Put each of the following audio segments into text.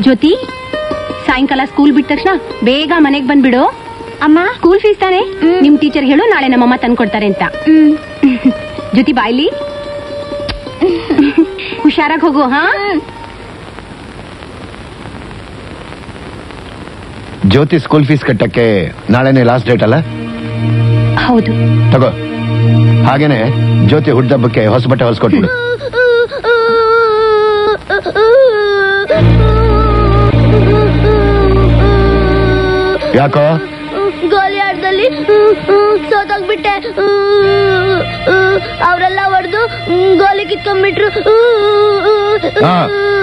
ಜ್ಯೋತಿ ಸಾಯಂಕಾಲ ಸ್ಕೂಲ್ ಬಿಟ್ಟ ತಕ್ಷಣ ಬೇಗ ಮನೆಗ್ ಬಂದ್ಬಿಡು ಅಮ್ಮ ಸ್ಕೂಲ್ ಫೀಸ್ ತಾನೆ ನಿಮ್ ಟೀಚರ್ ಹೇಳು ನಾಳೆ ನಮ್ಮಮ್ಮ ತಂದ್ಕೊಡ್ತಾರೆ ಅಂತ ಜ್ಯೋತಿ ಬಾಯ್ಲಿ ಹುಷಾರಾಗಿ ಹೋಗು ಹಾ ಜ್ಯೋತಿ ಸ್ಕೂಲ್ ಫೀಸ್ ಕಟ್ಟಕ್ಕೆ ನಾಳೆನೆ ಲಾಸ್ಟ್ ಡೇಟ್ ಅಲ್ಲ ಹೌದು ತಗೋ ಹಾಗೇನೆ ಜ್ಯೋತಿ ಹುಡ್ದಬ್ಬಕ್ಕೆ ಹೊಸ ಬಟ್ಟೆ ಹೊಲ್ಸ್ಕೊಟ್ಬಿಡು ಯಾಕೋ ಗೋಲಿ ಆಟದಲ್ಲಿ ಸೋತೋಗ್ಬಿಟ್ಟೆ ಅವರೆಲ್ಲ ಹೊಡೆದು ಗೋಲಿ ಕಿತ್ಕೊಂಡ್ಬಿಟ್ರು ಹಾ.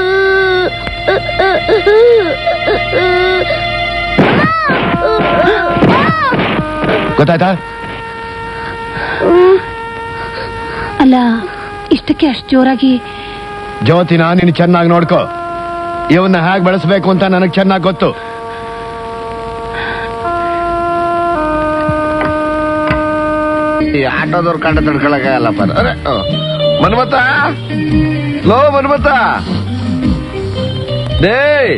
ಗೊತ್ತಾಯ್ತಾ ಅಲ್ಲ ಇಷ್ಟಕ್ಕೆ ಅಷ್ಟು ಜೋರಾಗಿ ಜ್ಯೋತಿನ ನೀನು ಚೆನ್ನಾಗಿ ನೋಡ್ಕೋ ಇವನ್ನ ಹೇಗೆ ಬೆಳೆಸ್ಬೇಕು ಅಂತ ನನಗೆ ಚೆನ್ನಾಗಿ ಗೊತ್ತು ಈ ಆಟೋದವ್ರ ಕಂಡ ತಡ್ಕೊಳಕ್ಕಾಗಲ್ಲಪ್ಪ ಅರೆ ಆ. ಮನ್ಮತ ಲೋ ಮನ್ಮತ ಡೇ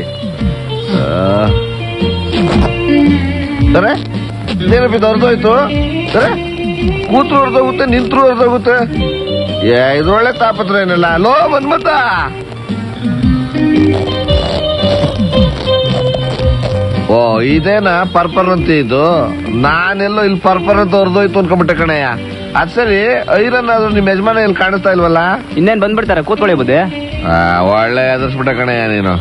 ಸರೆ ಏನಪ್ಪ ಇದು ಹೊರದೋಯ್ತು ಸರೆ ಕೂತ್ರು ಹೊರದೋಗುತ್ತೆ ನಿಂತ್ರು ಹೊರದೋಗುತ್ತೆ ಏ ಇದೊಳ್ಳೆ ತಾಪತ್ರ ಏನಿಲ್ಲ ಲೋ ಮನ್ಮತ ಓ ಇದೇನಾ ಪರ್ಪರ್ ಅಂತ ಇದು ನಾನೆಲ್ಲೋ ಇಲ್ಲಿ ಪರ್ಪರ್ ಅಂತ ಹೊರದೋಯ್ತು ಅನ್ಕೊಂಬಿಟ್ಟೆ ಕಣಯ್ಯ ಅದ್ ಸರಿ ಐರನ್ ಆದ್ರೂ ನಿಮ್ ಯಜಮಾನ ಇಲ್ಲಿ ಕಾಣಿಸ್ತಾ ಇಲ್ವಲ್ಲ ಇನ್ನೇನ್ ಬಂದ್ಬಿಡ್ತಾರೆ ಕೂತ್ಕೊಳ್ಳಿ ಬುದ್ಧಿ ಆ, ಒಳ್ಳೆ ಎದುರಿಸ್ಬಿಟ್ಟೆ ಕಣಯ್ಯ ನೀನು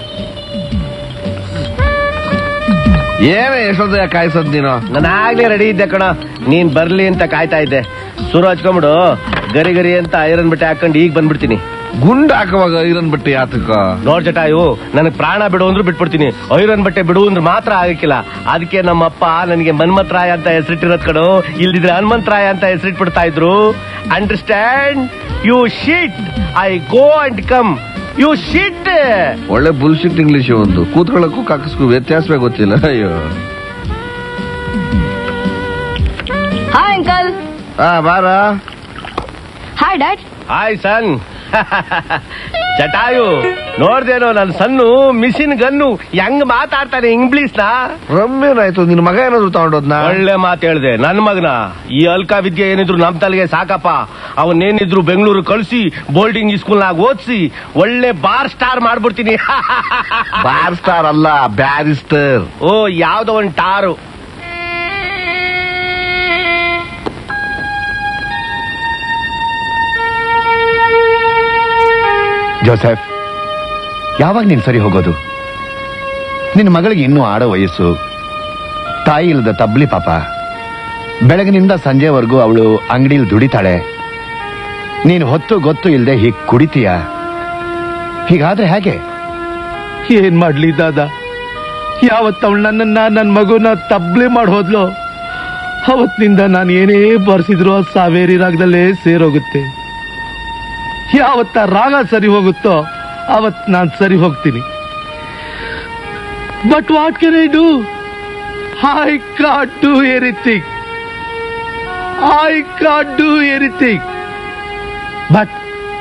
ಏನ ಎಷ್ಟೊತ್ತ ಕಾಯಿಸೋದ್ ನೀನು ನಾನು ಆಗ್ಲೇ ರೆಡಿ ಇದ್ದೆ ಕಣ ನೀನ್ ಬರ್ಲಿ ಅಂತ ಕಾಯ್ತಾ ಇದ್ದೆ ಸುರು ಹಚ್ಕೊಂಬಿಡು ಗರಿ ಗರಿ ಅಂತ ಐರನ್ ಬಟ್ಟೆ ಹಾಕೊಂಡು ಈಗ ಬಂದ್ಬಿಡ್ತೀನಿ ಗುಂಡ್ ಹಾಕುವಾಗ ಐರನ್ ಬಟ್ಟೆ ಯಾತಕ್ಕ ನೋಡ್ ಜಟಾಯು ನನಗ್ ಪ್ರಾಣ ಬಿಡು ಅಂದ್ರೂ ಬಿಟ್ಬಿಡ್ತೀನಿ ಐರನ್ ಬಟ್ಟೆ ಬಿಡು ಅಂದ್ರೆ ಮಾತ್ರ ಆಗಕ್ಕಿಲ್ಲ ಅದಕ್ಕೆ ನಮ್ಮಪ್ಪ ನನಗೆ ಮನ್ಮತ್ರಾಯ ಅಂತ ಹೆಸರಿಟ್ಟಿರೋದ್ ಕಡು ಇಲ್ದಿದ್ರೆ ಹನುಮಂತರಾಯ ಅಂತ ಹೆಸರಿಟ್ಬಿಡ್ತಾ ಇದ್ರು understand you shit I go and come you shit ಒಳ್ಳೆ ಬುಲ್ಶಿಟ್ ಇಂಗ್ಲಿಷ್ ಒಂದು ಕೂತ್ಕೊಳ್ಳಕ್ಕೂ ಕಾಕಸ್ಗೂ ವ್ಯತ್ಯಾಸವೇ ಗೊತ್ತಿಲ್ಲ ಅಯ್ಯೋ ಹಾಯ್ ಅಂಕಲ್ ಆ ಬಾರ hi dad hi son Jatayu ನೋಡ್ದೇನೋ ನನ್ ಸನ್ನು ಮಿಷಿನ್ ಗನ್ನು ಹೆಂಗ್ ಮಾತಾಡ್ತಾನೆ ಇಂಗ್ಲಿಷ್ ನ ರಮ್ಯನಾಯ್ತು ನಿನ್ ಮಗ ಏನಾದ್ರು ತಗೊಂಡೋದ್ನ ಒಳ್ಳೆ ಮಾತು ಹೇಳ್ದೆ ನನ್ ಮಗನ ಈ ಅಲ್ಕ ವಿದ್ಯೆ ಏನಿದ್ರು ನಮ್ ತಲೆಗೆ ಸಾಕಪ್ಪ ಅವನ್ನೇನಿದ್ರು ಬೆಂಗಳೂರು ಕಳ್ಸಿ ಬೋಲ್ಡಿಂಗ್ ಸ್ಕೂಲ್ ನಾಗ ಓದಿಸಿ ಒಳ್ಳೆ ಬಾರ್ ಸ್ಟಾರ್ ಮಾಡ್ಬಿಡ್ತೀನಿ ಬಾರ್ ಸ್ಟಾರ್ ಅಲ್ಲ ಬ್ಯಾರಿಸ್ಟರ್ ಓ ಯಾವ್ದೋ ಒಂದ್ ಟಾರು ಜೋಸೆಫ್ ಯಾವಾಗ ನೀನ್ ಸರಿ ಹೋಗೋದು ನಿನ್ನ ಮಗಳಿಗೆ ಇನ್ನೂ ಆಡೋ ವಯಸ್ಸು ತಾಯಿ ಇಲ್ಲದ ತಬ್ಲಿ ಪಾಪ ಬೆಳಗಿನಿಂದ ಸಂಜೆವರೆಗೂ ಅವಳು ಅಂಗಡಿಲಿ ದುಡಿತಾಳೆ ನೀನು ಹೊತ್ತು ಗೊತ್ತು ಇಲ್ಲದೆ ಹೀಗ್ ಕುಡಿತೀಯ ಹೀಗಾದ್ರೆ ಹೇಗೆ ಏನ್ ಮಾಡ್ಲಿ ದಾದ ಯಾವತ್ತವಳು ನನ್ನನ್ನ ನನ್ನ ಮಗುನ ತಬ್ಲೆ ಮಾಡಿ ಹೋದ್ಲು ಅವತ್ತಿನಿಂದ ನಾನು ಏನೇ ಬರ್ಸಿದ್ರು ಆ ಸಾವೇರಿ ರಾಗದಲ್ಲೇ ಸೇರೋಗುತ್ತೆ ಯಾವತ್ತ ರಾಗ ಸರಿ ಹೋಗುತ್ತೋ ಅವತ್ ನಾನು ಸರಿ ಹೋಗ್ತೀನಿ but what can I do I can't do anything I can't do anything but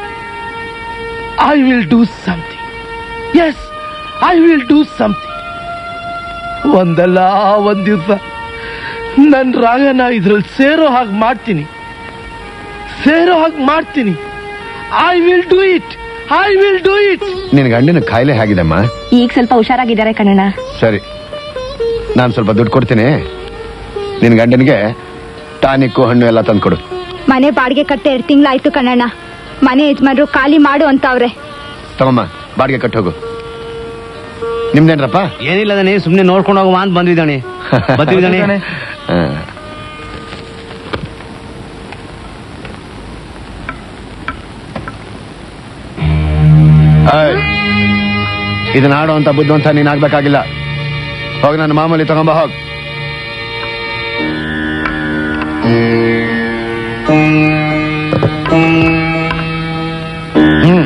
I will do something yes I will do something ಒಂದಲ್ಲ ಒಂದ್ ದಿವಸ ನನ್ ರಾಗನ ಇದ್ರಲ್ಲಿ ಸೇರೋ ಹಾಗೆ ಮಾಡ್ತೀನಿ ಸೇರೋ ಹಾಗೆ ಮಾಡ್ತೀನಿ I will do it I will do it ನಿನ್ ಗಂಡಿನ ಕಾಯಿಲೆ ಹೇಗಿದೆಮ್ಮ ಈಗ ಸ್ವಲ್ಪ ಹುಷಾರಾಗಿದ್ದಾರೆ ಕಣಣ್ಣ ಸರಿ ನಾನು ಸ್ವಲ್ಪ ದುಡ್ಡು ಕೊಡ್ತೀನಿ ನಿನ್ ಗಂಡನಿಗೆ ಟಾನಿಕ್ಕು ಹಣ್ಣು ಎಲ್ಲ ತಂದ್ಕೊಡು ಮನೆ ಬಾಡಿಗೆ ಕಟ್ಟೆ ಎರಡು ತಿಂಗಳಾಯ್ತು ಕಣಣ್ಣ ಮನೆ ಯಜಮಾನ್ರು ಖಾಲಿ ಮಾಡು ಅಂತವ್ರೆ ತಗೊಮ್ಮ ಬಾಡಿಗೆ ಕಟ್ಟು ಹೋಗು ನಿಮ್ದೇನ್ರಪ್ಪ ಏನಿಲ್ಲ ದಣಿ ಸುಮ್ನೆ ನೋಡ್ಕೊಂಡು ಹೋಗುವ ಅಂತ ಬಂದಿದ್ದಾನೆ ಬರ್ತೀವಿ ದಣಿ ಹಾ. ಏಯ್, ಇದನ್ನ ಆಡೋ ಅಂತ ಬುದ್ಧವಂತ ನೀನ್ ಆಗ್ಬೇಕಾಗಿಲ್ಲ ಹೋಗಿ ನನ್ನ ಮಾಮೂಲಿ ತಗೊಂಬ ಹೋಗ್ ಹ್ಮ್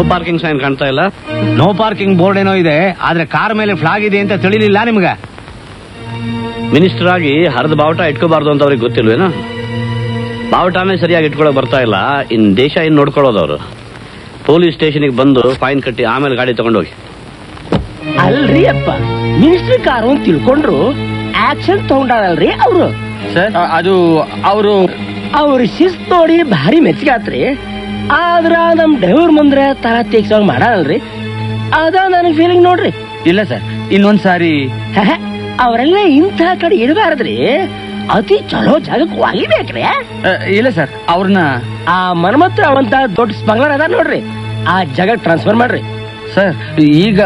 ಪಾರ್ಕಿಂಗ್ ಸೈನ್ ಕಾಣ್ತಾ ಇಲ್ಲ ನೋ ಪಾರ್ಕಿಂಗ್ ಬೋರ್ಡ್ ಏನೋ ಇದೆ ಆದ್ರೆ ಕಾರ್ ಮೇಲೆ ಫ್ಲಾಗ್ ಇದೆ ಅಂತ ತಿಳಿಲಿಲ್ಲ ನಿಮ್ಗೆ ಮಿನಿಸ್ಟರ್ ಆಗಿ ಹರಿದ ಬಾವುಟ ಇಟ್ಕೋಬಾರ್ದು ಅಂತ ಅವ್ರಿಗೆ ಗೊತ್ತಿಲ್ವೇನೋ ಬಾವುಟನೇ ಸರಿಯಾಗಿ ಇಟ್ಕೊಳಕ್ ಬರ್ತಾ ಇಲ್ಲ ಇನ್ ದೇಶ ಏನ್ ನೋಡ್ಕೊಳ್ಳೋದು ಅವರು ಪೊಲೀಸ್ ಸ್ಟೇಷನ್ಗೆ ಬಂದು ಫೈನ್ ಕಟ್ಟಿ ಆಮೇಲೆ ಗಾಡಿ ತಗೊಂಡೋಗಿ ಅಲ್ರಿ ಅಪ್ಪ ಮಿನಿಸ್ಟ್ರಿ ಕಾರು ಅಂತ ತಿಳ್ಕೊಂಡ್ರು ಆಕ್ಷನ್ ತಗೊಂಡಾರಲ್ರಿ ಅವರು ಸರ್ ಅದು ಅವರು ಅವ್ರ ಶಿಸ್ತ್ ನೋಡಿ ಭಾರಿ ಮೆಚ್ಚಿಗೆ ಆತ್ರಿ ಆದ್ರ ನಮ್ ಡ್ರೈವರ್ ಮುಂದ್ರ ತರ ತೆಗ್ಸೋಂಗ್ ಮಾಡಲ್ರಿ ಅದ ನನಗ್ ಫೀಲಿಂಗ್ ನೋಡ್ರಿ ಇಲ್ಲ ಸರ್ ಇನ್ನೊಂದ್ ಸಾರಿ ಅವರೆಲ್ಲ ಇಂಥ ಕಡೆ ಇಡಬಾರದ್ರಿ ಅತಿ ಚಲೋ ಜಾಗಕ್ಕೆ ಒಗಿಬೇಕ್ರಿ ಆ, ಇಲ್ಲ ಸರ್ ಅವ್ರನ್ನ ಆ ಮನ್ಮತ್ರ ಅವಂತ ದೊಡ್ಡ ಸ್ಮಗ್ಲರ್ ಅದ ನೋಡ್ರಿ ಆ ಜಾಗ ಟ್ರಾನ್ಸ್ಫರ್ ಮಾಡ್ರಿ ಸರ್ ಈಗ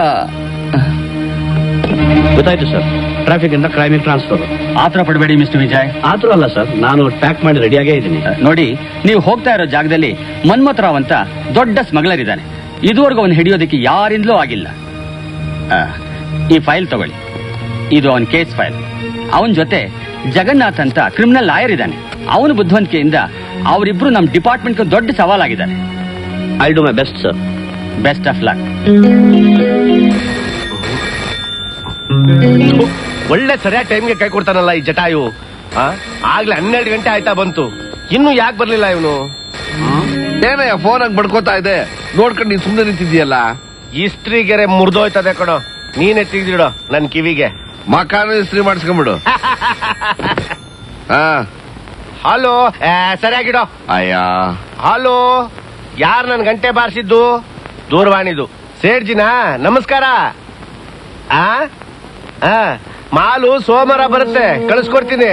ಗೊತ್ತಾಯ್ತು ಸರ್ ಟ್ರಾಫಿಕ್ ಇಂದ ಕ್ರೈಮಿಗೆ ಟ್ರಾನ್ಸ್ಫರ್ ಆತರ ಪಡಬೇಡಿ ಮಿಸ್ಟರ್ ವಿಜಯ್ ಆತರ ಅಲ್ಲ ಸರ್ ನಾನು ಪ್ಯಾಕ್ ಮಾಡಿ ರೆಡಿಯಾಗೇ ಇದ್ದೀನಿ ಆ, ನೋಡಿ ನೀವು ಹೋಗ್ತಾ ಇರೋ ಜಾಗದಲ್ಲಿ ಮನ್ಮಥ್ ರಾವ್ ಅಂತ ದೊಡ್ಡ ಸ್ಮಗ್ಲರ್ ಇದ್ದಾನೆ ಇದುವರೆಗೂ ಅವನು ಹಿಡಿಯೋದಕ್ಕೆ ಯಾರಿಂದಲೂ ಆಗಿಲ್ಲ ಆ, ಈ ಫೈಲ್ ತಗೊಳ್ಳಿ ಇದು ಅವನ ಕೇಸ್ ಫೈಲ್ ಅವನ ಜೊತೆ ಜಗನ್ನಾಥ್ ಅಂತ ಕ್ರಿಮಿನಲ್ ಲಾಯರ್ ಇದ್ದಾನೆ ಅವನ ಬುದ್ಧಿವಂತಿಕೆಯಿಂದ ಅವರಿಬ್ರು ನಮ್ಮ ಡಿಪಾರ್ಟ್ಮೆಂಟ್ ದೊಡ್ಡ ಸವಾಲಾಗಿದ್ದಾರೆ I do my best sir best of luck ಒಳ್ಳೆ ಸರಿಯಾದ ಟೈಮ್ಗೆ ಕೈ ಕೊಡ್ತಾನಲ್ಲ ಈ ಜಟಾಯು ಆ? ಆಗ್ಲೇ ಹನ್ನೆರಡು ಗಂಟೆ ಆಯ್ತಾ ಬಂತು ಇನ್ನು ಯಾಕೆ ಬರ್ಲಿಲ್ಲ ಇವನು ಏನಯ್ಯ ಫೋನ್ ಹಂಗ್ ಬಡ್ಕೋತಾ ಇದೆ ನೋಡ್ಕೊಂಡು ನೀನ್ ಸುಮ್ನೆ ನಿಂತಿದ್ಯಲ್ಲ ಇಸ್ತ್ರಿ ಗೆರೆ ಮುರಿದೋಯ್ತದೆ ಕಣೋ ನೀನೇ ತೆಗ್ದಿಡೋ ನನ್ ಕಿವಿಗೆ ಮಕಾನು ಇಸ್ತ್ರಿ ಮಾಡಿಸ್ಕೊಂಬಿಡು ಹಾ ಹಲೋ ಏ, ಸರಿಯಾಗಿಡೋ ಅಯ್ಯ ಹಲೋ ಯಾರ್ ನನ್ ಗಂಟೆ ಬಾರಿಸಿದ್ದು ದೂರವಾಣಿದು ಸೇಡ್ಜಿನ ನಮಸ್ಕಾರ ಆ ಆ, ಮಾಲು ಸೋಮವಾರ ಬರುತ್ತೆ ಕಳಿಸ್ಕೊಡ್ತೀನಿ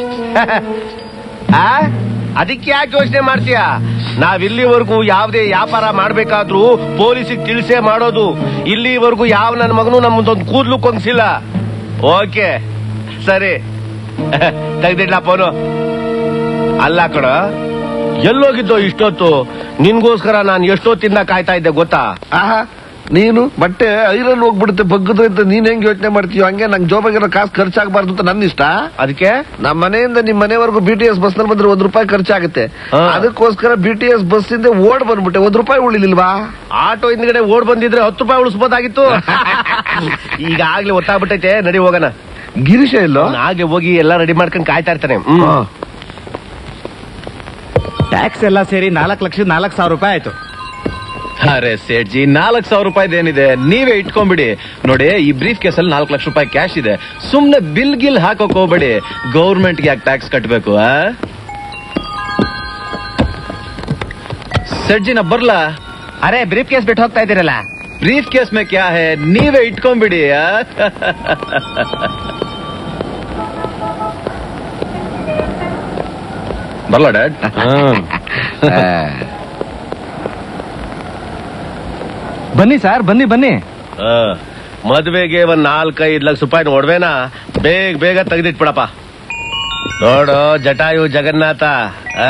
ಆ ಅದಕ್ಕೆ ಯಾಕೆ ಯೋಚನೆ ಮಾಡ್ತೀಯ ನಾವಿಲ್ಲಿವರೆಗೂ ಯಾವುದೇ ವ್ಯಾಪಾರ ಮಾಡ್ಬೇಕಾದ್ರೂ ಪೊಲೀಸಿಗೆ ತಿಳಿಸೇ ಮಾಡೋದು ಇಲ್ಲಿವರೆಗೂ ಯಾವ ನನ್ನ ಮಗನು ನಮ್ಮದೊಂದು ಕೂದ್ಲು ಕೊಂಗ್ಸಿಲ್ಲ ಓಕೆ ಸರಿ ತೆಗ್ದಿಡ್ಲಾ ಫೋನು ಅಲ್ಲ ಕಣ ಎಲ್ಲೋಗಿದ್ದೋ ಇಷ್ಟೊತ್ತು ನಿನ್ಗೋಸ್ಕರ ನಾನು ಎಷ್ಟೊತ್ತಿಂದ ಕಾಯ್ತಾ ಇದ್ದೆ ಗೊತ್ತಾ ಆಹಾ ನೀನು ಬಟ್ಟೆ ಐರನ್ ಹೋಗ್ಬಿಡುತ್ತೆ ಬಗ್ಗದು ಅಂತ ನೀನ್ ಹೆಂಗ್ ಯೋಚನೆ ಮಾಡ್ತೀಯೋ ಹಂಗೆ ನಂಗೆ ಜೋಬಾಗಿರೋ ಕಾಸು ಖರ್ಚಾಗಬಾರ್ದು ಅಂತ ನನ್ನ ಇಷ್ಟ ಅದಕ್ಕೆ ನಮ್ಮ ಮನೆಯಿಂದ ನಿಮ್ ಮನೆವರೆಗೂ ಬಿ ಟಿ ಎಸ್ ಬಸ್ ನಲ್ಲಿ ಬಂದ್ರೆ ಒಂದ್ ರೂಪಾಯಿ ಖರ್ಚಾಗುತ್ತೆ ಹಾ. ಅದಕ್ಕೋಸ್ಕರ ಬಿ ಟಿ ಎಸ್ ಬಸ್ ಇಂದ ಓಡ್ ಬಂದ್ಬಿಟ್ಟೆ ಒಂದ್ ರೂಪಾಯಿ ಉಳಿಲಿಲ್ವಾ ಆಟೋ ಹಿಂದ್ಗಡೆ ಓಡ್ ಬಂದಿದ್ರೆ ಹತ್ತು ರೂಪಾಯಿ ಉಳಿಸ್ಬೋದಾಗಿತ್ತು ಈಗಾಗ್ಲೇ ಒತ್ತಾಗ್ಬಿಟ್ಟೈತೆ ನಡಿ ಹೋಗೋಣ ಗಿರೀಶ ಎಲ್ಲೋ ಅವ್ನು ಆಗ್ಲೇ ಹೋಗಿ ಎಲ್ಲ ರೆಡಿ ಮಾಡ್ಕೊಂಡು ಕಾಯ್ತಾ ಇರ್ತಾನೆ ಹ್ಮ್. ಹಾ. ಟ್ಯಾಕ್ಸ್ ಎಲ್ಲ ಸೇರಿ ನಾಲ್ಕು ಲಕ್ಷದ ನಾಲ್ಕು ಸಾವಿರ ರೂಪಾಯಿ ಆಯ್ತು ಅರೆ ಸೇಠ್ಜಿ ನಾಲ್ಕು ಸಾವಿರ ರೂಪಾಯಿದೇನಿದೆ ನೀವೇ ಇಟ್ಕೊಂಡ್ಬಿಡಿ ನೋಡಿ ಈ ಬ್ರೀಫ್ ಕೇಸಲ್ಲಿ ನಾಲ್ಕು ಲಕ್ಷ ರೂಪಾಯಿ ಕ್ಯಾಶ್ ಇದೆ ಸುಮ್ನೆ ಬಿಲ್ ಗಿಲ್ ಹಾಕೋಕ್ ಹೋಗ್ಬೇಡಿ ಗೌರ್ಮೆಂಟ್ಗೆ ಯಾಕೆ ಟ್ಯಾಕ್ಸ್ ಕಟ್ಟಬೇಕು ಆ ಸೇಠ್ಜಿ ನಾ ಬರ್ಲಾ ಅರೆ ಬ್ರೀಫ್ ಕೇಸ್ ಬಿಟ್ಟು ಹೋಗ್ತಾ ಇದ್ದೀರಲ್ಲ ಬ್ರೀಫ್ ಕೇಸ್ ಮೇ ಕ್ಯಾ ಹೇ ನೀವೇ ಇಟ್ಕೊಂಡ್ಬಿಡಿ ಆ? ಬರ್ಲಾ ಡ್ಯಾಡ್ ಬನ್ನಿ ಸರ್ ಬನ್ನಿ ಬನ್ನಿ ಆ, ಮದ್ವೆಗೆ ಒಂದ್ ನಾಲ್ಕೈದು ಲಕ್ಷ ರೂಪಾಯಿ ಒಡವೆನ ಬೇಗ ಬೇಗ ತೆಗೆದಿಟ್ಬಿಡಪ್ಪ ನೋಡು ಜಟಾಯು ಜಗನ್ನಾಥ ಆ?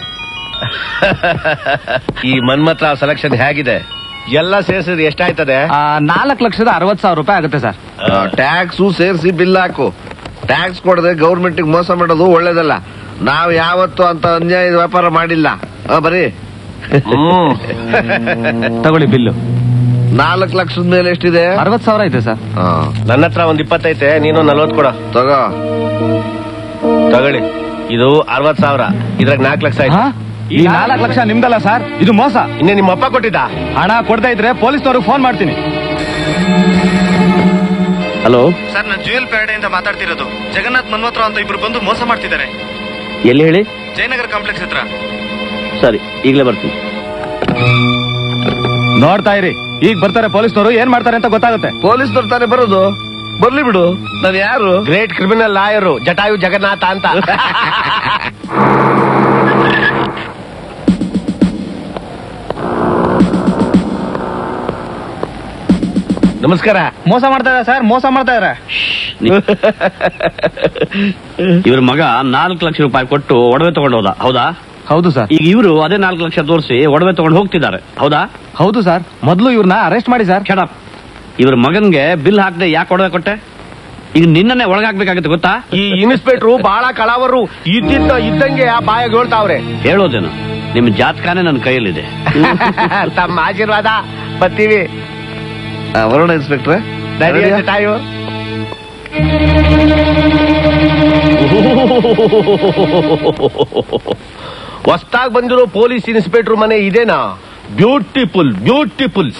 ಈ ಮನ್ಮತ್ರ ಸೆಲೆಕ್ಷನ್ ಹೇಗಿದೆ ಎಲ್ಲ ಸೇರಿಸಿದ್ರೆ ಎಷ್ಟಾಯ್ತದೆ ನಾಲ್ಕು ಲಕ್ಷದ ಅರವತ್ತು ಸಾವಿರ ರೂಪಾಯಿ ಆಗುತ್ತೆ ಸರ್ ಟ್ಯಾಕ್ಸು ಸೇರಿಸಿ ಬಿಲ್ ಹಾಕು ಟ್ಯಾಕ್ಸ್ ಕೊಡದೆ ಗೌರ್ಮೆಂಟ್ ಮೋಸ ಮಾಡೋದು ಒಳ್ಳೇದಲ್ಲ ನಾವ್ ಯಾವತ್ತೂ ಅಂತ ಅನ್ಯಾಯದ ವ್ಯಾಪಾರ ಮಾಡಿಲ್ಲ ಆ, ಬರೀ ಹ್ಮ್ ತಗೊಳ್ಳಿ ಬಿಲ್ಲು ನಾಲ್ಕು ಲಕ್ಷದ ಮೇಲೆ ಎಷ್ಟಿದೆ ಅರವತ್ತು ಸಾವಿರ ಇದೆ ಸರ್ ಹಾ, ನನ್ನ ಹತ್ರ ಒಂದ್ ಇಪ್ಪತ್ತೈತೆ ನೀನು ನಲ್ವತ್ ಕೊಡ ತಗೋ ತಗೊಳ್ಳಿ ಇದು ಅರವತ್ ಸಾವಿರ ಇದ್ರಾಗ ನಾಲ್ಕು ಲಕ್ಷ ಆಯ್ತು ಈ ನಾಲ್ಕು ಲಕ್ಷ ನಿಮ್ದಲ್ಲ ಸರ್ ಇದು ಮೋಸ ಇನ್ನೇ ನಿಮ್ಮ ಅಪ್ಪ ಕೊಟ್ಟಿದ್ದ ಹಣ ಕೊಡ್ತಾ ಇದ್ರೆ ಪೊಲೀಸ್ನವ್ರಿಗೆ ಫೋನ್ ಮಾಡ್ತೀನಿ ಹಲೋ ಸರ್ ನಾನು ಜುವೆಲ್ ಪ್ಯಾರಡೆಯಿಂದ ಮಾತಾಡ್ತಿರೋದು ಜಗನ್ನಾಥ್ ಮನ್ಮತ್ರ ಅಂತ ಇಬ್ರು ಬಂದು ಮೋಸ ಮಾಡ್ತಿದ್ದಾರೆ ಎಲ್ಲಿ ಹೇಳಿ ಜಯನಗರ ಕಾಂಪ್ಲೆಕ್ಸ್ ಹತ್ರ ಸರಿ ಈಗಲೇ ಬರ್ತೀನಿ ನೋಡ್ತಾ ಇರಿ ಈಗ ಬರ್ತಾರೆ ಪೊಲೀಸ್ನವರು ಏನ್ ಮಾಡ್ತಾರೆ ಅಂತ ಗೊತ್ತಾಗುತ್ತೆ ಪೊಲೀಸ್ನವ್ರು ತಾನೇ ಬರೋದು ಬರ್ಲಿ ಬಿಡು ನಾನು ಯಾರು great criminal lawyer Jatayu Jagannatha ಅಂತ ನಮಸ್ಕಾರ ಮೋಸ ಮಾಡ್ತಾ ಇದ್ದಾರೆ ಸರ್ ಮೋಸ ಮಾಡ್ತಾ ಇದಾರೆ ಇವ್ರ ಮಗ ನಾಲ್ಕು ಲಕ್ಷ ರೂಪಾಯಿ ಕೊಟ್ಟು ಒಡವೆ ತಗೊಂಡು ಹೋದ ಹೌದಾ ಹೌದು ಸರ್ ಈಗ ಇವರು ಅದೇ ನಾಲ್ಕು ಲಕ್ಷ ತೋರಿಸಿ ಒಡವೆ ತಗೊಂಡು ಹೋಗ್ತಿದ್ದಾರೆ ಹೌದಾ ಹೌದು ಸರ್ ಮೊದಲು ಇವ್ರನ್ನ ಅರೆಸ್ಟ್ ಮಾಡಿ ಸರ್ ಶಡಪ್ ಇವ್ರ ಮಗನ್ಗೆ ಬಿಲ್ ಹಾಕದೆ ಯಾಕೆ ಒಡವೆ ಕೊಟ್ಟೆ ಈಗ ನಿನ್ನನ್ನೇ ಒಳಗಾಕ್ಬೇಕಾಗತ್ತೆ ಗೊತ್ತಾ ಈ ಇನ್ಸ್ಪೆಕ್ಟ್ರು ಬಹಳ ಕಳವರು ಇದ್ದಿದ್ದ ಇದ್ದಂಗೆ ಆ ಬಾಯಾಗ ಹೇಳ್ತಾವ್ರೆ ಹೇಳೋದೇನು ನಿಮ್ ಜಾತಕನೇ ನನ್ನ ಕೈಯಲ್ಲಿದೆ ತಮ್ಮ ಆಶೀರ್ವಾದ ಬರ್ತೀವಿ ಆ, ಬರೋಣ ಇನ್ಸ್ಪೆಕ್ಟ್ರೆ ನಡಿಯ ಜಟಾಯು ಹೊಸ್ದಾಗ್ ಬಂದಿರೋ ಪೊಲೀಸ್ ಇನ್ಸ್ಪೆಕ್ಟರ್ ಮನೆ ಇದೇನಾ ಬ್ಯೂಟಿಫುಲ್ ಬ್ಯೂಟಿಫುಲ್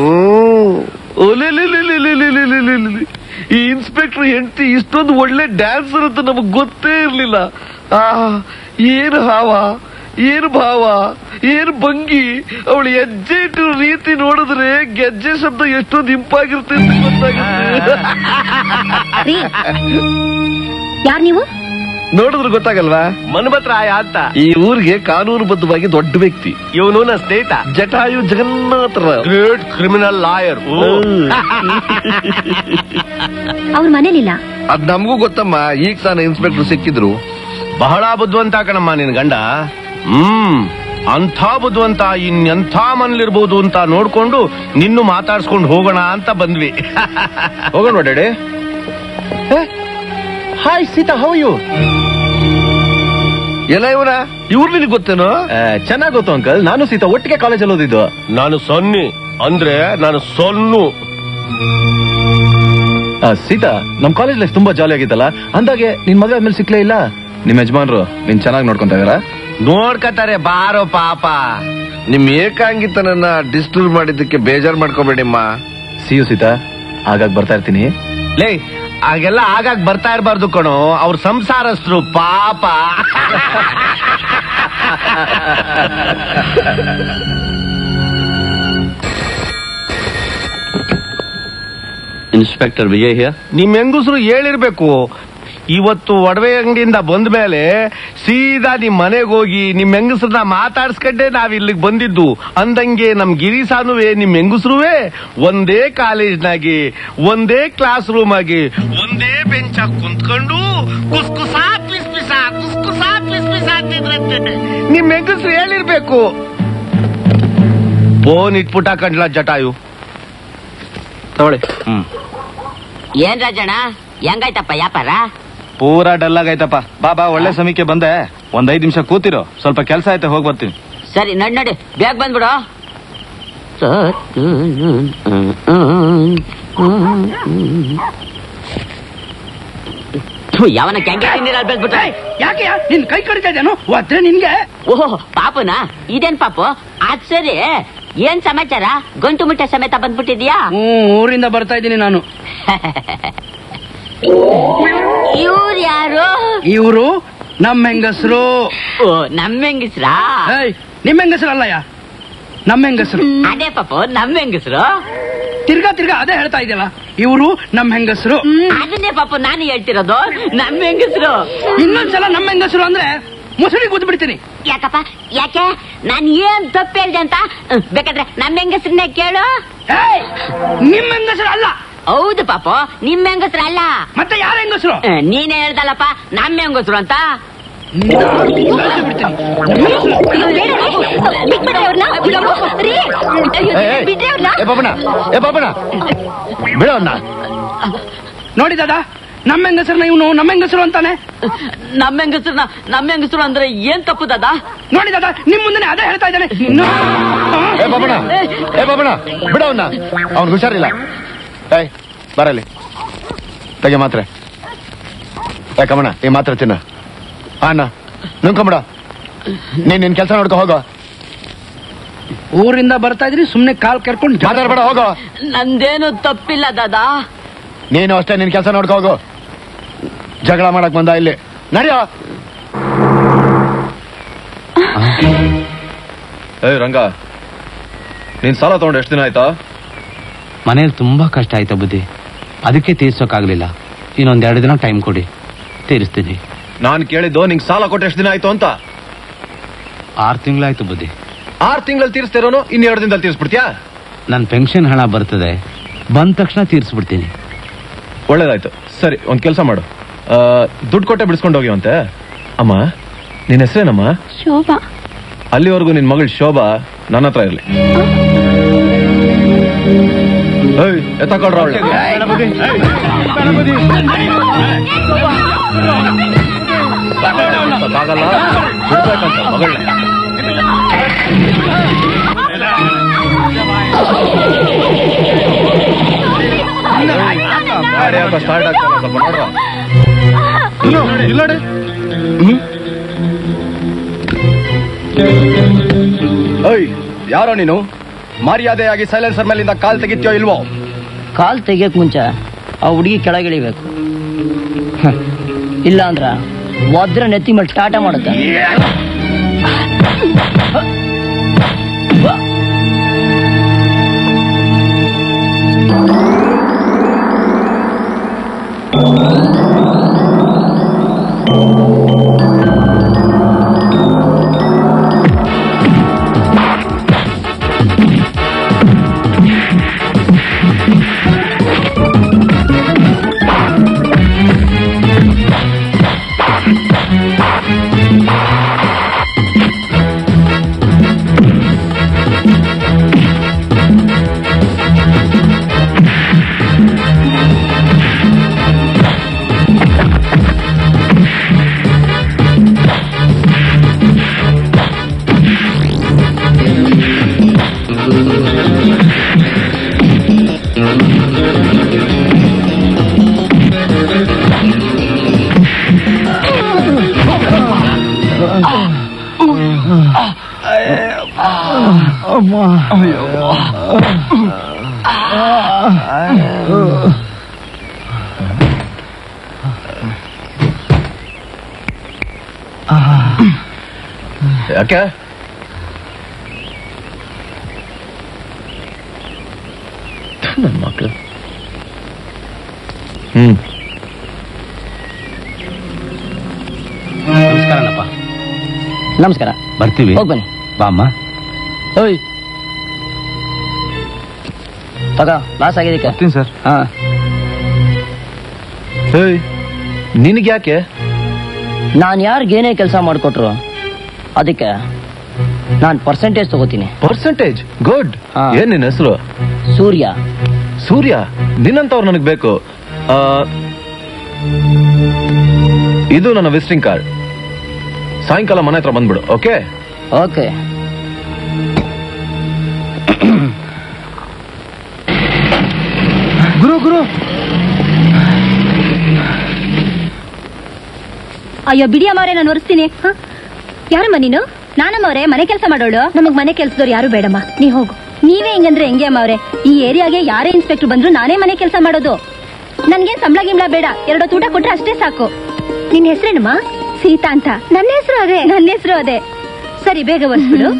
ಈ ಇನ್ಸ್ಪೆಕ್ಟರ್ ಹೆಂಡತಿ ಇಷ್ಟೊಂದು ಒಳ್ಳೆ ಡ್ಯಾನ್ಸರ್ ಅಂತ ನಮಗ್ ಗೊತ್ತೇ ಇರ್ಲಿಲ್ಲ ಆ ಏನು ಹಾವ ಏನು ಭಾವ ಏನು ಭಂಗಿ ಅವಳು ಹೆಜ್ಜೆ ಇಟ್ಟಿರೋ ರೀತಿ ನೋಡಿದ್ರೆ ಗೆಜ್ಜೆ ಶಬ್ದ ಎಷ್ಟೊಂದು ಇಂಪಾಗಿರುತ್ತೆ ಅಂತ ಗೊತ್ತಾಗುತ್ತೆ ರೀ ಯಾರ್ ನೀವು ನೋಡಿದ್ರೆ ಗೊತ್ತಾಗಲ್ವಾ ಮನ್ಮತ್ರಾಯ ಅಂತ ಈ ಊರಿಗೆ ಕಾನೂನುಬದ್ಧವಾಗಿ ದೊಡ್ಡ ವ್ಯಕ್ತಿ ಇವನು ನನ್ನ ಸ್ನೇಹಿತ Jatayu Jagannatha Rao great criminal lawyer ಅವ್ರ ಮನೇಲಿಲ್ಲ ಅದ್ ನಮಗೂ ಗೊತ್ತಮ್ಮ ಈಗ ತಾನೇ ಇನ್ಸ್ಪೆಕ್ಟರ್ ಸಿಕ್ಕಿದ್ರು ಬಹಳ ಬುದ್ಧಿವಂತ ಕಣಮ್ಮ ನಿನ್ ಗಂಡ ಹ್ಮ್ ಅಂಥ ಬುದ್ಧಿವಂತ ಇನ್ನೆಂಥ ಮನೇಲಿರ್ಬೋದು ಅಂತ ನೋಡ್ಕೊಂಡು ನಿನ್ನು ಮಾತಾಡ್ಸ್ಕೊಂಡು ಹೋಗೋಣ ಅಂತ ಬಂದ್ವಿ ಹೋಗೋಣ daddy hi Sita how you ಎಲ್ಲ ಇವರ ಇವ್ರು ನಿನಗೆ ಗೊತ್ತೇನೋ ಚೆನ್ನಾಗ್ ಗೊತ್ತು ಅಂಕಲ್ ನಾನು ಸೀತಾ ಒಟ್ಟಿಗೆ ಕಾಲೇಜಲ್ಲಿ ಓದಿದ್ದು ನಾನು ಸೊನ್ನಿ ಅಂದ್ರೆ ನಾನು ಸೊನ್ನು ಆ, ಸೀತಾ ನಮ್ ಕಾಲೇಜ್ ಲೈಫ್ ತುಂಬಾ ಜಾಲಿ ಆಗಿತ್ತಲ್ಲ ಅಂದಾಗೆ ನಿನ್ ಮದುವೆ ಆದ್ಮೇಲೆ ಸಿಕ್ಲೇ ಇಲ್ಲ ನಿಮ್ ಯಜಮಾನ್ರು ನಿನ್ ಚೆನ್ನಾಗಿ ನೋಡ್ಕೊಂತ ಇದಾರ ನೋಡ್ಕತಾರೆ ಬಾರೋ ಪಾಪ ನಿಮ್ ಏಕಾಂಗಿತನನ್ನ ಡಿಸ್ಟರ್ಬ್ ಮಾಡಿದ್ದಕ್ಕೆ ಬೇಜಾರ್ ಮಾಡ್ಕೋಬೇಡಿಮ್ಮ ಸಿ ಯು ಸೀತಾ ಆಗಾಗ್ ಬರ್ತಾ ಇರ್ತೀನಿ ಲೇ ಹಾಗೆಲ್ಲ ಆಗಾಗ ಬರ್ತಾ ಇರಬಾರ್ದು ಕಣೋ ಅವ್ರ ಸಂಸಾರಸ್ಥರು ಪಾಪ ಇನ್ಸ್ಪೆಕ್ಟರ್ ವಿಜಯ್ ಹಿಯರ್ ನಿಮ್ ಹೆಂಗಸರು ಹೇಳಿರ್ಬೇಕು ಇವತ್ತು ಒಡವೆ ಅಂಗಡಿಯಿಂದ ಬಂದ ಮೇಲೆ ಸೀದಾ ನಿಮ್ ಮನೆಗೆ ಹೋಗಿ ನಿಮ್ ಹೆಂಗಸ್ರನ್ನ ಮಾತಾಡ್ಸ್ಕೊಂಡೆ ನಾವ್ ಇಲ್ಲಿಗೆ ಬಂದಿದ್ದು ಅಂದಂಗೆ ನಮ್ ಗಿರಿಸಾನುವೆ ನಿಮ್ ಹೆಂಗಸ್ರುವೆ ಒಂದೇ ಕಾಲೇಜ್ನಾಗಿ ಒಂದೇ ಕ್ಲಾಸ್ ರೂಮ್ ಆಗಿ ಒಂದೇ ಬೆಂಚ್ ಕುಂತ್ಕೊಂಡು ಕುಸ್ಕುಸ ಪಿಸ್ ಪಿಸ ಕುಸ್ಕುಸ ಪಿಸ್ ಪಿಸ ಅಂತಿದ್ರಂತೆ ನಿಮ್ ಹೆಂಗಸ್ರು ಹೇಳಿರ್ಬೇಕು ಫೋನ್ ಇಟ್ಬಿಟ್ಟ ಕಂಡ್ಲ ಜಟಾಯು ತಗೊಳ್ಳಿ ಹ್ಮ್ ಏನ್ ರಾಜಣ್ಣ ಹೆಂಗಾಯ್ತಪ್ಪ ವ್ಯಾಪಾರ ಪೂರಾ ಡಲ್ ಆಗೈತಪ್ಪ ಬಾ ಬಾ ಒಳ್ಳೆ ಸಮಯಕ್ಕೆ ಬಂದೆ ಒಂದ್ ಐದ್ ನಿಮಿಷ ಕೂತಿರೋ ಸ್ವಲ್ಪ ಕೆಲಸ ಐತೆ ಹೋಗಿ ಬರ್ತೀನಿ ಸರಿ ನಡ್ ನಡಿ ಬೇಗ ಬಂದ್ಬಿಡು ಥು, ಯಾವನ ಕೆಂಗೆ ತಿಂದಿರ ಬೆಳ್ಬಿಟ್ಟ ಯಾಕೆ ನಿನ್ ಕೈ ಕಡಿತಾ ಇದ್ದೇನು ಒದ್ರೆ ನಿನ್ಗೆ ಓಹೋ ಪಾಪುನಾ ಇದೇನ್ ಪಾಪು ಅದ್ ಸರಿ ಏನ್ ಸಮಾಚಾರ ಗಂಟು ಮುಟ್ಟೆ ಸಮೇತ ಬಂದ್ಬಿಟ್ಟಿದ್ಯಾ ಹ್ಮ್ ಊರಿಂದ ಬರ್ತಾ ಇದ್ದೀನಿ ನಾನು ಇವ್ರು ಯಾರು ಇವರು ನಮ್ಮ ಹೆಂಗಸರು ಓ ನಮ್ಮ ಹೆಂಗಸ್ರಾ ಏಯ್ ನಿಮ್ಮ ಹೆಂಗಸರು ಅಲ್ಲಯ್ಯ ನಮ್ಮ ಹೆಂಗಸರು ಅದೇ ಪಾಪು ನಮ್ಮ ಹೆಂಗಸ್ರು ತಿರ್ಗಾ ತಿರ್ಗಾ ಅದೇ ಹೇಳ್ತಾ ಇದೆಯಲ್ಲ ಇವರು ನಮ್ಮ ಹೆಂಗಸರು ಅದನ್ನೇ ಪಾಪು ನಾನು ಹೇಳ್ತಿರೋದು ನಮ್ಮ ಹೆಂಗಸ್ರು ಇನ್ನೊಂದ್ಸಲ ನಮ್ಮ ಹೆಂಗಸರು ಅಂದ್ರೆ ಮುಸುಳಿ ಕೂತ್ ಬಿಡ್ತೀನಿ ಯಾಕಪ್ಪ ಯಾಕೆ ನಾನ್ ಏನ್ ತಪ್ಪು ಹೇಳ್ದೆ ಅಂತ ಹ್ಮ್, ಬೇಕಾದ್ರೆ ನಮ್ಮ ಹೆಂಗಸ್ರನ್ನೇ ಕೇಳು ಏಯ್ ನಿಮ್ಮ ಹೆಂಗಸರು ಅಲ್ಲ ಹೌದು ಪಾಪು ನಿಮ್ ಹೆಂಗಸ್ರು ಅಲ್ಲ ಮತ್ತೆ ಯಾರ ಹೆಂಗಸರು ಹ್ಮ್, ನೀನೇ ಹೇಳ್ದಲ್ಲಪ್ಪ ನಮ್ಮ ಹೆಂಗಸ್ರು ಅಂತ ಬಿಡ್ತೀನಿ ಏ ಪಾಪಣ ಏ ಪಾಪಣ ಬಿಡೋಣ ನೋಡಿ ದಾದಾ ನಮ್ಮ ಹೆಂಗಸರನ್ನ ಇವನು ನಮ್ಮ ಹೆಂಗಸರು ಅಂತಾನೆ ನಮ್ಮ ಹೆಂಗಸ್ರನ್ನ ನಮ್ಮ ಹೆಂಗಸ್ರು ಅಂದ್ರೆ ಏನ್ ತಪ್ಪು ದಾದ ನೋಡಿ ದಾದಾ ನಿಮ್ ಮುಂದೆ ಅದೇ ಹೇಳ್ತಾ ಇದ್ದಾನೆ ಏ ಪಾಪಣ ಏ ಪಾಪಣ ಬಿಡೋಣ ಅವ್ನಿಗೆ ಹುಷಾರಿಲ್ಲ ಏಯ್ ಬರಲಿ ತೆಗೆ ಮಾತ್ರೆ ಏ ಕಮಣ ಈ ಮಾತ್ರೆ ತಿನ್ನ ಆ, ಅಣ್ಣ ನುಂಕೊಂಬಿಡ ನೀನ್ ನಿನ್ ಕೆಲಸ ನೋಡ್ಕೊ ಹೋಗೋ ಊರಿಂದ ಬರ್ತಾ ಇದ್ರಿ ಸುಮ್ನೆ ಕಾಲ್ ಕರ್ಕೊಂಡು ಮಾತಾಡ್ಬೇಡ ಹೋಗೋ ನಂದೇನು ತಪ್ಪಿಲ್ಲ ದಾದಾ ನೀನು ಅಷ್ಟೇ ನಿನ್ ಕೆಲಸ ನೋಡ್ಕೊ ಹೋಗು ಜಗಳ ಮಾಡಕ್ ಬಂದ ಇಲ್ಲಿ ನಡಿಯೋ ಏಯ್ ರಂಗ ನೀನ್ ಸಾಲ ತಗೊಂಡು ಎಷ್ಟು ದಿನ ಆಯ್ತಾ ಮನೇಲಿ ತುಂಬಾ ಕಷ್ಟ ಆಯ್ತಾ ಬುದ್ಧಿ ಅದಕ್ಕೆ ತೀರ್ಸೋಕ್ಕಾಗ್ಲಿಲ್ಲ ಇನ್ನೊಂದ್ ಎರಡು ದಿನ ಟೈಮ್ ಕೊಡಿ ತೀರಿಸ್ತೀನಿ ನಾನ್ ಕೇಳಿದ್ದು ನಿಂಗ್ ಸಾಲ ಕೊಟ್ಟು ಎಷ್ಟು ದಿನ ಆಯ್ತು ಅಂತ ಆರು ತಿಂಗಳಾಯ್ತು ಬುದ್ಧಿ ಆರ್ ತಿಂಗಳಲ್ಲಿ ತೀರಿಸ್ತಿರೋನು ಇನ್ ಎರಡು ದಿನದಲ್ಲಿ ತೀರಿಸ್ಬಿಡ್ತೀಯಾ ನನ್ನ ಪೆನ್ಷನ್ ಹಣ ಬರ್ತದೆ ಬಂದ ತಕ್ಷಣ ತೀರಿಸ್ಬಿಡ್ತೀನಿ ಒಳ್ಳೇದಾಯ್ತು ಸರಿ ಒಂದ್ ಕೆಲಸ ಮಾಡು ಆ, ದುಡ್ಡು ಕೊಟ್ಟೆ ಬಿಡಿಸ್ಕೊಂಡು ಹೋಗಿವಂತೆ ಅಮ್ಮ ನಿನ್ ಹೆಸರೇನಮ್ಮ ಶೋಭಾ ಅಲ್ಲಿವರೆಗೂ ನಿನ್ ಮಗಳು ಶೋಭಾ ನನ್ನ ಹತ್ರ ಇರ್ಲಿ ಏಯ್ ಎತ್ತಕೊಳ್ರ ಆಗಲ್ಲ ಬಿಡ್ಬೇಕಂತ ಮಗಳನ್ನ ಗಾಡಿ ಯಾಕೋ ಸ್ಟಾರ್ಟ್ ಆಗ್ತಲ್ಲ ಸ್ವಲ್ಪ ನೋಡ್ರ ಇಲ್ಲೋಡಿ ಓಯ್ ಯಾರೋ ನೀನು ಮರ್ಯಾದೆಯಾಗಿ ಸೈಲೆನ್ಸರ್ ಮೇಲಿಂದ ಕಾಲ್ ತೆಗಿತ್ಯೋ ಇಲ್ವೋ ಕಾಲ್ ತೆಗಿಯಕ್ ಮುಂಚೆ ಆ ಹುಡುಗಿ ಕೆಳಗಿಳಿಬೇಕು ಹ. ಇಲ್ಲ ಅಂದ್ರ ಒದ್ರ ನೆತ್ತಿ ಮೇಲೆ ಟಾಟ ಮಾಡುತ್ತೆ ಯಾಕೆ ನನ್ ಮಕ್ಳು ಹ್ಮ್ ನಮಸ್ಕಾರನಪ್ಪ ನಮಸ್ಕಾರ ಬರ್ತೀವಿ ಹೋಗ್ ಬನ್ನಿ ಬಾಮ್ಮ ಓಯ್ ತಗ ಲಾಸ್ ಆಗಿದ್ದಕ್ಕೆ ಬರ್ತೀನಿ ಸರ್ ಹಾ ಏಯ್ ನಿನಗೆ ಯಾಕೆ ನಾನ್ ಯಾರಿಗೇನೇ ಕೆಲಸ ಮಾಡಿಕೊಟ್ರು ಅದಕ್ಕೆ ನಾನ್ ಪರ್ಸೆಂಟೇಜ್ ತಗೋತೀನಿ ಪರ್ಸೆಂಟೇಜ್ ಗುಡ್ ಹಾ. ಏನ್ ನಿನ್ನ ಹೆಸರು ಸೂರ್ಯ ಸೂರ್ಯ ನಿನ್ನಂತವ್ರು ನನಗೆ ಬೇಕು ಆ, ಇದು ನನ್ನ ವಿಸಿಟಿಂಗ್ ಕಾರ್ಡ್ ಸಾಯಂಕಾಲ ಮನೆ ಹತ್ರ ಬಂದ್ಬಿಡು ಓಕೆ ಓಕೆ ಗುರು ಗುರು ಅಯ್ಯೋ ಬಿಡಿಯಮ್ಮವ್ರೆ ನಾನು ಒರೆಸ್ತೀನಿ ಹ? ಯಾರಮ್ಮ ನೀನು ನಾನಮ್ಮವ್ರೆ ಮನೆ ಕೆಲಸ ಮಾಡೋಳು ನಮಗ್ ಮನೆ ಕೆಲ್ಸದವ್ರು ಯಾರು ಬೇಡಮ್ಮ ನೀ ಹೋಗು ನೀವೇ ಹಿಂಗಂದ್ರೆ ಹೆಂಗೆ ಅಮ್ಮವ್ರೆ ಈ ಏರಿಯಾಗೆ ಯಾರೇ ಇನ್ಸ್ಪೆಕ್ಟರ್ ಬಂದ್ರು ನಾನೇ ಮನೆ ಕೆಲಸ ಮಾಡೋದು ನನ್ಗೇನ್ ಸಂಬಳ ಗಿಂಬಳ ಬೇಡ ಎರಡು ಊಟ ಕೊಟ್ರೆ ಅಷ್ಟೇ ಸಾಕು ನಿನ್ ಹೆಸರೇನಮ್ಮ ಸೀತಾ ಅಂತ ನನ್ನ ಹೆಸರು ಅದೇ ನನ್ನ ಹೆಸರು ಅದೇ ಸರಿ ಬೇಗ ಒರೆಸ್ಬಿಡು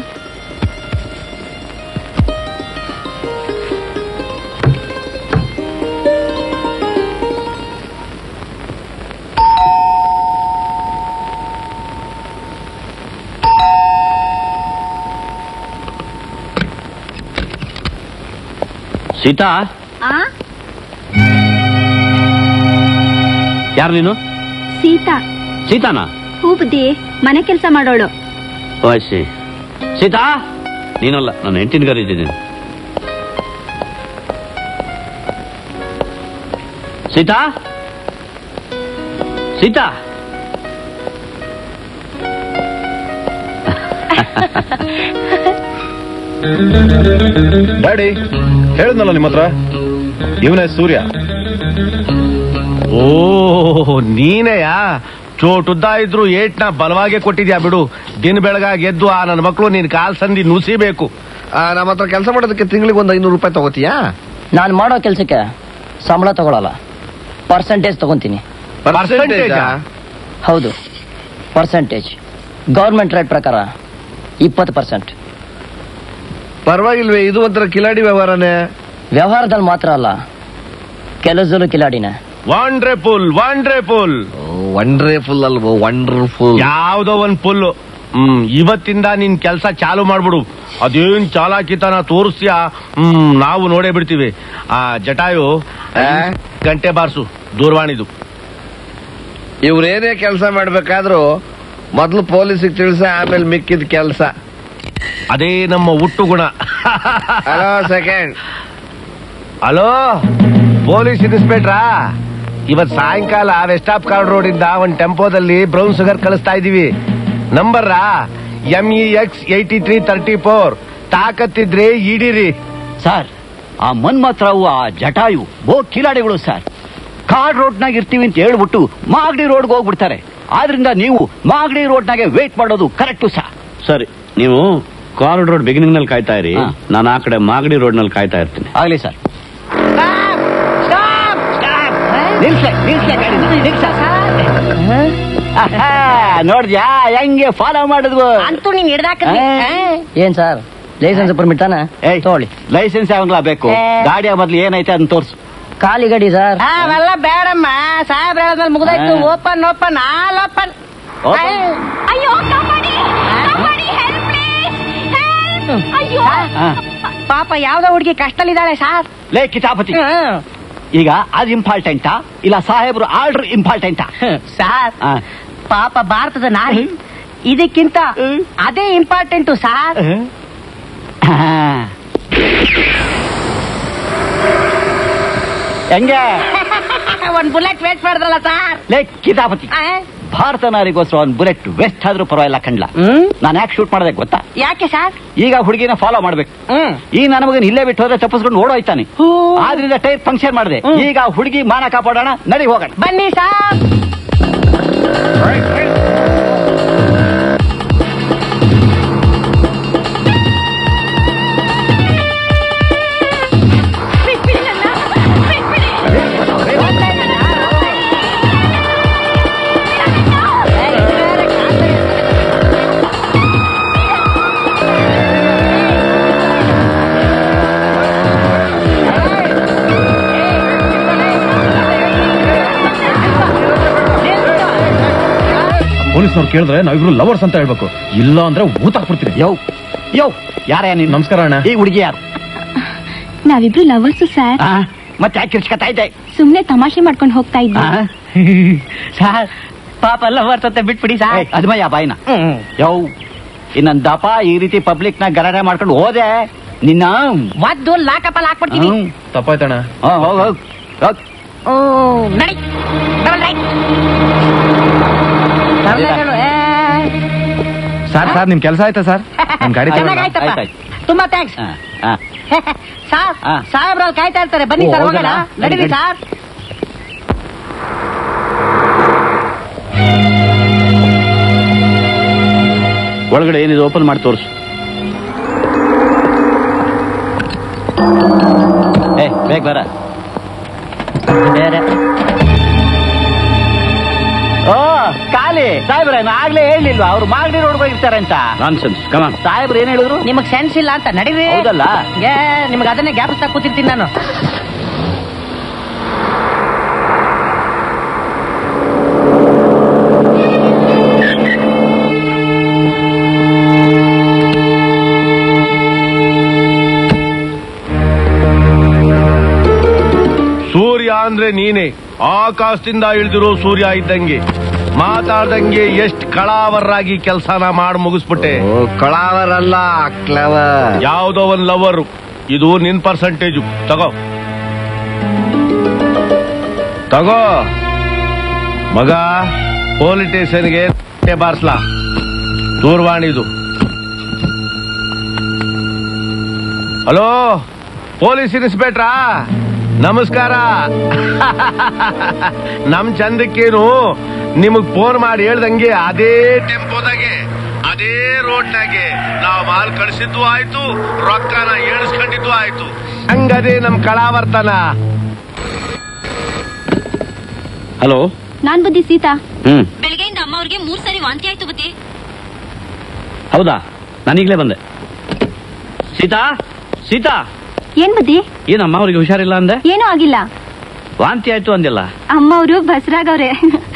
ಸೀತಾ ಆ ಯಾರು ನೀನು ಸೀತಾ ಸೀತಾನಾ ಹೂ ಬುದ್ಧಿ ಮನೆ ಕೆಲಸ ಮಾಡೋಳು ಓಯ್ಸಿ ಸೀತಾ ನೀನಲ್ಲ ನಾನು ಹೆಂಡತಿನ ಕರೀತಿದ್ದೀನಿ ಸೀತಾ ಸೀತಾ ಡ್ಯಾಡಿ ಹೇಳಿದ್ನಲ್ಲ ನಿಮ್ಮ ಹತ್ರ ಇವನೇ ಸೂರ್ಯ ಓ ನೀನೆಯಾ ಚೋಟುದ್ದ ಇದ್ರು ಏಟ್ನ ಬಲವಾಗೆ ಕೊಟ್ಟಿದ್ಯಾ ಬಿಡು ದಿನ ಬೆಳಗಾಗಿ ಎದ್ದು ಆ ನನ್ನ ಮಕ್ಕಳು ನಿನ್ ಕಾಲ್ ಸಂದಿ ನುಸಿಬೇಕು ನಮ್ಮ ಹತ್ರ ಕೆಲಸ ಮಾಡೋದಕ್ಕೆ ತಿಂಗಳಿಗೆ ಒಂದು ಐನೂರು ರೂಪಾಯಿ ತಗೋತೀಯಾ ನಾನು ಮಾಡೋ ಕೆಲಸಕ್ಕೆ ಸಂಬಳ ತಗೊಳಲ್ಲ ಪರ್ಸೆಂಟೇಜ್ ತಗೊಂತೀನಿ Percentage ಆ? ಹೌದು ಪರ್ಸೆಂಟೇಜ್ ಗೌರ್ಮೆಂಟ್ ರೇಟ್ ಪ್ರಕಾರ ಇಪ್ಪತ್ತು ಪರ್ಸೆಂಟ್ ಪರವಾಗಿಲ್ವೇ ಇದು ಒಂಥರ ಕಿಲಾಡಿ ವ್ಯವಹಾರನೇ ವ್ಯವಹಾರದಲ್ಲಿ ಮಾತ್ರ ಅಲ್ಲ ಕೆಲಸದಲ್ಲೂ ಕಿಲಾಡಿನೇ ವಂಡ್ರೆಫುಲ್ ವಂಡ್ರೆಫುಲ್ ವಂಡ್ರೇಫುಲ್ ಅಲ್ವೋ ವಂಡರ್ಫುಲ್ ಯಾವ್ದೋ ಒಂದ್ ಫುಲ್ ಹ್ಮ್ ಇವತ್ತಿಂದ ನಿನ್ ಕೆಲ್ಸ ಚಾಲು ಮಾಡ್ಬಿಡು ಅದೇನ್ ಚಾಲಾಕಿತನ ತೋರಿಸ್ತೀಯ ಹ್ಮ್ ನಾವು ನೋಡೇ ಬಿಡ್ತೀವಿ ಆ ಜಟಾಯು ಆ? ಗಂಟೆ ಬಾರ್ಸು ದೂರವಾಣಿದು ಇವ್ರೇನೇ ಕೆಲಸ ಮಾಡ್ಬೇಕಾದ್ರೂ ಮೊದ್ಲು ಪೊಲೀಸಿಗೆ ತಿಳಿಸ ಆಮೇಲೆ ಮಿಕ್ಕಿದ ಕೆಲಸ ಅದೇ ನಮ್ಮ ಹುಟ್ಟು ಗುಣ ಹಲೋ ಸೆಕೆಂಡ್ ಹಲೋ ಪೊಲೀಸ್ ಇನ್ಸ್ಪೆಕ್ಟ್ರಾ ಇವತ್ ಸಾಯಂಕಾಲ ವೆಸ್ಟಾಪ್ ಕಾರ್ಡ್ ರೋಡ್ ಇಂದ ಒಂದ್ ಟೆಂಪೋದಲ್ಲಿ ಬ್ರೌನ್ ಶುಗರ್ ಕಳಿಸ್ತಾ ಇದೀವಿ number M E X eighty three thirty four ತಾಕತ್ತಿದ್ರೆ ಇಡೀರಿ ಸರ್ ಆ ಮನ್ಮಥರಾವು ಆ ಜಟಾಯು ಬೋ ಕಿಲಾಡಿಗಳು ಸರ್ ಕಾಡ್ ರೋಡ್ನಾಗ ಇರ್ತೀವಿ ಅಂತ ಹೇಳ್ಬಿಟ್ಟು ಮಾಗಡಿ ರೋಡ್ಗೆ ಹೋಗ್ಬಿಡ್ತಾರೆ ಆದ್ರಿಂದ ನೀವು ಮಾಗಡಿ ರೋಡ್ನಾಗೆ ವೇಟ್ ಮಾಡೋದು ಕರೆಕ್ಟು ಸರ್ ಸರಿ ನೀವು ಕಾರಿಡ್ ರೋಡ್ ಬಿಗಿನಿಂಗ್ ನಲ್ಲಿ ಕಾಯ್ತಾ ಇರಿ ಹಾ. ನಾನು ಆ ಕಡೆ ಮಾಗಡಿ ರೋಡ್ ನಲ್ಲಿ ಕಾಯ್ತಾ ಇರ್ತೀನಿ ಆಗ್ಲಿ ಸರ್ ನಿಲ್ಸೆ ನಿಲ್ಸೆ ಗಾಡಿ ನಿಲ್ಸ ನೋಡ್ದ್ಯಾ ಹೆಂಗೆ ಫಾಲೋ ಮಾಡಿದ್ವು ಅಂತೂ ನೀನ್ ಹಿಡ್ದಾಕ ಏನ್ ಸರ್ ಲೈಸೆನ್ಸ್ ಪರ್ಮಿಟ್ ತಾನ ಏಯ್ ತಗೊಳ್ಳಿ ಲೈಸೆನ್ಸ್ ಯಾವಾಗ್ಲಾ ಬೇಕು ಏ. ಗಾಡಿಯ ಮೊದ್ಲು ಏನೈತೆ ಅದನ್ನ ತೋರ್ಸು ಖಾಲಿ ಗಾಡಿ ಸರ್ ಅವೆಲ್ಲ ಬೇಡಮ್ಮ ಸಾಹೇಬ್ರ ಹೇಳದ್ಮೇಲೆ ಮುಗ್ದಾಯ್ತು ಹಾ. Open open all open Open. ಅಯ್ಯೋ ಕಾಪಾಡಿ ಕಾಪಾಡಿ ಹೆಲ್ಪ್ ಪ್ಲೀಸ್ ಅಯ್ಯೋ ಹಾ. ಪಾಪ ಯಾವ್ದೋ ಹುಡುಗಿ ಕಷ್ಟಲಿದ್ದಾಳೆ ಸಾರ್ ಲೇ ಕಿತಾಪತಿ ಈಗ ಅದು ಇಂಪಾರ್ಟೆಂಟಾ ಇಲ್ಲ ಸಾಹೇಬ್ರು ಆರ್ಡರ್ ಇಂಪಾರ್ಟೆಂಟಾ ಸಾರ್ ಹಾ. ಪಾಪ ಭಾರತದ ನಾರಿ ಇದಕ್ಕಿಂತ ಅದೇ ಇಂಪಾರ್ಟೆಂಟು ಸಾರ್ ಹೆಂಗೆ ಒಂದ್ ಬುಲೆಟ್ ವೇಟ್ ಮಾಡಿದ್ರಲ್ಲ ಸಾರ್ ಲೇ ಕಿತಾಪತಿ ಆ? ಭಾರತ ನಾರಿಗೋಸ್ಕರ ಒಂದು ಬುಲೆಟ್ ವೆಸ್ಟ್ ಆದ್ರೂ ಪರವಾಗಿಲ್ಲ ಕಂಡ್ಲ ಹ್ಮ್ ನಾನು ಯಾಕೆ ಶೂಟ್ ಮಾಡೋದಕ್ಕೆ ಗೊತ್ತಾ ಯಾಕೆ ಸಾರ್ ಈಗ ಹುಡುಗಿನ ಫಾಲೋ ಮಾಡ್ಬೇಕು ಹ್ಮ್ ಈ ನನ್ನ ಮಗನ್ ಇಲ್ಲೇ ಬಿಟ್ಟು ಹೋದ್ರೆ ತಪ್ಪಿಸ್ಕೊಂಡು ಓಡೋಯ್ತಾನೆ ಆದ್ರಿಂದ ಟೈರ್ ಫಂಕ್ಷನ್ ಮಾಡಿದೆ ಈಗ ಹುಡುಗಿ ಮಾನ ಕಾಪಾಡೋಣ ನಡಿ ಹೋಗೋಣ ಬನ್ನಿ ಸಾರ್ ಪೊಲೀಸ್ನವ್ರು ಕೇಳಿದ್ರೆ ನಾವಿಬ್ರು ಲವರ್ಸ್ ಅಂತ ಹೇಳ್ಬೇಕು ಇಲ್ಲ ಅಂದ್ರೆ ಊತ ಹಾಕ್ಬಿಡ್ತೀನಿ ಯೋ ಯೋ ಯಾರೇ ನೀನು ನಮಸ್ಕಾರ ಅಣ್ಣ ಈ ಹುಡುಗಿ ಯಾರು ನಾವಿಬ್ರು ಲವರ್ಸು ಸರ್ ಆ? ಮತ್ತೆ ಯಾಕೆ ಕಿರ್ಚ್ಕತಾ ಇದ್ದೆ ಸುಮ್ನೆ ತಮಾಷೆ ಮಾಡ್ಕೊಂಡು ಹೋಗ್ತಾ ಇದ್ವಿ ಸಾರ್ ಪಾಪ ಎಲ್ಲ ಬರ್ತತೆ ಬಿಟ್ಬಿಡಿ ಸಾರ್ ಅದ್ಮಯ್ಯ ಬಾಯ್ನ ಯೋ ಇನ್ನೊಂದ್ ದಪ ಈ ರೀತಿ ಪಬ್ಲಿಕ್ ನ ಗಲಾಟೆ ಮಾಡ್ಕೊಂಡು ಹೋದೆ ನಿನ್ನ ಒದ್ದು ಲಾಕಪ್ಪಲ್ಲಿ ಹಾಕ್ಬಿಡ್ತೀನಿ ಹ್ಮ್. ತಪ್ಪಾಯ್ತಣ್ಣ ಹಾ, ಹೋಗ್ ಹೋಗ್ ಹೋಗ್. ಓ ನಡಿ ಡಬಲ್ ರೈಟ್ ಡಬಲ್ ರೈಟ್ ಹೇಳು, ಏ. ಸರ್ ಸರ್ ನಿಮ್ ಕೆಲಸ ಆಯ್ತಾ ಸರ್ ನನ್ ಗಾಡಿ ತಗೊಳ್ಳ? ಚೆನ್ನಾಗಾಯ್ತಪ್ಪ. ಆಯ್ತ್, ಆಯ್ತ್. ತುಂಬಾ ಥ್ಯಾಂಕ್ಸ್ ಹಾ, ಹಾ. ಸಾರ್ ಹಾ. ಸಾಹೇಬ್ರಲ್ಲಿ ಕಾಯ್ತಾ ಇರ್ತಾರೆ ಬನ್ನಿ ಓ, ಸರ್ ಹೋಗೋಣ? ಹೋಗೋಣ ನಡಿ, ನಡೀರಿ ನಡಿ. ಸಾರ್ ಒಳಗಡೆ ಏನಿದೆ ಓಪನ್ ಮಾಡಿ ತೋರಿಸು ಏ ಬೇಗ ಬರ ಓ ಖಾಲಿ ಸಾಹೇಬ್ರೆ ನಾ ಆಗ್ಲೇ ಹೇಳಿಲ್ವಾ ಅವ್ರು ಮಾಗಡಿ ರೋಡ್ ಹೋಗಿರ್ತಾರೆ ಅಂತ ನಾನ್ಸೆನ್ಸ್ ಕಮಾನ್ ಸಾಹೇಬ್ರು ಏನ್ ಹೇಳಿದ್ರು ನಿಮಗ್ ಸೆನ್ಸ್ ಇಲ್ಲ ಅಂತ ನಡೀರಿ ಹೌದಲ್ಲ? ಏ ನಿಮ್ಗೆ ಅದನ್ನೇ ಜ್ಞಾಪಿಸ್ತಾ ಕೂತಿರ್ತೀನಿ ನಾನು ಸೂರ್ಯ ಅಂದ್ರೆ ನೀನೆ ಆಕಾಶದಿಂದ ಇಳಿದಿರೋ ಸೂರ್ಯ ಇದ್ದಂಗೆ ಮಾತಾಡ್ದಂಗೆ ಎಷ್ಟ್ ಕಳಾವರಾಗಿ ಕೆಲಸನ ಮಾಡಿ ಮುಗಿಸ್ಬಿಟ್ಟೆ ಕಳಾವರಲ್ಲ ಕ್ಲವರ್ ಯಾವ್ದೋ ಒಂದ್ ಲವರ್ ಇದು ನಿನ್ ಪರ್ಸಂಟೇಜು ತಗೋ ತಗೋ ಮಗ ಪೊಲೀಸ್ ಸ್ಟೇಷನ್ಗೆ ಬಾರ್ಸ್ಲಾ ದೂರವಾಣಿದು ಹಲೋ ಪೊಲೀಸ್ ಇನ್ಸ್ಪೆಕ್ಟ್ರಾ ನಮಸ್ಕಾರ ನಮ್ ಚಂದಕ್ಕೇನು ನಿಮಗ್ ಫೋನ್ ಮಾಡಿ ಹೇಳ್ದಂಗೆ ಅದೇ ಟೆಂಪೋದಾಗೆ ಅದೇ ರೋಡ್ನಾಗೆ ನಾವು ಮಾಲ್ ಕಳಿಸಿದ್ದು ಆಯ್ತು ರೊಕ್ಕನ ಏಳಿಸ್ಕೊಂಡಿದ್ದು ಆಯ್ತು ಹಂಗದೇ ನಮ್ ಕಳಾವರ್ತನ ಹಲೋ ನಾನ್ ಬುದ್ಧಿ ಸೀತಾ ಹ್ಮ್ ಬೆಳಗ್ಗೆಯಿಂದ ಅಮ್ಮ ಅವ್ರಿಗೆ ಮೂರ್ ಸರಿ ವಾಂತಿ ಆಯ್ತು ಬುದ್ಧಿ ಹೌದಾ ನಾನೀಗ್ಲೇ ಬಂದೆ ಸೀತಾ ಸೀತಾ ಏನ್ ಬುದ್ಧಿ ಏನಮ್ಮ ಅವ್ರಿಗೆ ಹುಷಾರಿಲ್ಲ ಅಂದೆ ಏನೂ ಆಗಿಲ್ಲ ವಾಂತಿ ಆಯ್ತು ಅಂದಿಲ್ಲ ಅಮ್ಮ ಅವರು ಬಸ್ರಾಗವ್ರೆ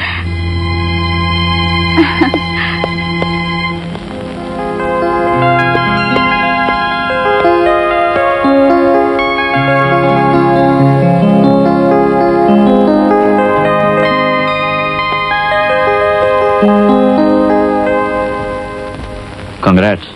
ಕಂಗ್ರಾಟ್ಸ್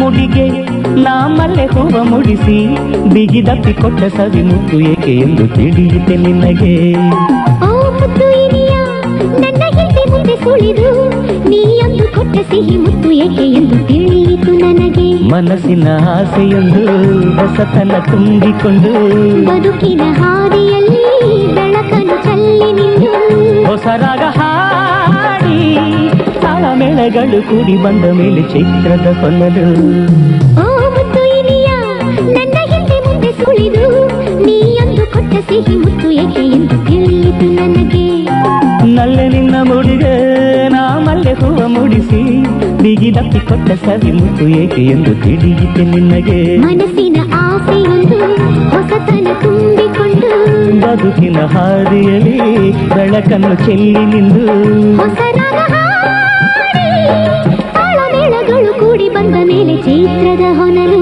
ಮುಡಿಗೆ ನಾ ಮಲ್ಲೆ ಹೂವ ಮುಡಿಸಿ ಬಿಗಿದಪ್ಪಿ ಕೊಟ್ಟ ಸವಿ ಮುತ್ತು ಏಕೆ ಎಂದು ತಿಳಿಯಿತೆ ನಿನಗೆ ಓ ಮುತ್ತು ಇನಿಯ ನನ್ನ ಹಿಂದೆ ಮುಂದೆ ಸುಳಿದು ನೀ ಅಂದು ಕೊಟ್ಟ ಸಿಹಿ ಮುತ್ತು ಏಕೆ ಎಂದು ತಿಳಿಯಿತು ನನಗೆ ಮನಸ್ಸಿನ ಆಸೆಯೊಂದು ಹೊಸತನ ತುಂಬಿಕೊಂಡು ಬದುಕಿನ ಹಾದಿಯಲ್ಲಿ ಬೆಳಕನ್ನು ಚಲ್ಲಿ ನಿಂದು ಹೊಸ ರಾಗ ಹಾಡಿ ತಾಳಮೇಳಗಳು ಕೂಡಿ ಬಂದ ಮೇಲೆ ಚೈತ್ರದ ಹೊನ್ನಲು ಓ ಮುತ್ತು ಇನಿಯ ನನ್ನ ಹಿಂದೆ ಮುಂದೆ ಸುಳಿದು ನೀ ಅಂದು ಕೊಟ್ಟ ಸಿಹಿ ಮುತ್ತು ಏಕೆ ಎಂದು ತಿಳಿಯಿತು ನನಗೆ ನಲ್ಲೆ ನಿನ್ನ ಮುಡಿಗೆ ನಾ ಮಲ್ಲೆ ಹೂವ ಮುಡಿಸಿ ಬಿಗಿದಪ್ಪಿ ಕೊಟ್ಟ ಸವಿ ಮುತ್ತು ಏಕೆ ಎಂದು ತಿಳಿಯಿತೆ ನಿನಗೆ ಮನಸ್ಸಿನ ಆಸೆಯೊಂದು ಹೊಸತನ ತುಂಬಿಕೊಂಡು ಬದುಕಿನ ಹಾದಿಯಲ್ಲಿ ಬೆಳಕನ್ನು ಚೆಲ್ಲಿ ನಿಂದು ಹೊಸ ರಾಗ ಹಾಡಿ ತಾಳಮೇಳಗಳು ಕೂಡಿ ಬಂದ ಮೇಲೆ ಚೈತ್ರದ ಹೊನಲು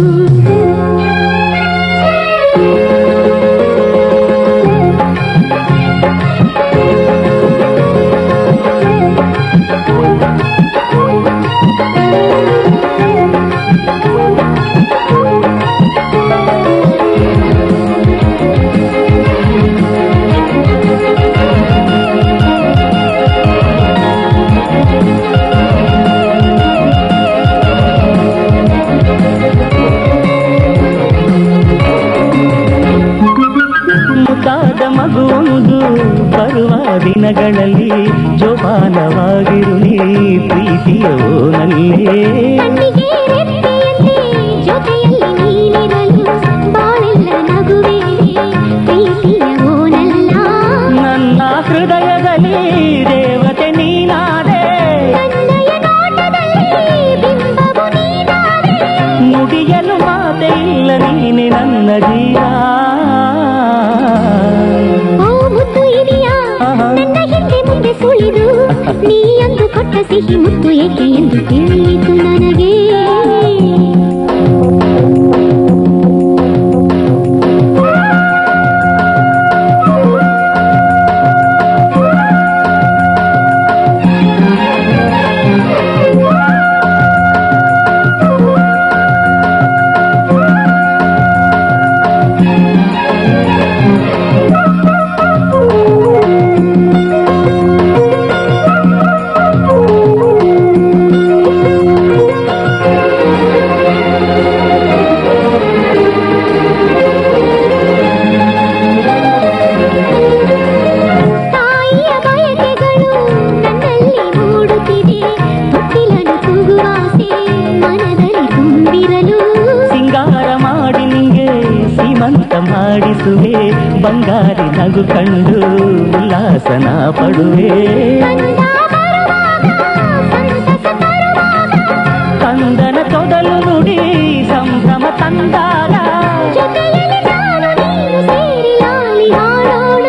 ಮುತ್ತಾದ ಮಗುವೊಂದು ಬರುವ ದಿನಗಳಲ್ಲಿ ಜೋಪಾನವಾಗಿರು ನೀ ಪ್ರೀತಿಯ ಓನಲ್ಲೇ ಕಣ್ಣಿಗೆ ರೆಪ್ಪೆಯಂತೆ ಜೊತೆಯಲ್ಲಿ ನೀನಿರಲು ಬಾಳೆಲ್ಲ ನಗುವೇನೆ ಪ್ರೀತಿಯ ಓನಲ್ಲ ನನ್ನ ಹೃದಯದಲ್ಲಿ ದೇವತೆ ನೀನಾದೆ ಕನ್ನಯ ನೋಟದಲ್ಲಿ ಬಿಂಬವು ನೀನಾದೆ ನುಡಿಯಲು ಮಾತೆ ಇಲ್ಲ ನೀನೆ ನನ್ನ ಜೀವ ಓ ಮುತ್ತು ಇನಿಯ ನನ್ನ ಹಿಂದೆ ಮುಂದೆ ಸುಳಿದು ನೀ ಅಂದು ಕೊಟ್ಟ ಸಿಹಿ ಮುತ್ತು ಏಕೆ ಎಂದು ತಿಳಿಯಿತು ನನಗೆ ತಾಯಿಯ ಬಯಕೆಗಳು ನನ್ನಲ್ಲಿ ಮೂಡುತ್ತಿದೆ ತೊಟ್ಟಿಲನ್ನು ತೂಗುವಾಸೆ ಮನದಲ್ಲಿ ತುಂಬಿರಲು ಸಿಂಗಾರ ಮಾಡಿ ನಿಂಗೆ ಸೀಮಂತ ಮಾಡಿಸುವೆ ಬಂಗಾರಿ ನಗು ಕಂಡು ಉಲ್ಲಾಸನ ಪಡುವೆ ಕಂದನ ತೊದಲು ನುಡಿ ಸಂಭ್ರಮ ತಂದಾರ ಜೊತೆಯಲ್ಲಿ ನಾನು ನೀನು ಸೇರಿ ಲಾಲಿ ಹಾಡೋಣ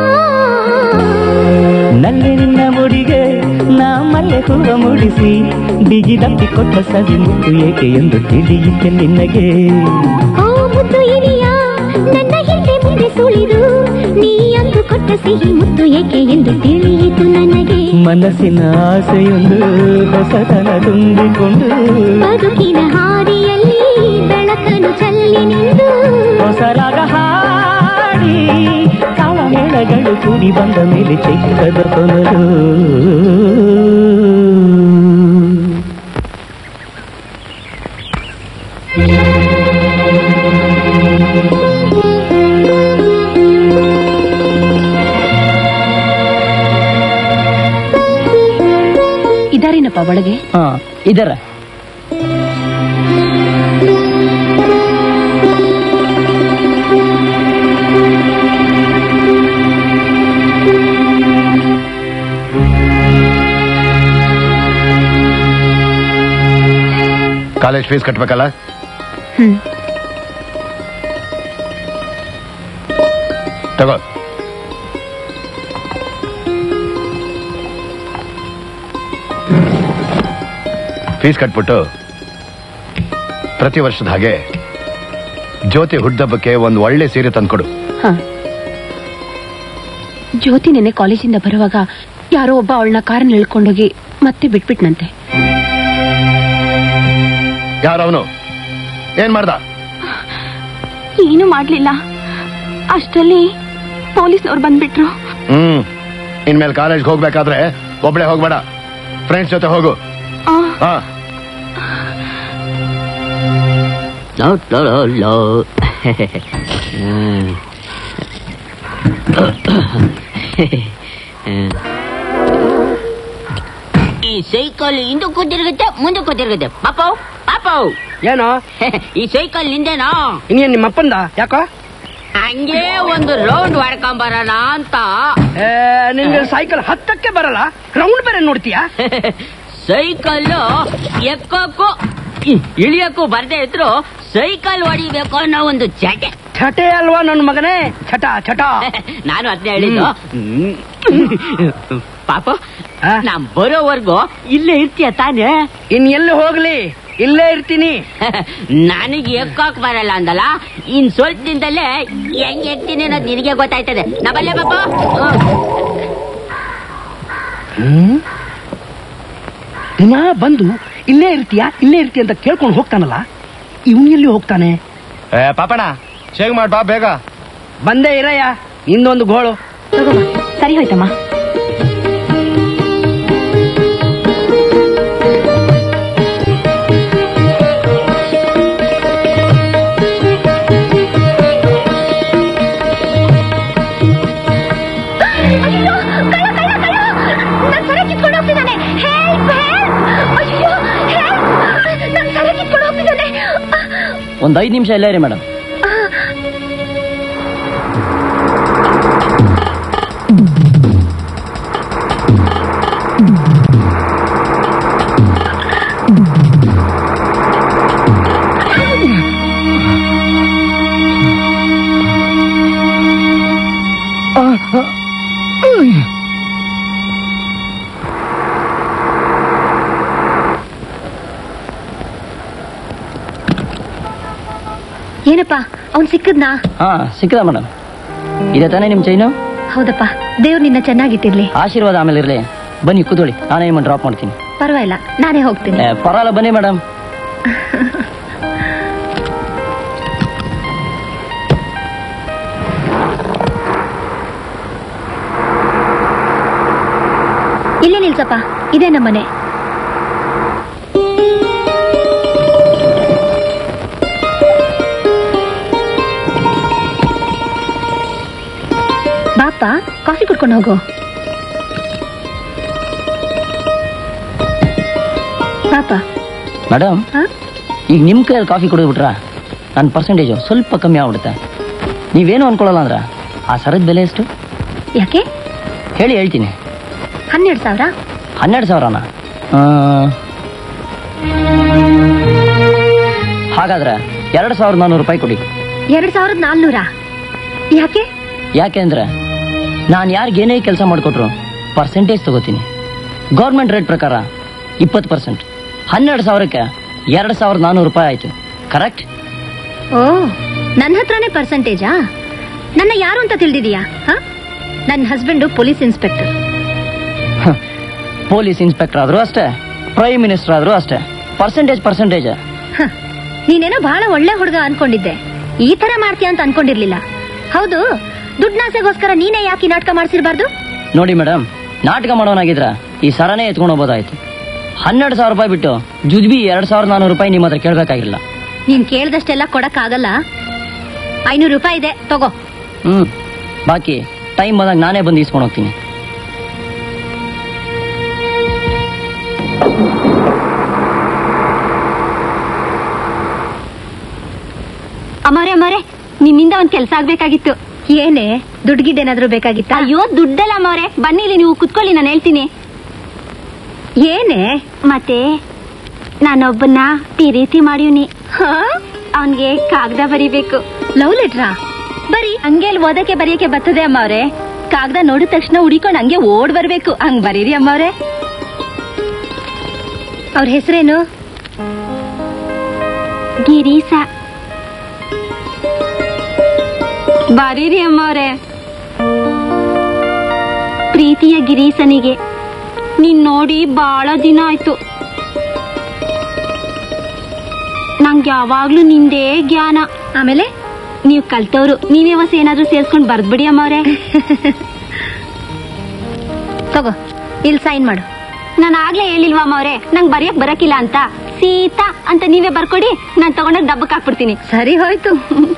ನಲ್ಲಿ ನಿನ್ನ ಮುಡಿಗೆ ನಾ ಮಲ್ಲೆ ಹೂವ ಮುಡಿಸಿ ಬಿಗಿದಪ್ಪಿ ಕೊಟ್ಟ ಸವಿ ಮುತ್ತು ಏಕೆ ಎಂದು ತಿಳಿಯಿತೆ ನಿನಗೆ ಓ ಮುತ್ತು ಇನಿಯ ನನ್ನ ಹಿಂದೆ ಮುಂದೆ ಸುಳಿದು ನೀ ಅಂದು ಕೊಟ್ಟ ಸಿಹಿ ಮುತ್ತು ಏಕೆ ಎಂದು ತಿಳಿಯಿತು ನನಗೆ ಮನಸ್ಸಿನ ಆಸೆಯೊಂದು ಹೊಸತನ ತುಂಬಿಕೊಂಡು ಬದುಕಿನ ಹಾದಿಯಲ್ಲಿ ಬೆಳಕನ್ನು ಚಲ್ಲಿ ನಿಂದು ಹೊಸ ರಾಗ ಹಾಡಿ ತಾಳಮೇಳಗಳು ಕೂಡಿ ಬಂದ ಮೇಲೆ ಚೈತ್ರದ ಕೊನಲು ಇದಾರೇನಪ್ಪ ಒಳಗೆ ಹಾ ಇದರ ಕಾಲೇಜ್ ಫೀಸ್ ಕಟ್ಬೇಕಲ್ಲ ಹ್ಮ್ ತಗೋ ಫೀಸ್ ಕಟ್ಬಿಟ್ಟು ಪ್ರತಿ ವರ್ಷದ ಹಾಗೆ ಜ್ಯೋತಿ ಹುಡ್ದಬ್ಬಕ್ಕೆ ಒಂದು ಒಳ್ಳೆ ಸೀರೆ ತಂದ್ಕೊಡು ಹ ಜ್ಯೋತಿ ನೆನೆ ಕಾಲೇಜಿಂದ ಬರುವಾಗ ಯಾರೋ ಒಬ್ಬ ಅವಳನ್ನ ಕಾರನ್ನ ಇಳ್ಕೊಂಡೋಗಿ ಮತ್ತೆ ಬಿಟ್ಬಿಟ್ನಂತೆ ಯಾರವನು ಏನ್ ಮಾಡ್ದ ಏನು ಮಾಡ್ಲಿಲ್ಲ ಅಷ್ಟರಲ್ಲಿ ಪೊಲೀಸ್ನವ್ರು ಬಂದ್ಬಿಟ್ರು ಹ್ಮ್ ಇನ್ಮೇಲೆ ಕಾಲೇಜ್ಗೆ ಹೋಗ್ಬೇಕಾದ್ರೆ ಒಬ್ಳೆ ಹೋಗ್ಬೇಡ ಫ್ರೆಂಡ್ಸ್ ಜೊತೆ ಹೋಗು ಆ, ಹಾ ಲೋ, ಲೋ, ಲೋ, ಲೋ. ಹ್ಮ್. ಈ ಸೈಕಲ್ ಹಿಂದಕ್ಕೂ ತಿರುಗುತ್ತೆ ಮುಂದಕ್ಕೂ ತಿರುಗುತ್ತೆ ಪಾಪು ಪಾಪು ಏನೋ ಈ ಸೈಕಲ್ ನಿಂದೇನಾ ಇನ್ನೇನ್ ನಿಮ್ಮ ಅಪ್ಪಂದ ಯಾಕೋ ಹಂಗೆ ಒಂದು ರೌಂಡ್ ಹೊಡ್ಕೊಂಬರೋಣ ಅಂತ ಏ, ನಿನ್ಗೆ ಸೈಕಲ್ ಹತ್ತಕ್ಕೆ ಬರಲ್ಲ ರೌಂಡ್ ಬೇರೆ ನೋಡ್ತೀಯಾ ಸೈಕಲ್ ಎಕ್ಕೋಕ್ಕೂ ಇ- ಇಳಿಯಕ್ಕೂ ಬರ್ದೇ ಇದ್ರು ಸೈಕಲ್ ಹೊಡಿಬೇಕು ಅನ್ನೋ ಒಂದು ಚಟೆ ಚಟೆ ಅಲ್ವಾ ನನ್ನ ಮಗನೇ ಚಟ ಚಟ ನಾನು ಅದನ್ನೇ ಹೇಳಿದ್ದು ಪಾಪ ನಾ ಬರೋವರೆಗೂ ಇಲ್ಲೇ ಇರ್ತೀಯ ತಾನೇ ಇನ್ ಎಲ್ಲಿ ಹೋಗ್ಲಿ ಇಲ್ಲೇ ಇರ್ತೀನಿ ನನಗೆ ಎಕ್ಕೋಕ್ ಬರಲ್ಲ ಅಂದಲ್ಲ ಇನ್ ಸ್ವಲ್ಪ ದಿನದಲ್ಲೇ ಹೆಂಗ್ ಎಕ್ತೀನಿ ಅನ್ನೋದು ನಿನಗೆ ಗೊತ್ತಾಯ್ತದೆ ನಾ ಬಲ್ಲೆ ಪಾಪ ಹ್ಮ್? ದಿನ ಬಂದು ಇಲ್ಲೇ ಇರ್ತೀಯಾ ಇಲ್ಲೇ ಇರ್ತೀಯ ಅಂತ ಕೇಳ್ಕೊಂಡು ಹೋಗ್ತಾನಲ್ಲ ಇವನ್ ಎಲ್ಲಿ ಹೋಗ್ತಾನೆ ಏ ಪಾಪಣ್ಣ ಶೇಗ್ ಮಾಡ್ ಬಾ ಬೇಗ ಬಂದೇ ಇರಯ್ಯ ನಿಂದೊಂದು ಗೋಳು ಸರಿ ಹೋಯ್ತಮ್ಮ ನನ್ ಸರ ಕಿತ್ಕೊಂಡು ಹೋಗ್ತಿದ್ದಾನೆ ಹೆಲ್ಪ್ ಹೆಲ್ಪ್ ಅಯ್ಯೋ ಹೆಲ್ಪ್ ನನ್ ಸರ ಕಿತ್ಕೊಂಡು ಹೋಗ್ತಿದ್ದಾನೆ ಒಂದ್ ಐದ್ ನಿಮಿಷ ಇಲ್ಲೇ ರೀ ಮೇಡಮ್ ಏನಪ್ಪ ಅವ್ನ್ ಸಿಕ್ಕದ್ನಾ ಹಾ ಸಿಕ್ಕದ ಮೇಡಮ್ ಇದೆ ತಾನೇ ನಿಮ್ ಚೈನು ಹೌದಪ್ಪ ದೇವ್ರು ನಿನ್ನ ಚೆನ್ನಾಗಿಟ್ಟಿರ್ಲಿ ಆಶೀರ್ವಾದ ಆಮೇಲೆ ಇರ್ಲಿ ಬನ್ನಿ ಕೂತ್ಕೊಳ್ಳಿ ನಾನೇ ನಿಮ್ಮನ್ನು ಡ್ರಾಪ್ ಮಾಡ್ತೀನಿ ಪರವಾಗಿಲ್ಲ ನಾನೇ ಹೋಗ್ತೀನಿ ಏ, ಪರವಾಗಿಲ್ಲ ಬನ್ನಿ ಮೇಡಮ್ ಇಲ್ಲೇ ನಿಲ್ಸಪ್ಪ ಇದೇ ನಮ್ಮನೆ ಬಾಪ ಕಾಫಿ ಕುಡ್ಕೊಂಡು ಹೋಗು ಪಾಪ ಮೇಡಮ್ ಹಾ? ಈಗ ನಿಮ್ ಕೈಯಲ್ಲಿ ಕಾಫಿ ಕುಡಿದ್ಬಿಟ್ರ ನನ್ನ ಪರ್ಸೆಂಟೇಜು ಸ್ವಲ್ಪ ಕಮ್ಮಿ ಆಗ್ಬಿಡುತ್ತೆ ನೀವೇನು ಅನ್ಕೊಳ್ಳಲ್ಲ ಅಂದ್ರ ಆ ಸರದ ಬೆಲೆ ಎಷ್ಟು ಯಾಕೆ ಹೇಳಿ ಹೇಳ್ತೀನಿ ಹನ್ನೆರಡು ಸಾವಿರ ಹನ್ನೆರಡು ಸಾವಿರನ ಆ, ಹಾಗಾದ್ರೆ ಎರಡು ಸಾವಿರದ ನಾನ್ನೂರು ರೂಪಾಯಿ ಕೊಡಿ ಎರಡ್ ಸಾವಿರದ ನಾಲ್ನೂರ ಯಾಕೆ ಯಾಕೆಂದ್ರೆ ನಾನು ಯಾರಿಗೆ ಏನೇ ಕೆಲಸ ಮಾಡಿಕೊಟ್ರು ಪರ್ಸೆಂಟೇಜ್ ತಗೋತೀನಿ ಗೌರ್ಮೆಂಟ್ ರೇಟ್ ಪ್ರಕಾರ ಇಪ್ಪತ್ತು ಪರ್ಸೆಂಟ್ ಹನ್ನೆರಡು ಸಾವಿರಕ್ಕೆ ಎರಡು ಸಾವಿರದ ನಾನ್ನೂರು ರೂಪಾಯಿ ಆಯ್ತು ಕರೆಕ್ಟ್ ಓ ನನ್ನ ಹತ್ರನೇ ಪರ್ಸೆಂಟೇಜಾ ನನ್ನ ಯಾರು ಅಂತ ತಿಳಿದಿದೀಯಾ ನನ್ನ husband police inspector police inspector ಆದ್ರೂ ಅಷ್ಟೇ ಪ್ರೈಮ್ ಮಿನಿಸ್ಟರ್ ಆದ್ರೂ ಅಷ್ಟೇ ಪರ್ಸೆಂಟೇಜ್ ಪರ್ಸೆಂಟೇಜ್ ನೀನೇನೋ ಬಹಳ ಒಳ್ಳೆ ಹುಡುಗ ಅನ್ಕೊಂಡಿದ್ದೆ ಈ ತರ ಮಾಡ್ತೀಯ ಅಂತ ಅನ್ಕೊಂಡಿರ್ಲಿಲ್ಲ ಹೌದು ದುಡ್ನಾಸೆಗೋಸ್ಕರ ನೀನೇ ಯಾಕೆ ಈ ನಾಟಕ ಮಾಡ್ಸಿರ್ಬಾರ್ದು ನೋಡಿ ಮೇಡಮ್ ನಾಟಕ ಮಾಡೋನಾಗಿದ್ರ ಈ ಸರನೇ ಎತ್ಕೊಂಡು ಹೋಗ್ಬೋದಾಯ್ತು ಹನ್ನೆರಡು ಸಾವಿರ ರೂಪಾಯಿ ಬಿಟ್ಟು ಜುಜ್ಬಿ ಎರಡ್ ಸಾವಿರದ ನಾನ್ನೂರು ರೂಪಾಯಿ ನಿಮ್ಮ ಹತ್ರ ಕೇಳಬೇಕಾಗಿಲ್ಲ ನೀನ್ ಕೇಳ್ದಷ್ಟೆಲ್ಲ ಕೊಡಕ್ಕಾಗಲ್ಲ ಐನೂರು ರೂಪಾಯಿ ಇದೆ ತಗೋ ಹ್ಮ್ ಬಾಕಿ ಟೈಮ್ ಬಂದಾಗ ನಾನೇ ಬಂದು ಇಸ್ಕೊಂಡು ಹೋಗ್ತೀನಿ ಅಮ್ಮರೇ ಅಮ್ಮರೇ ನಿಮ್ಮಿಂದ ಒಂದ್ ಕೆಲ್ಸ ಆಗ್ಬೇಕಾಗಿತ್ತು ಏನೇ ದುಡ್ಡು ಗಿಡ್ಡೇನಾದ್ರೂ ಬೇಕಾಗಿತ್ತ ಅಯ್ಯೋ ದುಡ್ಡಲ್ಲ ಅಮ್ಮವ್ರೆ ಬನ್ನಿ ಇಲ್ಲಿ ನೀವು ಕುತ್ಕೊಳ್ಳಿ ನಾನು ಹೇಳ್ತೀನಿ ಏನೇ ಮತ್ತೆ ನಾನೊಬ್ಬನ್ನ ಪ್ರೀತಿ ಮಾಡಿವ್ನಿ ಅವನ್ಗೆ ಕಾಗದ ಬರಿಬೇಕು ಲವ್ ಲೆಟ್ರಾ ಬರಿ ಹಂಗೆ ಅಲ್ಲಿ ಓದಕ್ಕೆ ಬರೆಯಕ್ಕೆ ಬರ್ತದೆ ಅಮ್ಮವ್ರೆ ಕಾಗದ ನೋಡಿದ ತಕ್ಷಣ ಹುಡಿಕೊಂಡು ಹಂಗೆ ಓಡ್ ಬರ್ಬೇಕು ಹಂಗ್ ಬರೀರಿ ಅಮ್ಮವ್ರೆ ಅವ್ರ ಹೆಸರೇನು ಗಿರೀಶ ಬರೀರಿ ಅಮ್ಮವ್ರೆ ಪ್ರೀತಿಯ ಗಿರೀಶನಿಗೆ ನೀನ್ ನೋಡಿ ಬಹಳ ದಿನ ಆಯ್ತು ನಂಗೆ ಯಾವಾಗ್ಲೂ ನಿಂದೇ ಜ್ಞಾನ ಆಮೇಲೆ ನೀವು ಕಲ್ತವ್ರು ನೀವೇ ಹೊಸ ಏನಾದ್ರೂ ಸೇರ್ಸ್ಕೊಂಡ್ ಬರ್ದ್ಬಿಡಿ ಅಮ್ಮವ್ರೆ ತಗೋ ಇಲ್ಲಿ ಸೈನ್ ಮಾಡು ನಾನು ಆಗ್ಲೇ ಹೇಳಿಲ್ವಾ ಅಮ್ಮವ್ರೆ ನಂಗ್ ಬರೆಯಕ್ ಬರಕಿಲ್ಲ ಅಂತ ಸೀತಾ ಅಂತ ನೀವೇ ಬರ್ಕೊಡಿ ನಾನ್ ತಗೊಂಡೋಗ್ ಡಬ್ಬಕ್ ಹಾಕ್ಬಿಡ್ತೀನಿ ಸರಿ ಹೋಯ್ತು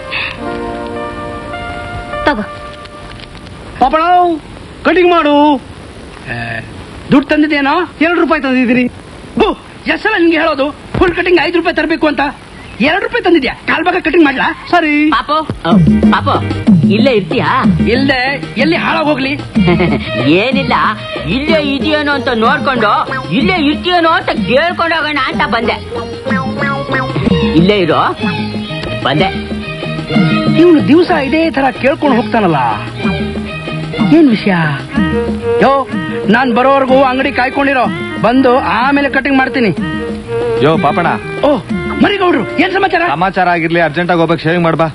ತಗೋ ಪಾಪಣ ಕಟಿಂಗ್ ಮಾಡು ಏ, ದುಡ್ಡು ತಂದಿದ್ದೇನೋ ಎರಡು ರೂಪಾಯಿ ತಂದಿದ್ದೀರಿ ಓ ಎಷ್ಟಲ್ಲ ನಿನ್ಗೆ ಹೇಳೋದು ಫುಲ್ ಕಟಿಂಗ್ ಐದು ರೂಪಾಯಿ ತರಬೇಕು ಅಂತ ಎರಡು ರೂಪಾಯಿ ತಂದಿದ್ಯಾ ಕಾಲ್ ಭಾಗ ಕಟಿಂಗ್ ಮಾಡ್ಲಾ ಸರಿ ಪಾಪು ಪಾಪು ಇಲ್ಲೇ ಇರ್ತೀಯಾ ಇಲ್ದೆ ಎಲ್ಲಿ ಹಾಳಾಗೋಗ್ಲಿ ಏನಿಲ್ಲ ಇಲ್ಲೇ ಇದೆಯೇನೋ ಅಂತ ನೋಡ್ಕೊಂಡು ಇಲ್ಲೇ ಇರ್ತೀಯೇನೋ ಅಂತ ಕೇಳ್ಕೊಂಡು ಹೋಗೋಣ ಅಂತ ಬಂದೆ ಇಲ್ಲೇ ಇರೋ ಬಂದೆ ಇವನು ದಿವಸ ಇದೇ ತರ ಕೇಳ್ಕೊಂಡು ಹೋಗ್ತಾನಲ್ಲ ಏನ್ ವಿಷಯ ಯೋ ನಾನ್ ಬರೋವರೆಗೂ ಅಂಗಡಿ ಕಾಯ್ಕೊಂಡಿರೋ ಬಂದು ಆಮೇಲೆ ಕಟಿಂಗ್ ಮಾಡ್ತೀನಿ ಯೋ ಪಾಪಣ ಓ ಮರಿಗೌಡ್ರು ಏನ್ ಸಮಾಚಾರ ಸಮಾಚಾರ ಆಗಿರ್ಲಿ ಅರ್ಜೆಂಟ್ ಆಗಿ ಹೋಗ್ಬೇಕು ಶೇವಿಂಗ್ ಮಾಡ್ಬಾ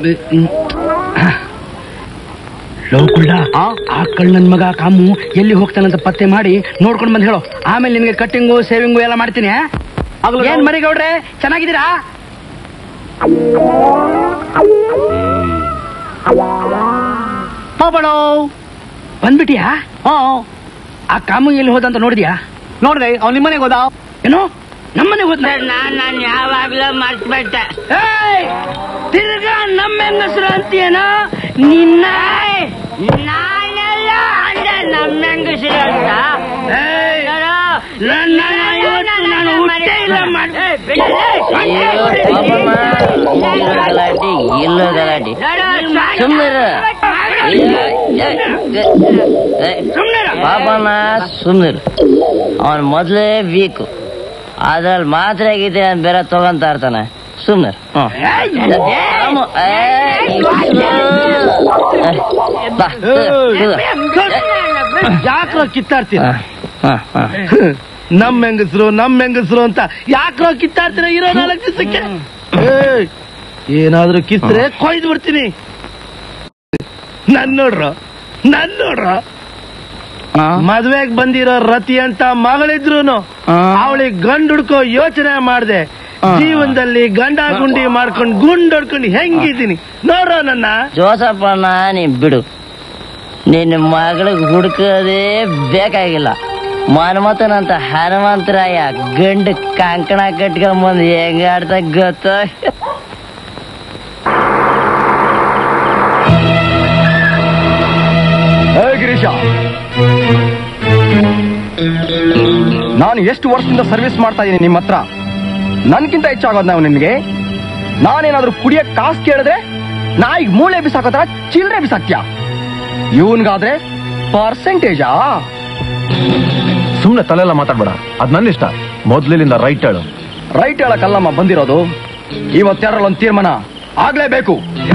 ಲೋಕುಳ್ಳ ಆ ಕಳ್ಳನ್ ಮಗ ಕಾಮು ಎಲ್ಲಿ ಹೋಗ್ತಾನಂತ ಪತ್ತೆ ಮಾಡಿ ನೋಡ್ಕೊಂಡ್ ಬಂದ್ ಹೇಳು ಆಮೇಲೆ ನಿನ್ಗೆ ಕಟ್ಟಿಂಗು ಸೇವಿಂಗು ಎಲ್ಲ ಮಾಡ್ತೀನಿ ಆ? ಏನ್ ಮರಿಗೌಡ್ರೆ ಚೆನ್ನಾಗಿದ್ದೀರಾ ಪಾಪಣೋ ಬಂದ್ಬಿಟ್ಟಿಯಾ ಹಾ ಆ ಕಾಮು ಎಲ್ಲಿ ಹೋದ ಅಂತ ನೋಡಿದ್ಯಾ ನೋಡ್ದೆ ಅವ್ನ ನಿಮ್ಮನೆಗೆ ಹೋದ ಏನೋ ನಮ್ಮನೆ ಹೋದ ನಾನ್ ನಾನು ಯಾವಾಗ್ಲೂ ಮರ್ತ್ಬಿಟ್ಟೆ ತಿರ್ಗಾ ನಮ್ಮ ಹೆಂಗಸರು ಅಂತೀಯೇನೋ ನಿನ್ನ ನಾನೆಲ್ಲ ಅಂದೆ ನಮ್ಮ ಹೆಂಗಸರು ಅಂತ ಏಯ್, ಯಾರೋ? ನನ್ನ ಇವತ್ತು ನಾನು ಹುಟ್ಟೇ ಇಲ್ಲ ಮಾಡ್- ಗಲಾಟೆ ಇಲ್ಲೋ ಗಲಾಟೆ ಸುಮ್ಮನೆ ಪಾಪನ ಸುಮ್ಮನಿರು ಅವನ್ ಮೊದ್ಲೇ ವೀಕ್ ಅದ್ರಲ್ಲಿ ಮಾತ್ರ ಆಗಿದೆ ಅಂತ ಬೇರೆ ತಗೊಂತ ಇರ್ತಾನೆ ಸುಮ್ಮನೆ ಯಾಕ್ರೋ ಕಿತ್ತಾಡ್ತೀರ ನಮ್ ಹೆಂಗಸರು ನಮ್ ಹೆಂಗಸರು ಅಂತ ಯಾಕ್ರೋ ಕಿತ್ತಾಡ್ತೀರ ಇರೋ ನಾಲ್ಕು ದಿವಸಕ್ಕೆ ಏಯ್, ಏನಾದ್ರೂ ಕಿತ್ತರೆ ಕೊಯ್ದು ಬಿಡ್ತೀನಿ ನನ್ ನೋಡ್ರ ನನ್ ನೋಡ್ರ ಮದ್ವೆಗ್ ಬಂದಿರೋ ರತಿ ಅಂತ ಮಗಳಿದ್ರು ಅವಳಿಗೆ ಗಂಡು ಹುಡ್ಕೋ ಯೋಚನೆ ಮಾಡ್ದೆ ಜೀವನದಲ್ಲಿ ಗಂಡ ಗುಂಡಿ ಮಾಡ್ಕೊಂಡು ಗುಂಡ್ ಹೊಡ್ಕೊಂಡು ಹೆಂಗಿದ್ದೀನಿ ನೋಡ್ರ ನನ್ನ ಜೋಸಪ್ಪಣ್ಣ ನೀ ಬಿಡು ನಿನ್ನ ಮಗಳಿಗೆ ಹುಡುಕದೇ ಬೇಕಾಗಿಲ್ಲ ಮನ್ಮಥನಂತ ಹನುಮಂತರಾಯ ಗಂಡು ಕಂಕಣ ಕಟ್ಕೊಂಬಂದು ಹೆಂಗ ಆಡ್ತಾ ಗೊತ್ತ ಗಿರೀಶ ನಾನು ಎಷ್ಟು ವರ್ಷದಿಂದ ಸರ್ವಿಸ್ ಮಾಡ್ತಾ ಇದ್ದೀನಿ ನಿಮ್ಮ ಹತ್ರ ನನ್ಗಿಂತ ಹೆಚ್ಚಾಗೋದ್ ನಾವು ನಿನ್ಗೆ ನಾನೇನಾದ್ರೂ ಕುಡಿಯಕ್ ಕಾಸು ಕೇಳಿದ್ರೆ ನಾಯಿಗ್ ಮೂಳೆ ಬಿಸಾಕೋ ತರ ಚಿಲ್ಲರೆ ಬಿಸಾಕ್ತ್ಯಾ ಇವನ್ಗಾದ್ರೆ ಪರ್ಸೆಂಟೇಜಾ ಸುಮ್ನೆ ತಲೆಲ್ಲ ಮಾತಾಡ್ಬೇಡ ಅದ್ ನನ್ನ ಇಷ್ಟ ಮೊದ್ಲಿನಿಂದ ರೈಟ್ ಹೇಳು ರೈಟ್ ಹೇಳಕ್ಕಲ್ಲಮ್ಮ ಬಂದಿರೋದು ಇವತ್ತೆರಡರಲ್ಲಿ ಒಂದು ತೀರ್ಮಾನ ಆಗ್ಲೇಬೇಕು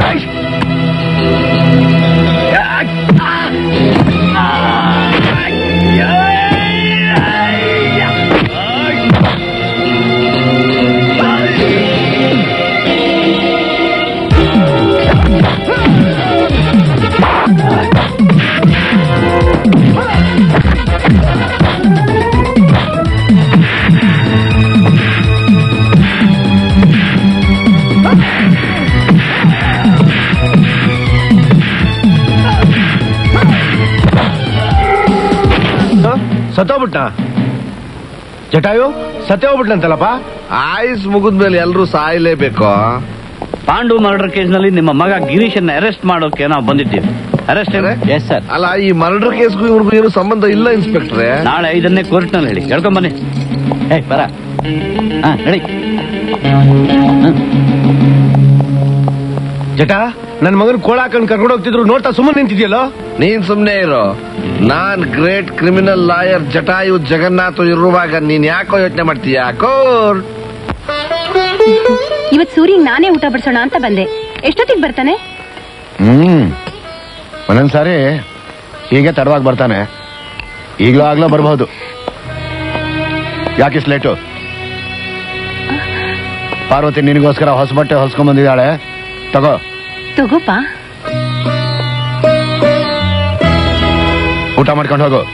ಸತ್ತೋಗ್ಬಿಟ್ಟ ಜಟಾಯು ಸತ್ತೇ ಹೋಗ್ಬಿಟ್ಲಂತಲ್ಲಪ್ಪ ಆಯುಸ್ ಮುಗಿದ್ಮೇಲೆ ಎಲ್ರೂ ಸಾಯ್ಲೇಬೇಕು ಪಾಂಡು ಮರ್ಡರ್ ಕೇಸ್ನಲ್ಲಿ ನಿಮ್ಮ ಮಗ ಗಿರೀಶನ್ನ ಅರೆಸ್ಟ್ ಮಾಡೋಕೆ ನಾವು ಬಂದಿದ್ದೀವಿ ಅರೆಸ್ಟ್ ಎಸ್ ಸರ್ ಅಲ್ಲ ಈ ಮರ್ಡರ್ ಕೇಸ್ಗೂ ಇವ್ರಿಗೂ ಏನು ಸಂಬಂಧ ಇಲ್ಲ ಇನ್ಸ್ಪೆಕ್ಟ್ರೆ ನಾಳೆ ಐದನ್ನೇ ಕೋರ್ಟ್ನಲ್ಲಿ ಹೇಳಿ ಹೇಳ್ಕೊಂಡ್ ಬನ್ನಿ ಏ ಬರ ಹಾ ಹೇಳಿ ಜಟ ನನ್ ಮಗನ್ ಕೋಳ ಹಾಕೊಂಡ್ ಕರ್ಕೊಂಡು ಹೋಗ್ತಿದ್ರು ನೋಡ್ತಾ ಸುಮ್ಮನೆ ನಿಂತಿದ್ಯಲ್ಲೋ ನೀನ್ ಸುಮ್ನೆ ಇರೋ ನಾನ್ great criminal lawyer Jatayu Jagannath ಇರುವಾಗ ನೀನ್ ಯಾಕೋ ಯೋಚನೆ ಮಾಡ್ತೀಯ ಕೋರ್ಟ್ ಇವತ್ ಸೂರ್ಯಂಗ್ ನಾನೇ ಊಟ ಬಡಿಸೋಣ ಅಂತ ಬಂದೆ ಎಷ್ಟೊತ್ತಿಗೆ ಬರ್ತಾನೆ ಹ್ಮ್ ಒಂದೊಂದ್ಸಾರಿ ಹೀಗೆ ತಡವಾಗಿ ಬರ್ತಾನೆ ಈಗ್ಲೂ ಆಗ್ಲೋ ಬರ್ಬಹುದು ಯಾಕೆ ಲೇಟು ಪಾರ್ವತಿ ನಿನಗೋಸ್ಕರ ಹೊಸ ಬಟ್ಟೆ ಹೊಲ್ಸ್ಕೊಂಡ್ ಬಂದಿದ್ದಾಳೆ ತಗೋ ತಗೋಪ ಊಟ ಮಾಡ್ಕೊಂಡು ಹೋಗು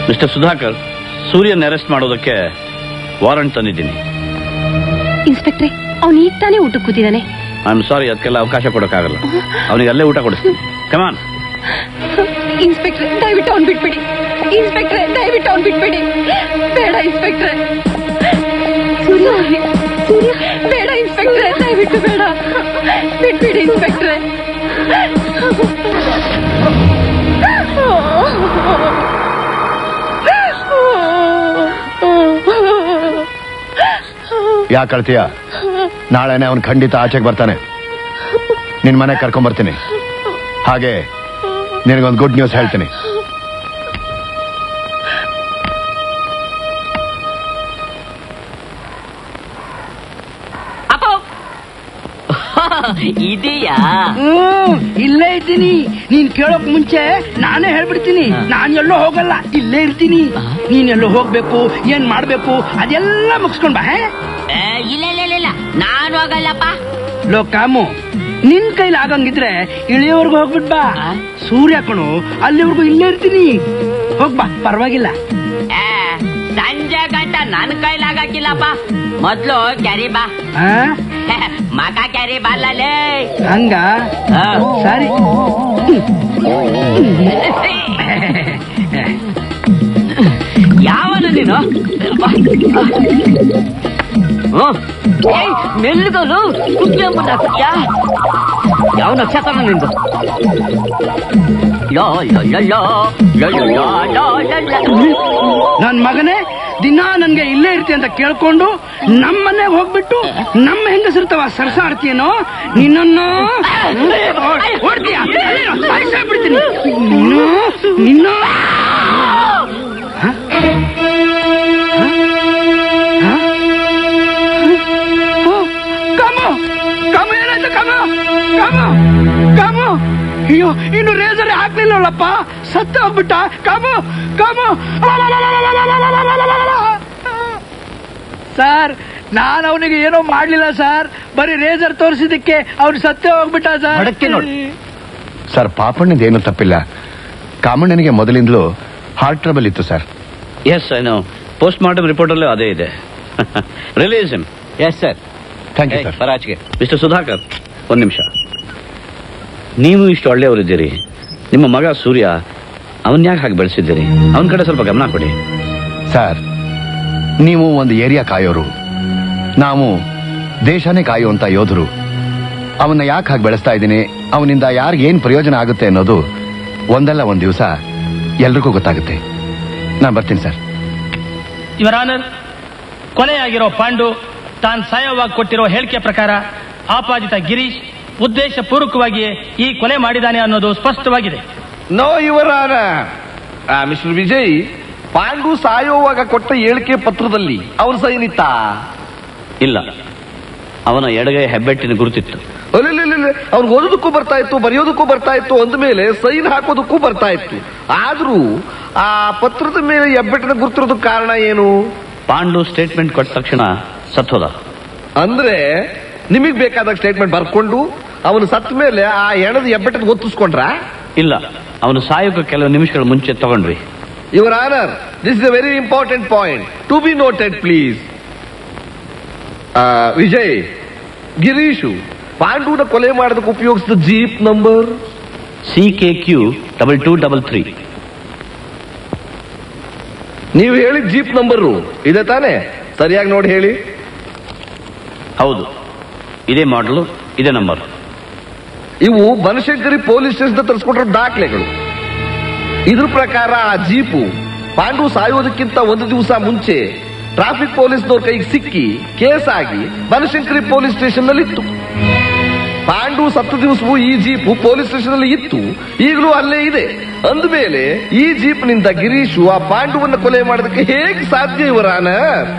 ಮಿಸ್ಟರ್ ಸುಧಾಕರ್ ಸೂರ್ಯನ್ ಅರೆಸ್ಟ್ ಮಾಡೋದಕ್ಕೆ ವಾರಂಟ್ ತಂದಿದ್ದೀನಿ ಇನ್ಸ್ಪೆಕ್ಟ್ರೆ ಅವ್ನು ಈಗ ತಾನೇ ಊಟಕ್ಕೆ ಕೂತಿದ್ದಾನೆ ಐ ಆಮ್ ಸಾರಿ ಅದಕ್ಕೆಲ್ಲ ಅವಕಾಶ ಕೊಡೋಕ್ಕಾಗಲ್ಲ ಅವನಿಗೆ ಅಲ್ಲೇ ಊಟ ಕೊಡಿಸ್ತೀನಿ ಕಮಾನ್ ಇನ್ಸ್ಪೆಕ್ಟ್ರೆ ದಯವಿಟ್ಟು ಅವ್ನು ಬಿಟ್ಬಿಡಿ ಇನ್ಸ್ಪೆಕ್ಟ್ರೆ ದಯವಿಟ್ಟು ಅವ್ನು ಬಿಟ್ಬಿಡಿ ಬೇಡ ಇನ್ಸ್ಪೆಕ್ಟ್ರೆ ಸೂರ್ಯ ಸೂರ್ಯ ಬೇಡ ಇನ್ಸ್ಪೆಕ್ಟ್ರೆ ದಯವಿಟ್ಟು ಬೇಡ ಬಿಟ್ಬಿಡಿ ಇನ್ಸ್ಪೆಕ್ಟ್ರೆ ಯಾಕೆ ಕಳ್ತೀಯ ನಾಳೆನೆ ಅವನು ಖಂಡಿತ ಆಚೆಗೆ ಬರ್ತಾನೆ ನಿನ್ ಮನೆಗೆ ಕರ್ಕೊಂಡ್ ಬರ್ತೀನಿ ಹಾಗೆ ನಿನಗೊಂದು ಗುಡ್ ನ್ಯೂಸ್ ಹೇಳ್ತೀನಿ ಅಪ್ಪೋ ಇದೆಯಾ ಹ್ಮ್ ಇಲ್ಲೇ ಇದ್ದೀನಿ ನೀನ್ ಕೇಳೋಕ್ ಮುಂಚೆ ನಾನೇ ಹೇಳ್ಬಿಡ್ತೀನಿ ನಾನ್ ಎಲ್ಲೋ ಹೋಗಲ್ಲ ಇಲ್ಲೇ ಇರ್ತೀನಿ ನೀನ್ ಎಲ್ಲೋ ಹೋಗ್ಬೇಕು ಏನ್ ಮಾಡ್ಬೇಕು ಅದೆಲ್ಲ ಮುಗಿಸ್ಕೊಂಡ್ ಬಾ ಹೇ? ಏ, ಇಲ್ಲ ಇಲ್ಲ ಇಲ್ಲ, ಇಲ್ಲ ನಾನು ಹೋಗಲ್ಲಪ್ಪ ಲೋ ಕಾಮು ನಿನ್ ಕೈಲಿ ಆಗಂಗಿದ್ರೆ ಇಳಿಯೋವರೆಗೂ ಹೋಗ್ಬಿಟ್ ಬಾ ಸೂರ್ಯ ಕಣು ಅಲ್ಲಿವರೆಗೂ ಇಲ್ಲೇ ಇರ್ತೀನಿ ಹೋಗ್ಬಾ ಪರವಾಗಿಲ್ಲ ಏ, ಸಂಜೆ ಗಂಟ ನನ್ ಕೈಲಾಗಕ್ಕಿಲ್ಲಪ್ಪ ಮೊದ್ಲು ಕ್ಯಾರಿ ಬಾ ಆ? ಮಕ ಕ್ಯಾರಿ ಬಲ್ಲಲೇ ಹಂಗ ಸರಿ ಯಾವನ ನೀನು ಮೆಲ್ಗಲು ಯಾವ ನಕ್ಷತ್ರ ನಿಂದು ಲೋ ಲೋ ಲೋ ಲೋ ಲೋ ಲೋ ಲೋ ಲೋ ಲೋ ಲೋ. ನನ್ ಮಗನೇ ದಿನಾ ನನ್ಗೆ ಇಲ್ಲೇ ಇರ್ತಿ ಅಂತ ಕೇಳ್ಕೊಂಡು ನಮ್ಮನೆ ಹೋಗ್ಬಿಟ್ಟು ನಮ್ಮ ಹೆಂಗಸಿರ್ತವ ಸರ್ಸಾಡ್ತೀನೋ ನಿನ್ನನ್ನು ಓಡ್ತೀಯ ಬಿಡ್ತೀನಿ ನೀನು ನಿನ್ನ ಹ? ಹ? ಹ? ಓ, ಕಾಮು ಕಾಮು ಏನಾಯ್ತು ಕಾಮು ಕಾಮು ಕಾಮು ಅಯ್ಯೋ ಇನ್ನು ರೇಸರ್ ಹಾಕ್ಲಿಲ್ಲಲ್ಲಪ್ಪ ಸತ್ತ ಹೋಗ್ಬಿಟ್ಟ ಕಾಮು ಕಾಮು ಸರ್ ನಾನು ಅವನಿಗೆ ಏನೋ ಮಾಡ್ಲಿಲ್ಲ ಸರ್ ಬರೀ ರೇಸರ್ ತೋರಿಸಿದಕ್ಕೆ ಅವ್ನು ಸತ್ತೇ ಹೋಗ್ಬಿಟ್ಟ ಸರ್ ಮಡಕೆ ನೋಡಿ. ಸರ್ ಪಾಪಣ್ಣದ ಏನು ತಪ್ಪಿಲ್ಲ ಕಾಮಣ್ಣನಿಗೆ ಮೊದಲಿಂದಲೂ ಹಾರ್ಟ್ ಟ್ರಬಲ್ ಇತ್ತು sir yes I know post mortem report ಅಲ್ಲೂ ಅದೇ ಇದೆ release him yes sir thank you sir ಬರಾಚಿಗೆ ಮಿಸ್ಟರ್ ಸುಧಾಕರ್ ಒಂದ್ ನಿಮಿಷ ನೀವು ಇಷ್ಟು ಒಳ್ಳೆಯವರಿದ್ದೀರಿ ನಿಮ್ಮ ಮಗ ಸೂರ್ಯ ಅವನ್ ಯಾಕೆ ಹಾಗೆ ಬೆಳೆಸಿದ್ದೀರಿ ಅವನ ಕಡೆ ಸ್ವಲ್ಪ ಗಮನ ಕೊಡಿ ಸರ್ ನೀವು ಒಂದು ಏರಿಯಾ ಕಾಯೋರು ನಾವು ದೇಶನೇ ಕಾಯುವಂತ ಯೋಧರು ಅವನ್ನ ಯಾಕೆ ಹಾಗೆ ಬೆಳೆಸ್ತಾ ಇದ್ದೀನಿ ಅವನಿಂದ ಯಾರಿಗೇನ್ ಪ್ರಯೋಜನ ಆಗುತ್ತೆ ಅನ್ನೋದು ಒಂದಲ್ಲ ಒಂದ್ ದಿವಸ ಎಲ್ರಿಗೂ ಗೊತ್ತಾಗುತ್ತೆ ನಾನು ಬರ್ತೀನಿ ಸರ್ ಇವರ್ ಆನರ್ ಕೊಲೆಯಾಗಿರೋ ಪಾಂಡು ತಾನು ಸಾಯವಾಗಿ ಕೊಟ್ಟಿರೋ ಹೇಳಿಕೆ ಪ್ರಕಾರ ಆಪಾದಿತ ಗಿರೀಶ್ ಉದ್ದೇಶ ಪೂರ್ವಕವಾಗಿಯೇ ಈ ಕೊಲೆ ಮಾಡಿದಾನೆ ಅನ್ನೋದು ಸ್ಪಷ್ಟವಾಗಿದೆ ನೋ ಇವರ ಮಿಸ್ಟರ್ ವಿಜಯ್ ಪಾಂಡು ಸಾಯೋವಾಗ ಕೊಟ್ಟ ಹೇಳಿಕೆ ಪತ್ರದಲ್ಲಿ ಅವನ ಸೈನಿತ್ತ ಇಲ್ಲ ಅವನ ಎಡಗೈ ಹೆಬ್ಬೆಟ್ಟಿನ ಗುರುತಿತ್ತು ಅವ್ನಿಗೆ ಓದೋದಕ್ಕೂ ಬರ್ತಾ ಇತ್ತು ಬರೆಯೋದಕ್ಕೂ ಬರ್ತಾ ಇತ್ತು ಅಂದ ಮೇಲೆ ಸೈನ್ ಹಾಕೋದಕ್ಕೂ ಬರ್ತಾ ಇತ್ತು ಆದ್ರೂ ಆ ಪತ್ರದ ಮೇಲೆ ಹೆಬ್ಬೆಟ್ಟಿನ ಗುರ್ತಿರೋದಕ್ಕೆ ಕಾರಣ ಏನು ಪಾಂಡು ಸ್ಟೇಟ್ಮೆಂಟ್ ಕೊಟ್ಟ ತಕ್ಷಣ ಸತ್ತೋದ ಅಂದ್ರೆ ನಿಮಗ್ ಬೇಕಾದಾಗ ಸ್ಟೇಟ್ಮೆಂಟ್ ಬರ್ಕೊಂಡು ಅವನು ಸತ್ತ ಮೇಲೆ ಆ ಎಣದ ಹೆಬ್ಬೆಟ್ಟಿನ ಒತ್ತಿಸ್ಕೊಂಡ್ರ ಇಲ್ಲ ಅವನು ಸಾಯೋಕೆ ಕೆಲವು ನಿಮಿಷಗಳ ಮುಂಚೆ ತಗೊಂಡ್ರಿ your honour this is a very important point to be noted please Vijay Girish ಪಾಂಡುನ ಕೊಲೆ ಮಾಡೋದಕ್ಕೆ ಉಪಯೋಗಿಸಿದ jeep number C K Q double two double three ನೀವು ಹೇಳಿದ ಜೀಪ್ ನಂಬರು ಇದೆ ತಾನೇ ಸರಿಯಾಗಿ ನೋಡಿ ಹೇಳಿ ಹೌದು ಇದೇ ಮಾಡಲು ಇದೇ ನಂಬರ್ ಇವು ಬನಶಂಕರಿ ಪೊಲೀಸ್ ಸ್ಟೇಷನ್ ತರಿಸ್ಕೊಟ್ಟಿರೋ ದಾಖಲೆಗಳು ಇದ್ರ ಪ್ರಕಾರ ಆ ಜೀಪು ಪಾಂಡು ಸಾಯೋದಕ್ಕಿಂತ ಒಂದು ದಿವಸ ಮುಂಚೆ ಟ್ರಾಫಿಕ್ ಪೊಲೀಸ್ನವ್ರ ಕೈಗೆ ಸಿಕ್ಕಿ ಕೇಸ್ ಆಗಿ ಬನಶಂಕರಿ ಪೊಲೀಸ್ ಸ್ಟೇಷನ್ ನಲ್ಲಿ ಇತ್ತು ಪಾಂಡು ಸತ್ತ ದಿವಸವೂ ಈ ಜೀಪು ಪೊಲೀಸ್ ಸ್ಟೇಷನ್ ಅಲ್ಲಿ ಇತ್ತು ಈಗಲೂ ಅಲ್ಲೇ ಇದೆ ಅಂದಮೇಲೆ ಈ ಜೀಪ್ನಿಂದ ಗಿರೀಶು ಆ ಪಾಂಡುವನ್ನ ಕೊಲೆ ಮಾಡೋದಕ್ಕೆ ಹೇಗೆ ಸಾಧ್ಯ ಇವರಾನ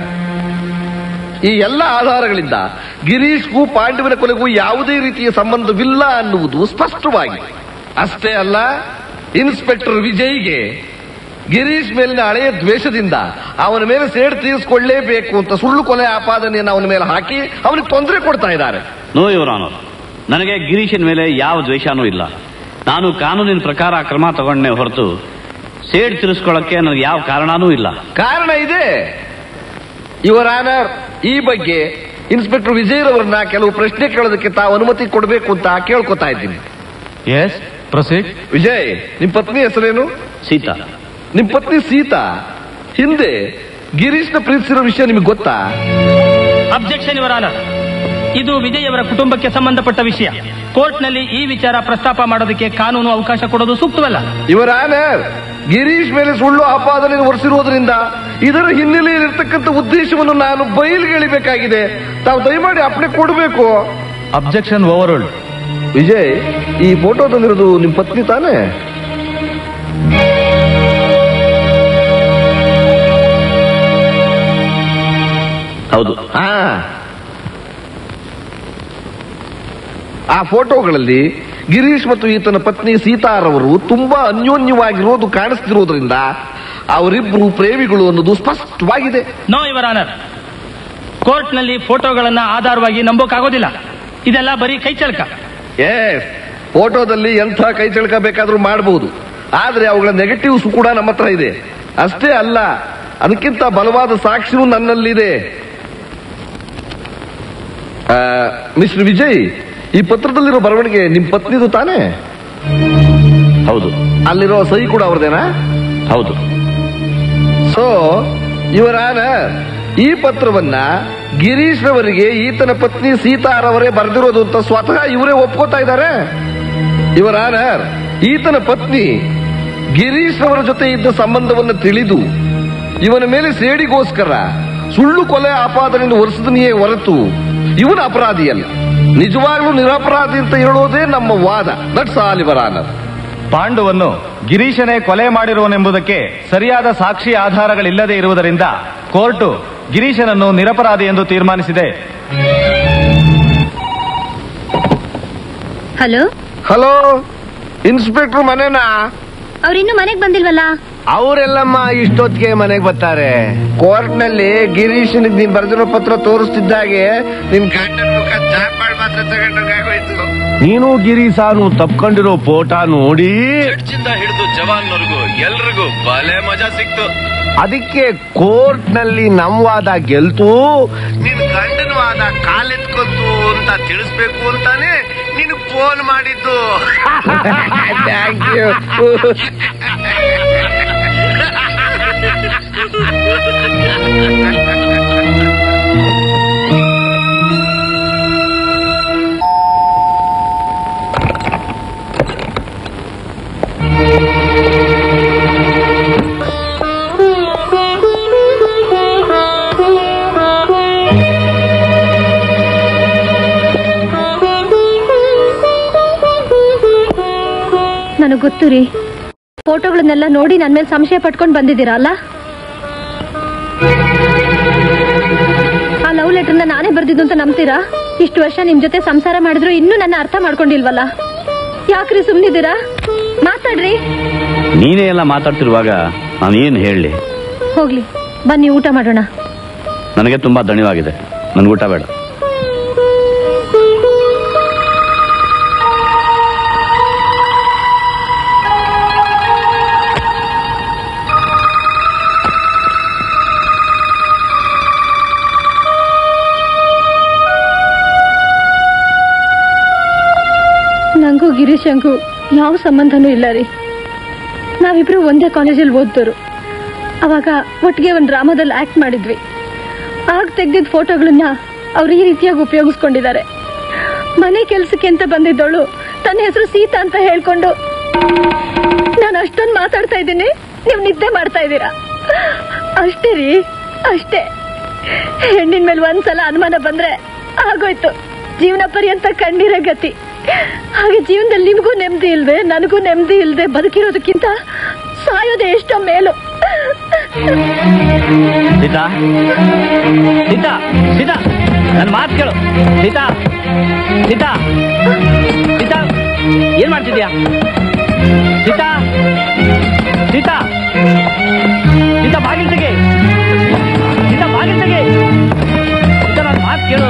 ಈ ಎಲ್ಲ ಆಧಾರಗಳಿಂದ ಗಿರೀಶ್ಗೂ ಪಾಂಡುವಿನ ಕೊಲೆಗೂ ಯಾವುದೇ ರೀತಿಯ ಸಂಬಂಧವಿಲ್ಲ ಅನ್ನುವುದು ಸ್ಪಷ್ಟವಾಗಿದೆ ಅಷ್ಟೇ ಅಲ್ಲ ಇನ್ಸ್ಪೆಕ್ಟರ್ ವಿಜಯ್ಗೆ ಗಿರೀಶ್ ಮೇಲಿನ ಹಳೆಯ ದ್ವೇಷದಿಂದ ಅವನ ಮೇಲೆ ಸೇಡ್ ತೀರಿಸಿಕೊಳ್ಳಲೇಬೇಕು ಅಂತ ಸುಳ್ಳು ಕೊಲೆ ಆಪಾದನೆಯನ್ನು ಅವನ ಮೇಲೆ ಹಾಕಿ ಅವನಿಗೆ ತೊಂದರೆ ಕೊಡ್ತಾ ಇದ್ದಾರೆ ನೋ ಯುವರ್ ಆನರ್ ನನಗೆ ಗಿರೀಶನ್ ಮೇಲೆ ಯಾವ ದ್ವೇಷನೂ ಇಲ್ಲ ನಾನು ಕಾನೂನಿನ ಪ್ರಕಾರ ಕ್ರಮ ತಗೊಂಡೇ ಹೊರತು ಸೇಡ್ ತಿರ್ಸ್ಕೊಳಕ್ಕೆ ನನಗೆ ಯಾವ ಕಾರಣನೂ ಇಲ್ಲ ಕಾರಣ ಇದೆ ಇವರ ಆನರ್ ಈ ಬಗ್ಗೆ ಇನ್ಸ್ಪೆಕ್ಟರ್ ವಿಜಯರವರನ್ನ ಕೆಲವು ಪ್ರಶ್ನೆ ಕೇಳೋದಕ್ಕೆ ತಾವು ಅನುಮತಿ ಕೊಡಬೇಕು ಅಂತ ಕೇಳ್ಕೊತಾ ಇದ್ದೀನಿ ಎಸ್ ಪ್ರೊಸೀಡ್ ವಿಜಯ್ ನಿಮ್ ಪತ್ನಿ ಹೆಸರೇನು ಸೀತಾ ನಿಮ್ ಪತ್ನಿ ಸೀತಾ ಹಿಂದೆ ಗಿರೀಶ್ನ ಪ್ರೀತಿಸಿರೋ ವಿಷಯ ನಿಮ್ಗೆ ಗೊತ್ತಾ ಅಬ್ಜೆಕ್ಷನ್ ಇವರ ಆನರ್ ಇದು ವಿಜಯ್ ಅವರ ಕುಟುಂಬಕ್ಕೆ ಸಂಬಂಧಪಟ್ಟ ವಿಷಯ ಕೋರ್ಟ್ನಲ್ಲಿ ಈ ವಿಚಾರ ಪ್ರಸ್ತಾಪ ಮಾಡೋದಕ್ಕೆ ಕಾನೂನು ಅವಕಾಶ ಕೊಡೋದು ಸೂಕ್ತವಲ್ಲ ಇವರ ಆನರ್ ಗಿರೀಶ್ ಮೇಲೆ ಸುಳ್ಳು ಆಪಾದನೆ ಹೊರಿಸಿರುವುದರಿಂದ ಇದರ ಹಿನ್ನೆಲೆಯಲ್ಲಿರ್ತಕ್ಕಂಥ ಉದ್ದೇಶವನ್ನು ನಾನು ಬಯಲಿಗೆ ಎಳಿಬೇಕಾಗಿದೆ ತಾವು ದಯಮಾಡಿ ಅಪ್ಪಣೆ ಕೊಡಬೇಕು ಅಬ್ಜೆಕ್ಷನ್ ಓವರ್ ವಿಜಯ್ ಈ ಫೋಟೋದಲ್ಲಿರೋದು ನಿಮ್ ಪತ್ನಿ ತಾನೇ ಹೌದು ಹಾ ಆ ಫೋಟೋಗಳಲ್ಲಿ ಗಿರೀಶ್ ಮತ್ತು ಈತನ ಪತ್ನಿ ಸೀತಾರವರು ತುಂಬಾ ಅನ್ಯೋನ್ಯವಾಗಿರೋದು ಕಾಣಿಸ್ತಿರೋದ್ರಿಂದ ಅವರಿಬ್ರು ಪ್ರೇಮಿಗಳು ಅನ್ನೋದು ಸ್ಪಷ್ಟವಾಗಿದೆ ನೋ ಇವರ ಆನರ್ ಕೋರ್ಟ್ನಲ್ಲಿ ಫೋಟೋಗಳನ್ನ ಆಧಾರವಾಗಿ ನಂಬೋಕ್ಕಾಗೋದಿಲ್ಲ ಇದೆಲ್ಲ ಬರೀ ಕೈಚಳಕ ಎಸ್ ಫೋಟೋದಲ್ಲಿ ಎಂಥ ಕೈ ಚಳಕ ಬೇಕಾದ್ರೂ ಮಾಡಬಹುದು ಆದ್ರೆ ಅವುಗಳ ನೆಗೆಟಿವ್ಸ್ ಕೂಡ ನಮ್ಮ ಹತ್ರ ಇದೆ ಅಷ್ಟೇ ಅಲ್ಲ ಅದಕ್ಕಿಂತ ಬಲವಾದ ಸಾಕ್ಷಿಯೂ ನನ್ನಲ್ಲಿದೆ ಮಿಸ್ಟರ್ ವಿಜಯ್ ಈ ಪತ್ರದಲ್ಲಿರೋ ಬರವಣಿಗೆ ನಿಮ್ ಪತ್ನಿದು ತಾನೇ ಹೌದು ಅಲ್ಲಿರೋ ಸಹಿ ಕೂಡ ಅವ್ರದೇನಾ ಹೌದು ಸೊ ಇವರಾನ ಈ ಪತ್ರವನ್ನ ಗಿರೀಶ್ ರವರಿಗೆ ಈತನ ಪತ್ನಿ ಸೀತಾರವರೇ ಬರೆದಿರೋದು ಅಂತ ಸ್ವತಃ ಇವರೇ ಒಪ್ಕೋತಾ ಇದ್ದಾರೆ ಇವರಾನ ಈತನ ಪತ್ನಿ ಗಿರೀಶ್ ರವರ ಜೊತೆ ಇದ್ದ ಸಂಬಂಧವನ್ನು ತಿಳಿದು ಇವನ ಮೇಲೆ ಸೇಡಿಗೋಸ್ಕರ ಸುಳ್ಳು ಕೊಲೆ ಆಪಾದನೆಯನ್ನು ಹೊರಿಸಿದನೆಯೇ ಹೊರತು ಇವನ ಅಪರಾಧಿಯಲ್ಲ ನಿಜವಾಗ್ಲೂ ನಿರಪರಾಧಿ ಅಂತ ಹೇಳೋದೇ ನಮ್ಮ ವಾದ ದಟ್ಸ್ ಆಲ್ ಇವರಾನ ಪಾಂಡುವನ್ನು ಗಿರೀಶನೇ ಕೊಲೆ ಮಾಡಿರುವನೆಂಬುದಕ್ಕೆ ಸರಿಯಾದ ಸಾಕ್ಷಿ ಆಧಾರಗಳಿಲ್ಲದೆ ಇರುವುದರಿಂದ ಕೋರ್ಟು ಗಿರೀಶನನ್ನು ನಿರಪರಾಧಿ ಎಂದು ತೀರ್ಮಾನಿಸಿದೆ ಹಲೋ ಹಲೋ ಇನ್ಸ್ಪೆಕ್ಟರ್ ಮನೆನಾ ಅವ್ರಿನ್ನೂ ಮನೆಗ್ ಬಂದಿಲ್ವಲ್ಲ ಅವರೆಲ್ಲಮ್ಮ ಇಷ್ಟೊತ್ತಿಗೆ ಮನೆಗೆ ಬರ್ತಾರೆ ಕೋರ್ಟ್ ನಲ್ಲಿ ಗಿರೀಶ್ ನೀನ್ ಬರೆದಿರೋ ಪತ್ರ ತೋರಿಸ್ತಿದ್ದಾಗೆ ನಿನ್ ಗಂಡನ ಮುಖ ಚಾಪಾಳ್ ಮಾತ್ರ ತಗೊಂಡಾಗೋಯ್ತು ನೀನು ಗಿರೀಸಾನು ತಪ್ಕೊಂಡಿರೋ ಫೋಟ ನೋಡಿ ಚರ್ಚಿಂದ ಹಿಡಿದು ಜವಾನ್ವರೆಗೂ ಎಲ್ರಿಗೂ ಬಲೆ ಮಜಾ ಸಿಕ್ತು ಅದಕ್ಕೆ ಕೋರ್ಟ್ ನಲ್ಲಿ ನಮ್ ವಾದ ಗೆಲ್ತು ನಿನ್ ಗಂಡನ ವಾದ ಕಾಲೆತ್ಕೊಂತು ಅಂತ ತಿಳಿಸ್ಬೇಕು ಅಂತಾನೆ ನಿನ್ ಫೋನ್ ಮಾಡಿದ್ದು ಥ್ಯಾಂಕ್ ಯು ನನಗ್ ಗೊತ್ತು ರೀ ಫೋಟೋಗಳನ್ನೆಲ್ಲ ನೋಡಿ ನನ್ ಮೇಲೆ ಸಂಶಯ ಪಟ್ಕೊಂಡ್ ಬಂದಿದ್ದೀರಾ ಅಲ್ಲ ಆ ಲವ್ ಲೆಟರ್ನ ನಾನೇ ಬರ್ದಿದ್ದು ಅಂತ ನಂಬ್ತೀರಾ ಇಷ್ಟು ವರ್ಷ ನಿಮ್ ಜೊತೆ ಸಂಸಾರ ಮಾಡಿದ್ರು ಇನ್ನೂ ನನ್ನ ಅರ್ಥ ಮಾಡ್ಕೊಂಡಿಲ್ವಲ್ಲ ಯಾಕ್ರಿ ಸುಮ್ನಿದ್ದೀರಾ ಮಾತಾಡ್ರಿ ನೀನೇ ಎಲ್ಲ ಮಾತಾಡ್ತಿರುವಾಗ ನಾನು ಏನು ಹೇಳಲಿ ಹೋಗ್ಲಿ ಬನ್ನಿ ಊಟ ಮಾಡೋಣ ನನಗೆ ತುಂಬಾ ದಣಿವಾಗಿದೆ ನನ್ಗೆ ಊಟ ಬೇಡ ನಂಗೂ ಗಿರೀಶಂಗೂ ಯಾವ ಸಂಬಂಧನೂ ಇಲ್ಲ ರೀ ನಾವಿಬ್ರು ಒಂದೇ ಕಾಲೇಜಲ್ಲಿ ಓದ್ದೋರು ಅವಾಗ ಒಟ್ಟಿಗೆ ಒಂದು ಡ್ರಾಮಾದಲ್ಲಿ ಆಕ್ಟ್ ಮಾಡಿದ್ವಿ ಆಗ ತೆಗ್ದಿದ್ದ ಫೋಟೋಗಳನ್ನ ಅವ್ರು ಈ ರೀತಿಯಾಗಿ ಉಪಯೋಗಿಸ್ಕೊಂಡಿದ್ದಾರೆ ಮನೆ ಕೆಲ್ಸಕ್ಕೆ ಅಂತ ಬಂದಿದ್ದವಳು ತನ್ನ ಹೆಸರು ಸೀತಾ ಅಂತ ಹೇಳ್ಕೊಂಡು ನಾನು ಅಷ್ಟೊಂದು ಮಾತಾಡ್ತಾ ಇದ್ದೀನಿ ನೀವು ನಿದ್ದೆ ಮಾಡ್ತಾ ಇದ್ದೀರಾ ಅಷ್ಟೇ ರೀ ಅಷ್ಟೇ ಹೆಣ್ಣಿನ ಮೇಲೆ ಒಂದ್ಸಲ ಅನುಮಾನ ಬಂದ್ರೆ ಆಗೋಯ್ತು ಜೀವನ ಪರ್ಯಂತ ಕಣ್ಣೀರೇ ಗತಿ ಹಾಗೆ ಜೀವನದಲ್ಲಿ ನಿಮಗೂ ನೆಮ್ಮದಿ ಇಲ್ದೆ ನನಗೂ ನೆಮ್ಮದಿ ಇಲ್ದೆ ಬದುಕಿರೋದಕ್ಕಿಂತ ಸಾಯೋದೇ ಎಷ್ಟೋ ಮೇಲು ಸೀತಾ ಸೀತಾ ಸೀತಾ ನನ್ನ ಮಾತು ಕೇಳು ಸೀತಾ ಸೀತಾ ಸೀತಾ ಏನ್ ಮಾಡ್ತಿದ್ಯಾ ಸೀತಾ ಸೀತಾ ಸೀತಾ ಬಾಗಿಲು ತೆಗೆ ಸೀತಾ ಬಾಗಿಲು ತೆಗೆ ಸೀತಾ ನನ್ನ ಮಾತು ಕೇಳು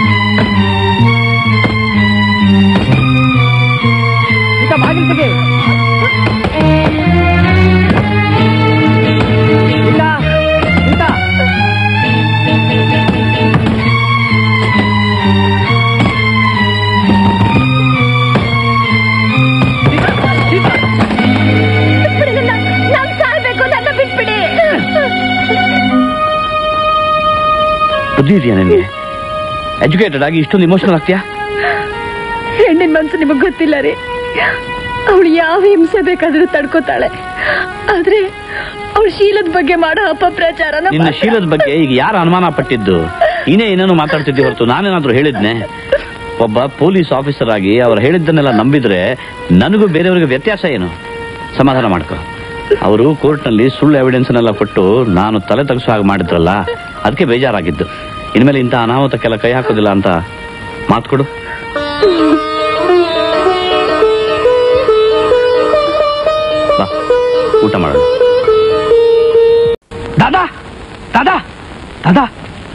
ಸೀತಾ ಬಾಗಿಲು ತೆಗೆ ಬುದ್ಧಿ ಇದೆಯಾ ನಿನಗೆ ಎಜುಕೇಟೆಡ್ ಆಗಿ ಇಷ್ಟೊಂದು ಇಮೋಷನಲ್ ಆಗ್ತೀಯಾ ಹೆಣ್ಣಿನ ಮನ್ಸು ನಿಮಗ್ ಗೊತ್ತಿಲ್ಲ ರೀ ಅವಳು ಯಾವ ಹಿಂಸೆ ಬೇಕಾದ್ರೂ ತಡ್ಕೋತಾಳೆ ಆದ್ರೆ ಅವಳ ಶೀಲದ ಬಗ್ಗೆ ಮಾಡೋ ಅಪಪ್ರಚಾರನ ನಿನ್ನ ಮಾತ್ರ- ಶೀಲದ ಬಗ್ಗೆ ಈಗ ಯಾರು ಅನುಮಾನ ಪಟ್ಟಿದ್ದು ನೀನೇ ಏನೇನೋ ಮಾತಾಡ್ತಿದ್ದಿ ಹೊರತು ನಾನೇನಾದ್ರೂ ಹೇಳಿದ್ನೆ ಒಬ್ಬ ಪೊಲೀಸ್ ಆಫೀಸರ್ ಆಗಿ ಅವ್ರು ಹೇಳಿದ್ದನ್ನೆಲ್ಲ ನಂಬಿದ್ರೆ ನನಗೂ ಬೇರೆಯವರಿಗೆ ವ್ಯತ್ಯಾಸ ಏನು ಸಮಾಧಾನ ಮಾಡ್ಕೊ ಅವರು ಕೋರ್ಟ್ನಲ್ಲಿ ಸುಳ್ಳು ಎವಿಡೆನ್ಸ್ನೆಲ್ಲ ಕೊಟ್ಟು ನಾನು ತಲೆ ತಗ್ಸೋ ಹಾಗೆ ಮಾಡಿದ್ರಲ್ಲ ಅದಕ್ಕೆ ಬೇಜಾರಾಗಿದ್ದು ಇನ್ಮೇಲೆ ಇಂಥ ಅನಾಹುತಕ್ಕೆಲ್ಲ ಕೈ ಹಾಕೋದಿಲ್ಲ ಅಂತ ಮಾತು ಕೊಡು ಬಾ ಊಟ ಮಾಡೋಣ ದಾದಾ ದಾದಾ ದಾದಾ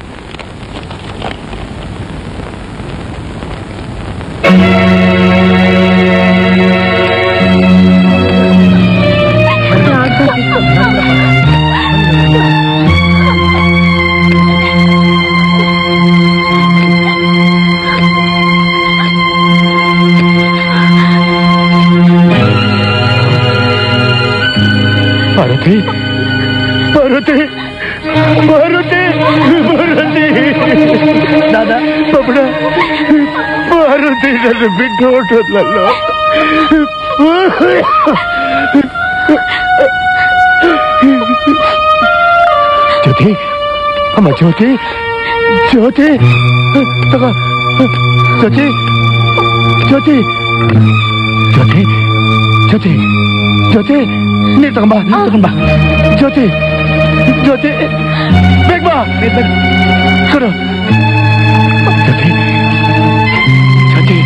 ಪಾರ್ವತಿ ಪಾರ್ವತಿ ಪಾರ್ವತಿ ಪಾರ್ವತಿ ದಾದಾ ಬಬ್ಬಡ ಪಾರ್ವತಿ ನನ್ನ ಬಿಟ್ಟು ಹೊಟ್ಟೋದ್ಲಲ್ಲ ಜ್ಯೋತಿ ಅಮ್ಮ ಜ್ಯೋತಿ ಜ್ಯೋತಿ ತಗೋ ಜ್ಯೋತಿ ಜ್ಯೋತಿ ಜ್ಯೋತಿ ಜ್ಯೋತಿ ಜ್ಯೋತಿ ನೀರ್ ತಗೊಂಬ ನೀರ್ ತಗೊಂಬ ಜ್ಯೋತಿ ಜ್ಯೋತಿ ಬೇಗ ಬಾ ಕೊಡು ಜ್ಯೋತಿ ಜ್ಯೋತಿ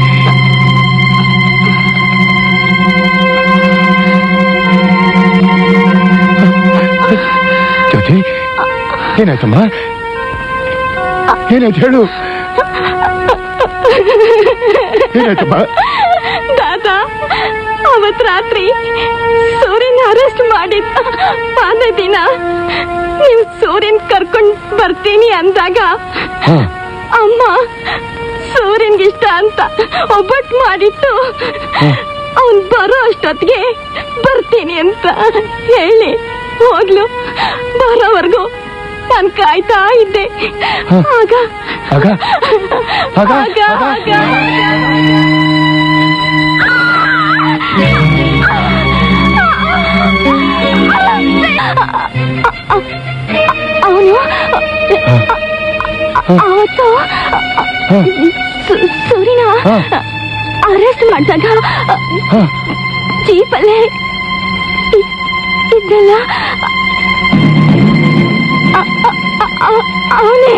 ಜ್ಯೋತಿ ಏನಾಯ್ತಮ್ಮ ಏನಾಯ್ತು ಹೇಳು ಏನಾಯ್ತಮ್ಮ ದಾದಾ ಅವತ್ ರಾತ್ರಿ ಸೂರ್ಯನ ಅರೆಸ್ಟ್ ಮಾಡಿದ್ದ ಮಾರನೇ ದಿನ ನೀವು ಸೂರ್ಯನ್ ಕರ್ಕೊಂಡ್ ಬರ್ತೀನಿ ಅಂದಾಗ ಹಾ ಅಮ್ಮ ಸೂರ್ಯನ್ಗಿಷ್ಟ ಅಂತ ಒಬ್ಬಟ್ಟು ಮಾಡಿತ್ತು ಅವನ್ ಬರೋ ಅಷ್ಟೊತ್ತಿಗೆ ಬರ್ತೀನಿ ಅಂತ ಹೇಳಿ ಹೋಗ್ಲು ಬರೋವರೆಗೂ ನಾನ್ ಕಾಯ್ತಾ ಇದ್ದೆ ಆಗ ಆಗ ಆಗ ಆಗ ಆಗ ಅವನು ಅವತ್ತು ಸು- ಸೂರ್ಯನ ಅರೆಸ್ಟ್ ಮಾಡಿದಾಗ ಜೀಪಲ್ಲೇ ಇ- ಇದ್ದಲ್ಲ ಅವನೇ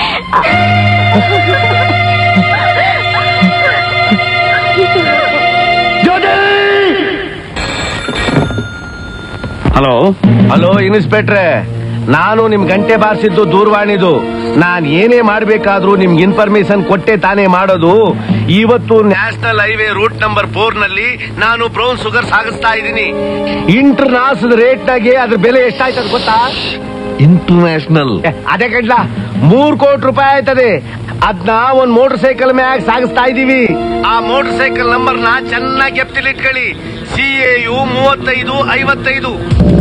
ಹಲೋ ಹಲೋ ಇನ್ಸ್ಪೆಕ್ಟ್ರೆ ನಾನು ನಿಮ್ ಗಂಟೆ ಬಾರಿಸಿದ್ದು ದೂರವಾಣಿದು ನಾನ್ ಏನೇ ಮಾಡ್ಬೇಕಾದ್ರೂ ನಿಮ್ಗೆ ಇನ್ಫಾರ್ಮೇಶನ್ ಕೊಟ್ಟೆ ತಾನೇ ಮಾಡೋದು ಇವತ್ತು national highway route number four ನಲ್ಲಿ ನಾನು ಬ್ರೌನ್ ಶುಗರ್ ಸಾಗಿಸ್ತಾ ಇದ್ದೀನಿ ಇಂಟರ್ನ್ಯಾಷನಲ್ ರೇಟ್ ನಾಗೆ ಅದ್ರ ಬೆಲೆ ಎಷ್ಟಾಯ್ತದ ಗೊತ್ತಾ ಇಂಟರ್ನ್ಯಾಷನಲ್ ಅದೇ ಕಡ್ಲ ಮೂರ್ ಕೋಟಿ ರೂಪಾಯಿ ಆಯ್ತದೆ ಅದ್ನ ಒಂದ್ ಮೋಟರ್ ಸೈಕಲ್ ಮ್ಯಾಗ ಸಾಗಿಸ್ತಾ ಇದೀವಿ ಆ ಮೋಟರ್ ಸೈಕಲ್ ನಂಬರ್ ನ ಚೆನ್ನಾಗಿ ಎಪ್ತಿಲಿಟ್ಕೊಳ್ಳಿ ಸಿ ಎ ಯು ಮೂವತ್ತೈದು ಐವತ್ತೈದು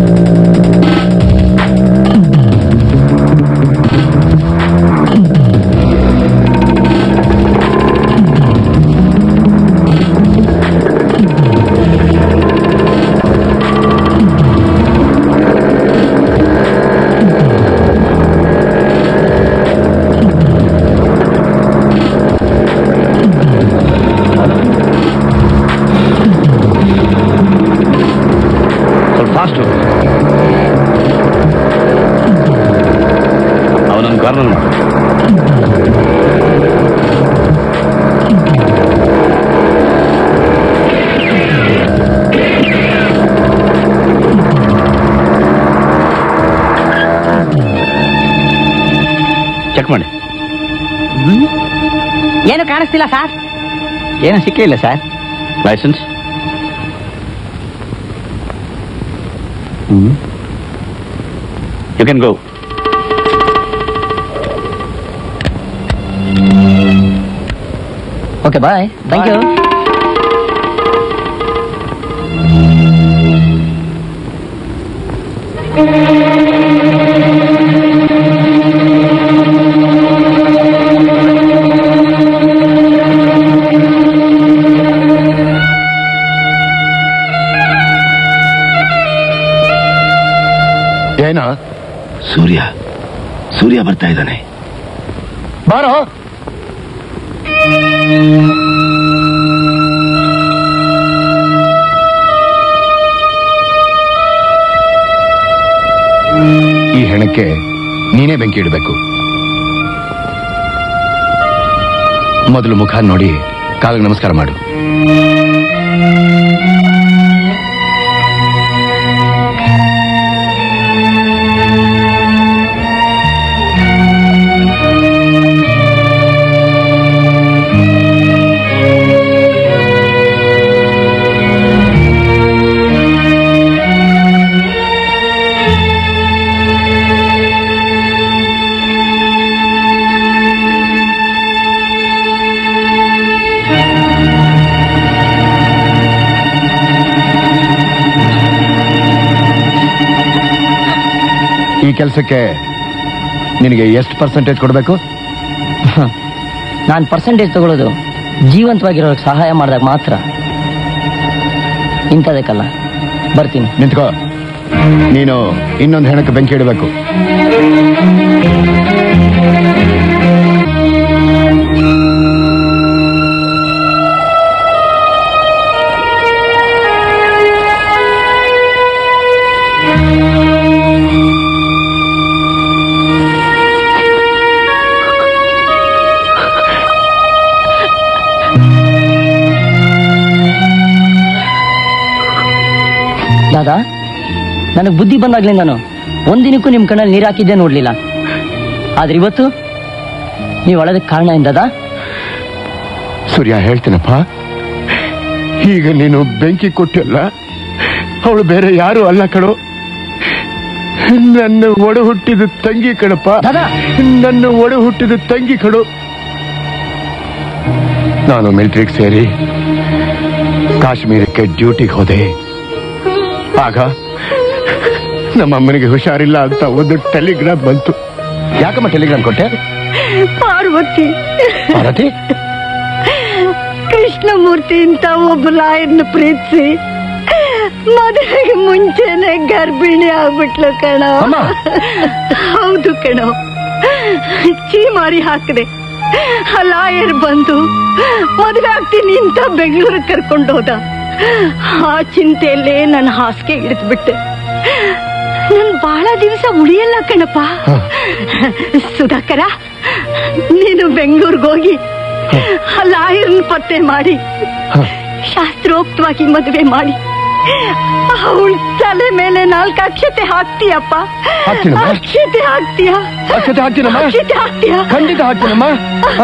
ಸ್ವಲ್ಪ ಫಾಸ್ಟ್ ಅವನನ್ನು ಕಾರ್ನರ್ ಮಾಡು ಚೆಕ್ ಮಾಡಿ ಏನು ಕಾಣಿಸ್ತಿಲ್ಲ ಸರ್ ಏನು ಸಿಕ್ಕಿಲ್ಲ sir licence you can go okay bye thank you ಆ ಸೂರ್ಯ ಸೂರ್ಯ ಬರ್ತಾ ಇದ್ದಾನೆ ಬಾರೋ ಈ ಹೆಣಕ್ಕೆ ನೀನೇ ಬೆಂಕಿ ಇಡಬೇಕು ಮೊದಲು ಮುಖ ನೋಡಿ ಕಾಲಿಗೆ ನಮಸ್ಕಾರ ಮಾಡು ಈ ಕೆಲಸಕ್ಕೆ ನಿನಗೆ ಎಷ್ಟು ಪರ್ಸೆಂಟೇಜ್ ಕೊಡಬೇಕು ನಾನು ಪರ್ಸೆಂಟೇಜ್ ತಗೊಳ್ಳೋದು ಜೀವಂತವಾಗಿರೋರಿಗೆ ಸಹಾಯ ಮಾಡಿದಾಗ ಮಾತ್ರ ಇಂಥದಕ್ಕಲ್ಲ ಬರ್ತೀನಿ ನಿಂತ್ಕೋ ನೀನು ಇನ್ನೊಂದು ಹೆಣಕ್ಕೆ ಬೆಂಕಿ ಇಡಬೇಕು ದಾದಾ ನನಗೆ ಬುದ್ಧಿ ಬಂದಾಗ್ಲಿಂದಾನು ಒಂದಿನಕ್ಕೂ ನಿಮ್ಮ ಕಣ್ಣಲ್ಲಿ ನೀರು ಹಾಕಿದ್ದೆ ನೋಡ್ಲಿಲ್ಲ ಆದ್ರೆ ಇವತ್ತು ನೀವು ಅಳೋದಕ್ಕೆ ಕಾರಣ ಏನ್ ದಾದಾ ಸೂರ್ಯ ಹೇಳ್ತೀನಪ್ಪ ಈಗ ನೀನು ಬೆಂಕಿ ಕೊಟ್ಟಿಲ್ಲ ಅವಳು ಬೇರೆ ಯಾರು ಅಲ್ಲ ಕಣೋ ನನ್ನ ಒಡ ಹುಟ್ಟಿದ ತಂಗಿ ಕಣಪ್ಪ ನನ್ನ ಒಡ ಹುಟ್ಟಿದ ತಂಗಿ ಕಣೋ ನಾನು ಮಿಲಿಟರಿಗೆ ಸೇರಿ ಕಾಶ್ಮೀರಕ್ಕೆ ಡ್ಯೂಟಿಗೆ ಹೋದೆ ಆಗ ನಮ್ಮ ಅಮ್ಮನಿಗೆ ಹುಷಾರಿಲ್ಲ ಅಂತ ಒಂದು ಟೆಲಿಗ್ರಾಮ್ ಬಂತು ಯಾಕಮ್ಮ ಟೆಲಿಗ್ರಾಮ್ ಕೊಟ್ಟೆ ಪಾರ್ವತಿ ಪಾರ್ವತಿ ಕೃಷ್ಣಮೂರ್ತಿ ಅಂತ ಒಬ್ಬ ಲಾಯರ್ನ ಪ್ರೀತಿಸಿ ಮದುವೆಗೆ ಮುಂಚೆನೆ ಗರ್ಭಿಣಿ ಆಗ್ಬಿಟ್ಲು ಕಣೋ ಹೌದು ಕಣೋ ಚೀಮಾರಿ ಹಾಕಿದೆ ಆ ಲಾಯರ್ ಬಂದು ಮದುವೆ ಆಗ್ತೀನಿ ಅಂತ ಬೆಂಗಳೂರಿಗೆ ಕರ್ಕೊಂಡು ಹೋದ ಆ ಚಿಂತೆಯಲ್ಲೇ ನನ್ನ ಹಾಸಿಗೆ ಹಿಡಿದ್ಬಿಟ್ಟೆ ನನ್ ಬಹಳ ದಿವಸ ಉಳಿಯಲ್ಲ ಕಣಪ್ಪ ಸುಧಾಕರ ನೀನು ಬೆಂಗಳೂರಿಗೆ ಹೋಗಿ ಆ ಲಾಯರ್ನ ಪತ್ತೆ ಮಾಡಿ ಶಾಸ್ತ್ರೋಕ್ತವಾಗಿ ಮದುವೆ ಮಾಡಿ ಅವಳ ತಲೆ ಮೇಲೆ ನಾಲ್ಕು ಅಕ್ಷತೆ ಹಾಕ್ತೀಯಪ್ಪ ಹಾಕ್ತೀನಮ್ಮ. ಅಕ್ಷತೆ ಹಾಕ್ತೀಯ ಅಕ್ಷತೆ ಹಾಕ್ತೀನಮ್ಮ ಅಕ್ಷತೆ ಹಾಕ್ತೀಯ ಖಂಡಿತ ಹಾಕ್ತೀನಮ್ಮ ಹ.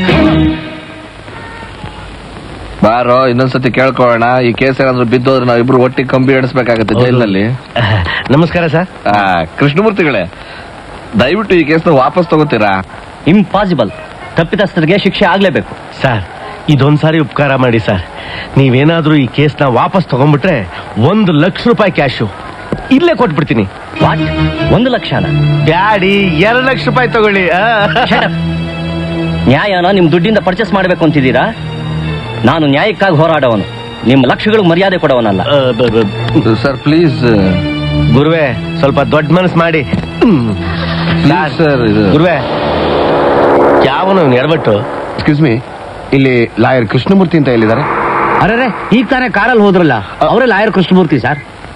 ಬಾರೋ ಇನ್ನೊಂದ್ಸತಿ ಕೇಳ್ಕೊಳ್ಳೋಣ ಈ ಕೇಸ್ ಏನಾದ್ರು ಬಿದ್ದೋದ್ರೆ ನಾವಿಬ್ರು ಒಟ್ಟಿಗೆ ಕಂಬಿ ಎಣಿಸ್ಬೇಕಾಗತ್ತೆ ಜೈಲಿನಲ್ಲಿ ನಮಸ್ಕಾರ ಸರ್ ಕೃಷ್ಣಮೂರ್ತಿಗಳೇ ದಯವಿಟ್ಟು ಈ ಕೇಸ್ನ ವಾಪಸ್ ತಗೋತೀರಾ ಇಂಪಾಸಿಬಲ್ ತಪ್ಪಿತಸ್ಥರಿಗೆ ಶಿಕ್ಷೆ ಆಗ್ಲೇಬೇಕು ಸರ್ ಇದೊಂದ್ಸಾರಿ ಉಪಕಾರ ಮಾಡಿ ಸರ್ ನೀವೇನಾದ್ರೂ ಈ ಕೇಸ್ನ ವಾಪಸ್ ತಗೊಂಡ್ಬಿಟ್ರೆ ಒಂದು ಲಕ್ಷ ರೂಪಾಯಿ ಕ್ಯಾಶು ಇಲ್ಲೇ ಕೊಟ್ಬಿಡ್ತೀನಿ ವಾಟ್ ಒಂದು ಲಕ್ಷನ ಡ್ಯಾಡಿ ಎರಡು ಲಕ್ಷ ರೂಪಾಯಿ ತಗೊಳ್ಳಿ ಆ. ನ್ಯಾಯನ ನಿಮ್ ದುಡ್ಡಿಂದ ಪರ್ಚೇಸ್ ಮಾಡ್ಬೇಕು ಅಂತಿದ್ದೀರಾ ನಾನು ನ್ಯಾಯಕ್ಕಾಗಿ ಹೋರಾಡವನು ನಿಮ್ ಲಕ್ಷಗಳು ಮರ್ಯಾದೆ ಕೊಡವನಲ್ಲ ಸರ್ ಪ್ಲೀಸ್ ಗುರುವೆ ಸ್ವಲ್ಪ ದೊಡ್ಡ ಮನಸ್ಸು ಮಾಡಿ ಸರ್ ಗುರುವೆ ಯಾವನು ಇವ್ನು ಎಡಬಟ್ಟು ಎಕ್ಸ್ಕ್ಯೂಸ್ ಮೀ ಇಲ್ಲಿ ಲಾಯರ್ ಕೃಷ್ಣಮೂರ್ತಿ ಅಂತ ಎಲ್ಲಿದ್ದಾರೆ ಅರೆ ಈಗ ತಾನೇ ಕಾರಲ್ಲಿ ಹೋದ್ರಲ್ಲ ಅವರೇ ಲಾಯರ್ ಕೃಷ್ಣಮೂರ್ತಿ ಸರ್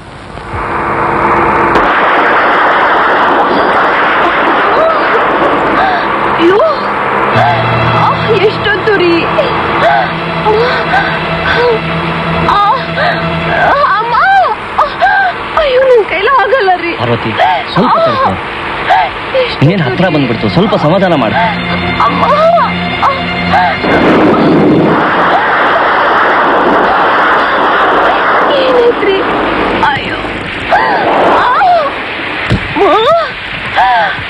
ಅಯ್ಯೋ ಆ, ಎಷ್ಟೊತ್ತು ರೀ ಆ, ಅಮ್ಮ ಅಯ್ಯೋ ನನ್ ಕೈಲ ಆಗಲ್ಲ ರೀ ಪಾರ್ವತಿ ಸ್ವಲ್ಪ ತಡ್ಕೊ ಇನ್ನೇನ್ ಹತ್ರ ಬಂದ್ಬಿಡ್ತು ಸ್ವಲ್ಪ ಸಮಾಧಾನ ಮಾಡು ಅಮ್ಮ ಏನಾಯ್ತ್ರಿ ಅಯ್ಯೋ ಆ! ಆ!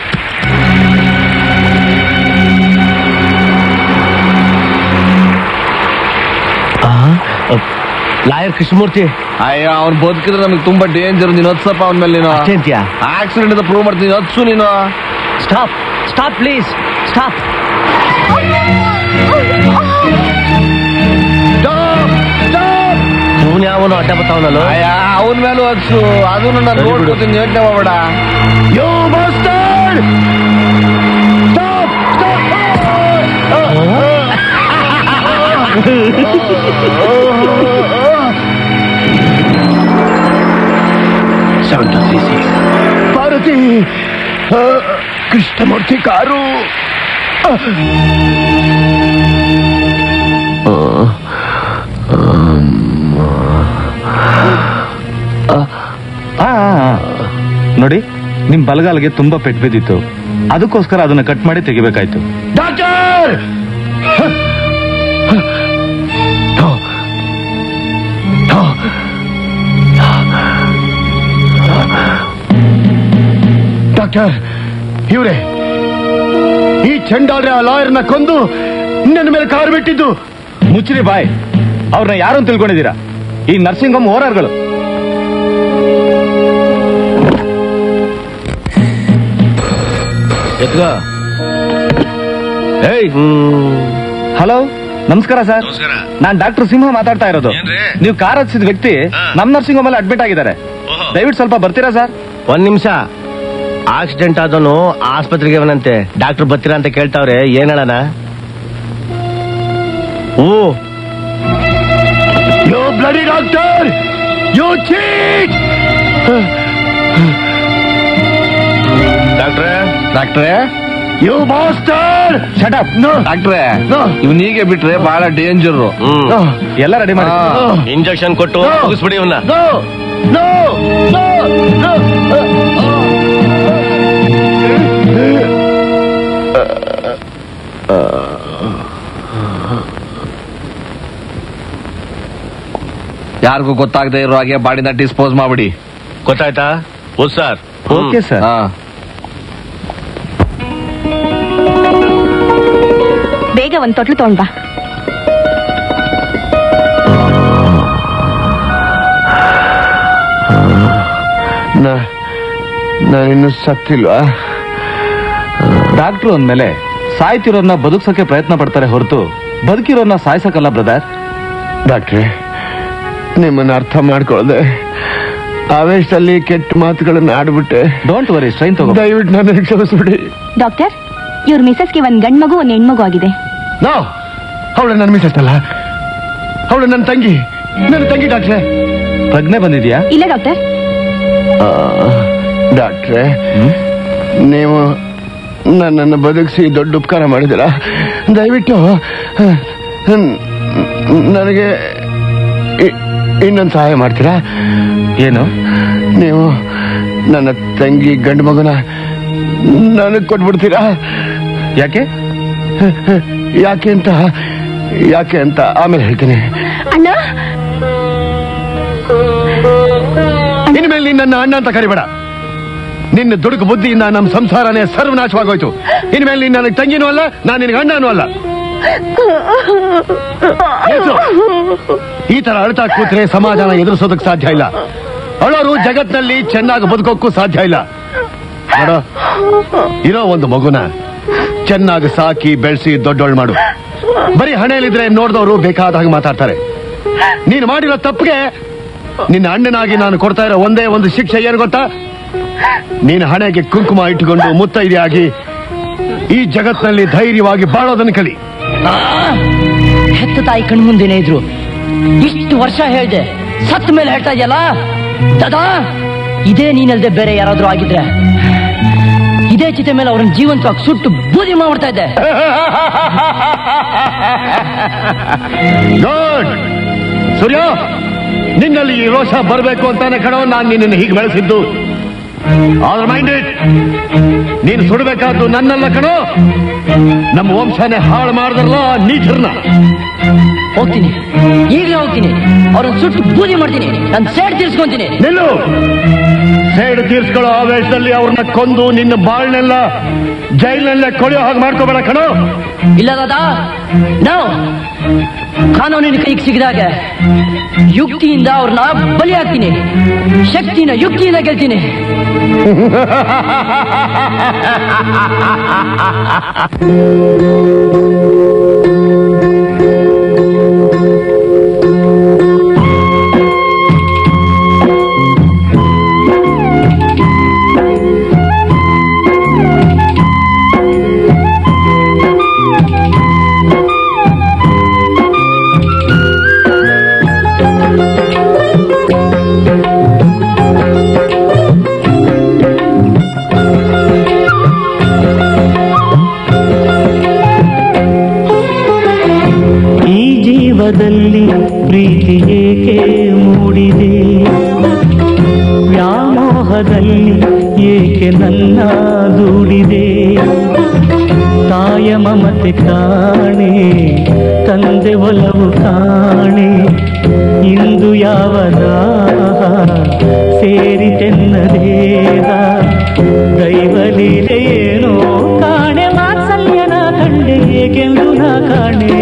ಲಾಯರ್ ಕೃಷ್ಣಮೂರ್ತಿ ಅಯ್ಯ ಅವ್ನು ಬದುಕಿದ್ರೆ ನಮಗೆ ತುಂಬಾ ಡೇಂಜರ್ ನೀನು ಹತ್ಸಪ್ಪ ಅವನ ಮೇಲೆ ನೀನು ಅಷ್ಟೇಂತ್ಯಾ? ಆಕ್ಸಿಡೆಂಟ್ ಅಂತ ಪ್ರೂವ್ ಮಾಡ್ತೀನಿ ಹತ್ಸು ನೀನು ಸ್ಟಾಪ್ ಸ್ಟಾಪ್ ಪ್ಲೀಸ್ ಸ್ಟಾಪ್ ಇವನು ಯಾವನು ಅಡ್ಡ ಬರ್ತಾವನಲ್ಲ ಅಯ್ಯ ಅವನ ಮೇಲೂ ಹತ್ಸು ಅದನ್ನು ನಾನು ನೋಡ್ಕೋತೀನಿ ಯೋಚನೆ ಮಾಡಬೇಡ ಯೋ master doctor seven two three six Parvati ಆ, ಕೃಷ್ಣಮೂರ್ತಿ ಕಾರು ಆ. ಆ, ಆ, ಆ. ನೋಡಿ ನಿಮ್ ಬಲಗಾಲ್ಗೆ ತುಂಬಾ ಪೆಟ್ಟು ಬಿದ್ದಿತ್ತು ಅದಕ್ಕೋಸ್ಕರ ಅದನ್ನ ಕಟ್ ಮಾಡಿ ತೆಗಿಬೇಕಾಯ್ತು ಡಾಕ್ಟರ್ ಡಾಕ್ಟರ್ ಇವ್ರೆ ಈ ಚಂಡಾಳ್ರೆ ಆ ಲಾಯರ್ನ ಕೊಂದು ನನ್ನ ಮೇಲೆ ಕಾರು ಬಿಟ್ಟಿದ್ದು ಮುಚ್ಚ್ರಿ ಬಾಯ್ ಅವ್ರನ್ನ ಯಾರು ಅಂತ ತಿಳ್ಕೊಂಡಿದ್ದೀರಾ ಈ ನರ್ಸಿಂಗ್ ಹೋಮ್ ಓನರ್ಗಳು ಎತ್ಕೋ ಏಯ್ ಹಲೋ ನಮಸ್ಕಾರ ಸರ್ ನಾನ್ ಡಾಕ್ಟರ್ ಸಿಂಹ ಮಾತಾಡ್ತಾ ಇರೋದು ನೀವು ಕಾರ್ ಹಚ್ಚಿದ ವ್ಯಕ್ತಿ ನಮ್ ನರ್ಸಿಂಗ್ ಹೋಮ್ ಅಲ್ಲಿ ಅಡ್ಮಿಟ್ ಆಗಿದ್ದಾರೆ ದಯವಿಟ್ಟು ಸ್ವಲ್ಪ ಬರ್ತೀರಾ ಸರ್ ಒಂದ್ ನಿಮಿಷ ಆಕ್ಸಿಡೆಂಟ್ ಆದವನು ಆಸ್ಪತ್ರೆಗೆ ಅವನಂತೆ ಡಾಕ್ಟರ್ ಬರ್ತೀರಾ ಅಂತ ಕೇಳ್ತಾವ್ರೆ ಏನ್ ಹೇಳಣ ಓ ಯೋ ಬ್ಲಡಿ ಡಾಕ್ಟರ್ ಯೋ ಚೀಟ್ ಡಾಕ್ಟ್ರೆ ಡಾಕ್ಟ್ರೇ ಯು ಮಾಸ್ಟರ್ ಶಟ್ ಅಪ್ ಡಾಕ್ಟ್ರೆ ಇವ್ನೀಗೆ ಬಿಟ್ರೆ ಬಹಳ ಡೇಂಜರ್ ಎಲ್ಲ ರೆಡಿ ಮಾಡಿ ಇಂಜೆಕ್ಷನ್ ಕೊಟ್ಟು ಮುಗಿಸ್ಬಿಡಿ ಇವನ್ನ ನೋ ನೋ ನೋ ಯಾರಿಗೂ ಗೊತ್ತಾಗದೆ ಇರೋ ಹಾಗೆ ಬಾಡಿನ ಡಿಸ್ಪೋಸ್ ಮಾಡ್ಬಿಡಿ ಗೊತ್ತಾಯ್ತಾ ಓ ಸರ್ ಓಕೆ ಸರ್ ಬೇಗ ಒಂದ್ ತೊಟ್ಲು ತಗೊಂಡ್ ಬಾ ನಾನಿನ್ನು ಸತ್ತಿಲ್ವಾ ಡಾಕ್ಟ್ರು ಅಂದ್ಮೇಲೆ ಸಾಯ್ತಿರೋರ್ನ ಬದುಕ್ಸಕ್ಕೆ ಪ್ರಯತ್ನ ಪಡ್ತಾರೆ ಹೊರತು ಬದುಕಿರೋರ್ನ ಸಾಯ್ಸಕ್ಕಲ್ಲ ಬ್ರದರ್ ಡಾಕ್ಟ್ರೆ ನಿಮ್ಮನ್ನ ಅರ್ಥ ಮಾಡ್ಕೊಳ್ಳದೆ ಆವೇಶದಲ್ಲಿ ಕೆಟ್ಟ ಮಾತುಗಳನ್ನ ಆಡ್ಬಿಟ್ಟೆ ಡೋಂಟ್ ವರಿ ಸ್ಟ್ರೈನ್ ತಗೋ ದಯವಿಟ್ಟು ನನ್ನ ಕ್ಷಮಿಸ್ಬಿಡಿ ಡಾಕ್ಟರ್ ಇವ್ರ ಮಿಸಸ್ಗೆ ಒಂದ್ ಗಂಡ್ ಮಗು ಒಂದ್ ಹೆಣ್ಮಗು ಆಗಿದೆ ನೋ ಅವಳು ನನ್ನ ಮಿಸಸ್ ಅಲ್ಲ ಅವಳು ನನ್ನ ತಂಗಿ ನನ್ನ ತಂಗಿ ಡಾಕ್ಟ್ರೆ ಪ್ರಜ್ಞೆ ಬಂದಿದ್ಯಾ ಇಲ್ಲ ಡಾಕ್ಟರ್ ಆ, ಡಾಕ್ಟ್ರೆ ನೀವು ನನ್ನನ್ನು ಬದುಕಿಸಿ ದೊಡ್ಡ ಉಪಕಾರ ಮಾಡಿದ್ದೀರಾ ದಯವಿಟ್ಟು ನ್- ನನಗೆ ಇ- ಇನ್ನೊಂದು ಸಹಾಯ ಮಾಡ್ತೀರಾ ಏನು ನೀವು ನನ್ನ ತಂಗಿ ಗಂಡು ಮಗುನ ನನಗೆ ಕೊಟ್ಬಿಡ್ತೀರಾ ಯಾಕೆ ಯಾಕೆ ಅಂತ ಯಾಕೆ ಅಂತ ಆಮೇಲೆ ಹೇಳ್ತೀನಿ ಅಣ್ಣ ಇನ್ಮೇಲೆ ನೀನ್ ನನ್ನ ಅಣ್ಣ ಅಂತ ಕರಿಬೇಡ ನಿನ್ನ ದುಡುಕು ಬುದ್ಧಿಯಿಂದ ನಮ್ಮ ಸಂಸಾರನೇ ಸರ್ವನಾಶವಾಗೋಯ್ತು ಇನ್ಮೇಲೆ ನೀನ್ ನನಗೆ ತಂಗಿನೂ ಅಲ್ಲ ನಾನು ನಿನಗೆ ಅಣ್ಣನೂ ಅಲ್ಲ ನಿಲ್ಸು. ಈ ತರ ಅಳ್ತಾ ಕೂತ್ರೆ ಸಮಾಜನ ಎದುರಿಸೋದಕ್ಕೆ ಸಾಧ್ಯ ಇಲ್ಲ ಅಳೋರು ಜಗತ್ನಲ್ಲಿ ಚೆನ್ನಾಗಿ ಬದುಕೋಕ್ಕೂ ಸಾಧ್ಯ ಇಲ್ಲ ನೋಡೋ ಇರೋ ಒಂದು ಮಗುನ ಚೆನ್ನಾಗಿ ಸಾಕಿ ಬೆಳೆಸಿ ದೊಡ್ಡೋಳ್ ಮಾಡು ಬರೀ ಹಣೆಯಲ್ಲಿದ್ರೆ ನೋಡಿದವರು ಬೇಕಾದಾಗ ಮಾತಾಡ್ತಾರೆ ನೀನು ಮಾಡಿರೋ ತಪ್ಪಿಗೆ ನಿನ್ನ ಅಣ್ಣನಾಗಿ ನಾನು ಕೊಡ್ತಾ ಇರೋ ಒಂದೇ ಒಂದು ಶಿಕ್ಷೆ ಏನು ಗೊತ್ತಾ ನೀನು ಹಣೆಗೆ ಕುಂಕುಮ ಇಟ್ಟುಕೊಂಡು ಮುತ್ತೈದೆಯಾಗಿ ಈ ಜಗತ್ನಲ್ಲಿ ಧೈರ್ಯವಾಗಿ ಬಾಳೋದನ್ನು ಕಲಿ ಹೆತ್ತ ತಾಯಿ ಕಣ್ಮುಂದೆನೇ ಇದ್ರು ಇಷ್ಟು ವರ್ಷ ಹೇಳ್ದೆ ಸತ್ತ ಮೇಲೆ ಹೇಳ್ತಾ ಇದೆಯಲ್ಲ ದದಾ ಇದೇ ನೀನಲ್ದೆ ಬೇರೆ ಯಾರಾದ್ರೂ ಆಗಿದ್ರೆ ಇದೇ ಚಿತೆ ಮೇಲೆ ಅವ್ರನ್ನ ಜೀವಂತವಾಗಿ ಸುಟ್ಟು ಬೂದಿ ಮಾಡ್ಬಿಡ್ತಾ ಇದ್ದೆ ಗುಡ್ ಸೂರ್ಯ ನಿನ್ನಲ್ಲಿ ಈ ರೋಷ ಬರಬೇಕು ಅಂತಾನೆ ಕಣೋ ನಾನು ನಿನ್ನನ್ನು ಹೀಗೆ ಬೆಳೆಸಿದ್ದು ಆದ್ರೆ ಮೈಂಡ್ ಇಟ್ ನೀನು ಸುಡಬೇಕಾದ್ದು ನನ್ನಲ್ಲ ಕಣೋ ನಮ್ಮ ವಂಶನೇ ಹಾಳು ಮಾಡಿದ್ರಲ್ಲ ನೀಚರ್ನ ಹೋಗ್ತೀನಿ ಈಗಲೇ ಹೋಗ್ತೀನಿ ಅವ್ರನ್ನ ಸುಟ್ಟು ಬೂದಿ ಮಾಡ್ತೀನಿ ನಾನು ಸೇಡ್ ತೀರ್ಸ್ಕೊಂತೀನಿ ನಿಲ್ಲು ಸೇಡು ತೀರ್ಸ್ಕೊಳ್ಳೋ ಆವೇಶದಲ್ಲಿ ಅವ್ರನ್ನ ಕೊಂದು ನಿನ್ನ ಬಾಳ್ನೆಲ್ಲ ಜೈಲಿನಲ್ಲೇ ಕೊಳೆಯೋ ಹಾಗೆ ಮಾಡ್ಕೋಬೇಡ ಕಣೋ ಇಲ್ಲ ದಾದಾ ನಾವು ಕಾನೂನಿನ ಕೈಗೆ ಸಿಗದಾಗ ಯುಕ್ತಿಯಿಂದ ಅವ್ರನ್ನ ಬಲಿ ಹಾಕ್ತೀನಿ ಶಕ್ತಿನ ಯುಕ್ತಿಯಿಂದ ಗೆಲ್ತೀನಿ ಈ ಜೀವದಲ್ಲಿ ಪ್ರೀತಿ ಏಕೆ ಮೂಡಿದೆ ವ್ಯಾಮೋಹದಲ್ಲಿ ಏಕೆ ನನ್ನ ದೂಡಿದೆ ತಾಯ ಮಮತೆ ಕಾಣೆ ತಂದೆ ಒಲವು ಕಾಣೆ ಇಂದು ಯಾವ ದಾಹ ಸೇರಿತೆನ್ನ ದೇಹ ದೈವಲೀಲೆಯೇನೋ ಕಾಣೆ ವಾತ್ಸಲ್ಯನ ಕಂಡೆ ಏಕೆಂದು ನಾ ಕಾಣೆ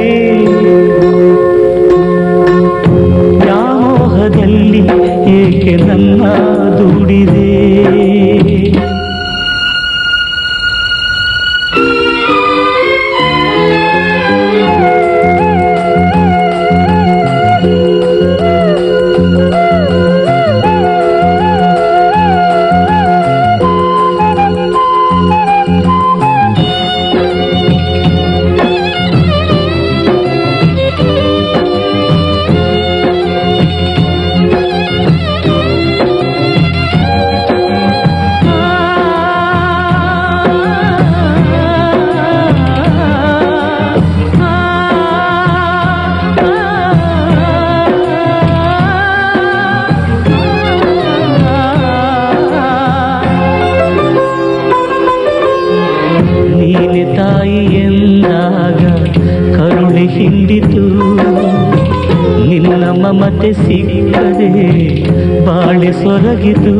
ವ್ಯಾಮೋಹದಲ್ಲಿ ಏಕೆ ನನ್ನ ದೂಡಿದೆ ನೀನೆ ತಾಯಿ ಎಂದಾಗ ಕರುಣೆ ಹಿಂದಿತು ನಿನ್ನ ಮಮತೆ ಸಿಕ್ಕದೆ ಬಾಳೆ ಸೊರಗಿತು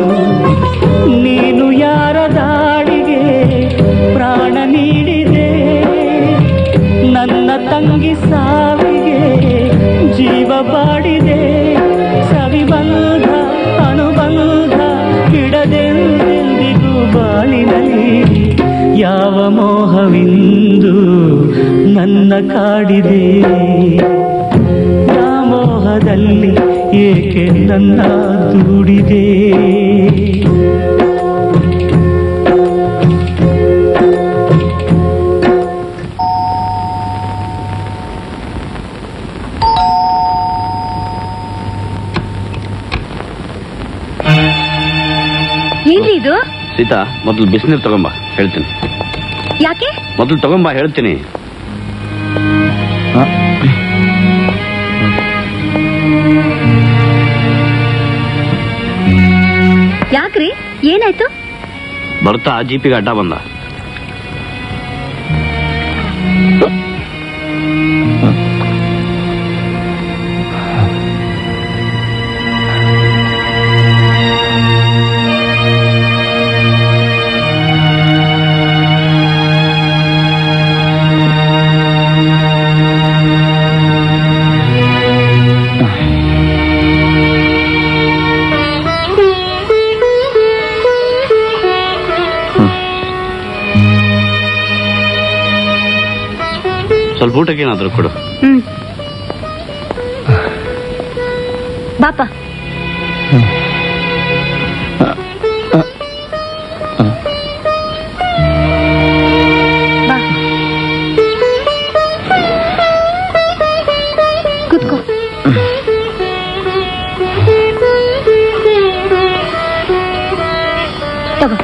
ನೀನು ಯಾರ ದಾಳಿಗೆ ಪ್ರಾಣ ನೀಡಿದೆ ನನ್ನ ತಂಗಿ ಸಾವಿಗೆ ಜೀವ ಬಾಡಿದೆ ಸವಿಬಂಧ ಅನುಬಂಧ ಬಿಡದೆಂದೆಂದಿಗೂ ಬಾಳಿನಲ್ಲಿ ಯಾವ ಮೋಹವಿಂದು ನನ್ನ ಕಾಡಿದೆ ವ್ಯಾಮೋಹದಲ್ಲಿ ಏಕೆ ನನ್ನ ದೂಡಿದೆ ಏನ್ರಿ ಇದು ಸೀತಾ ಮೊದಲು ಬಿಸಿನೀರು ತಗೊಂಬ ಹೇಳ್ತೀನಿ ಯಾಕೆ ಮೊದಲು ತಗೊಂಬ ಹೇಳ್ತೀನಿ ಯಾಕ್ರಿ ಏನಾಯ್ತು ಬರ್ತಾ ಜೀಪಿಗೆ ಅಡ್ಡ ಬಂದ ಸ್ವಲ್ಪ ಊಟಕ್ಕೇನಾದ್ರೂ ಕೊಡು ಹ್ಮ್ ಬಾಪ ಬಾ ಕೂತ್ಕೋ ತಗೋ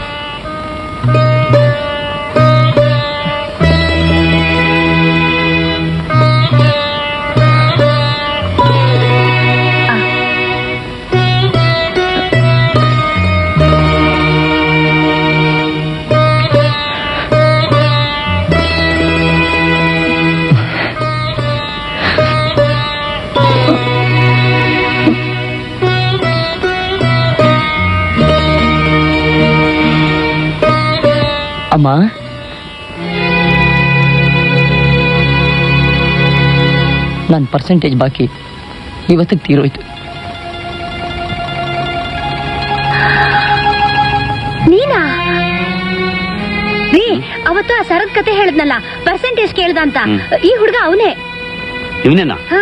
ಅಮ್ಮ ನನ್ನ ಪರ್ಸೆಂಟೇಜ್ ಬಾಕಿ ಇವತ್ತಿಗೆ ತೀರೋಯ್ತು ನೀನಾ ರೀ ಅವತ್ತು ಆ ಸರದ್ ಕತೆ ಹೇಳಿದ್ನಲ್ಲ ಪರ್ಸೆಂಟೇಜ್ ಕೇಳ್ದ ಅಂತ ಹ್ಮ್. ಈ ಹುಡುಗ ಅವನೇ ಇವನೇನಾ ಹಾ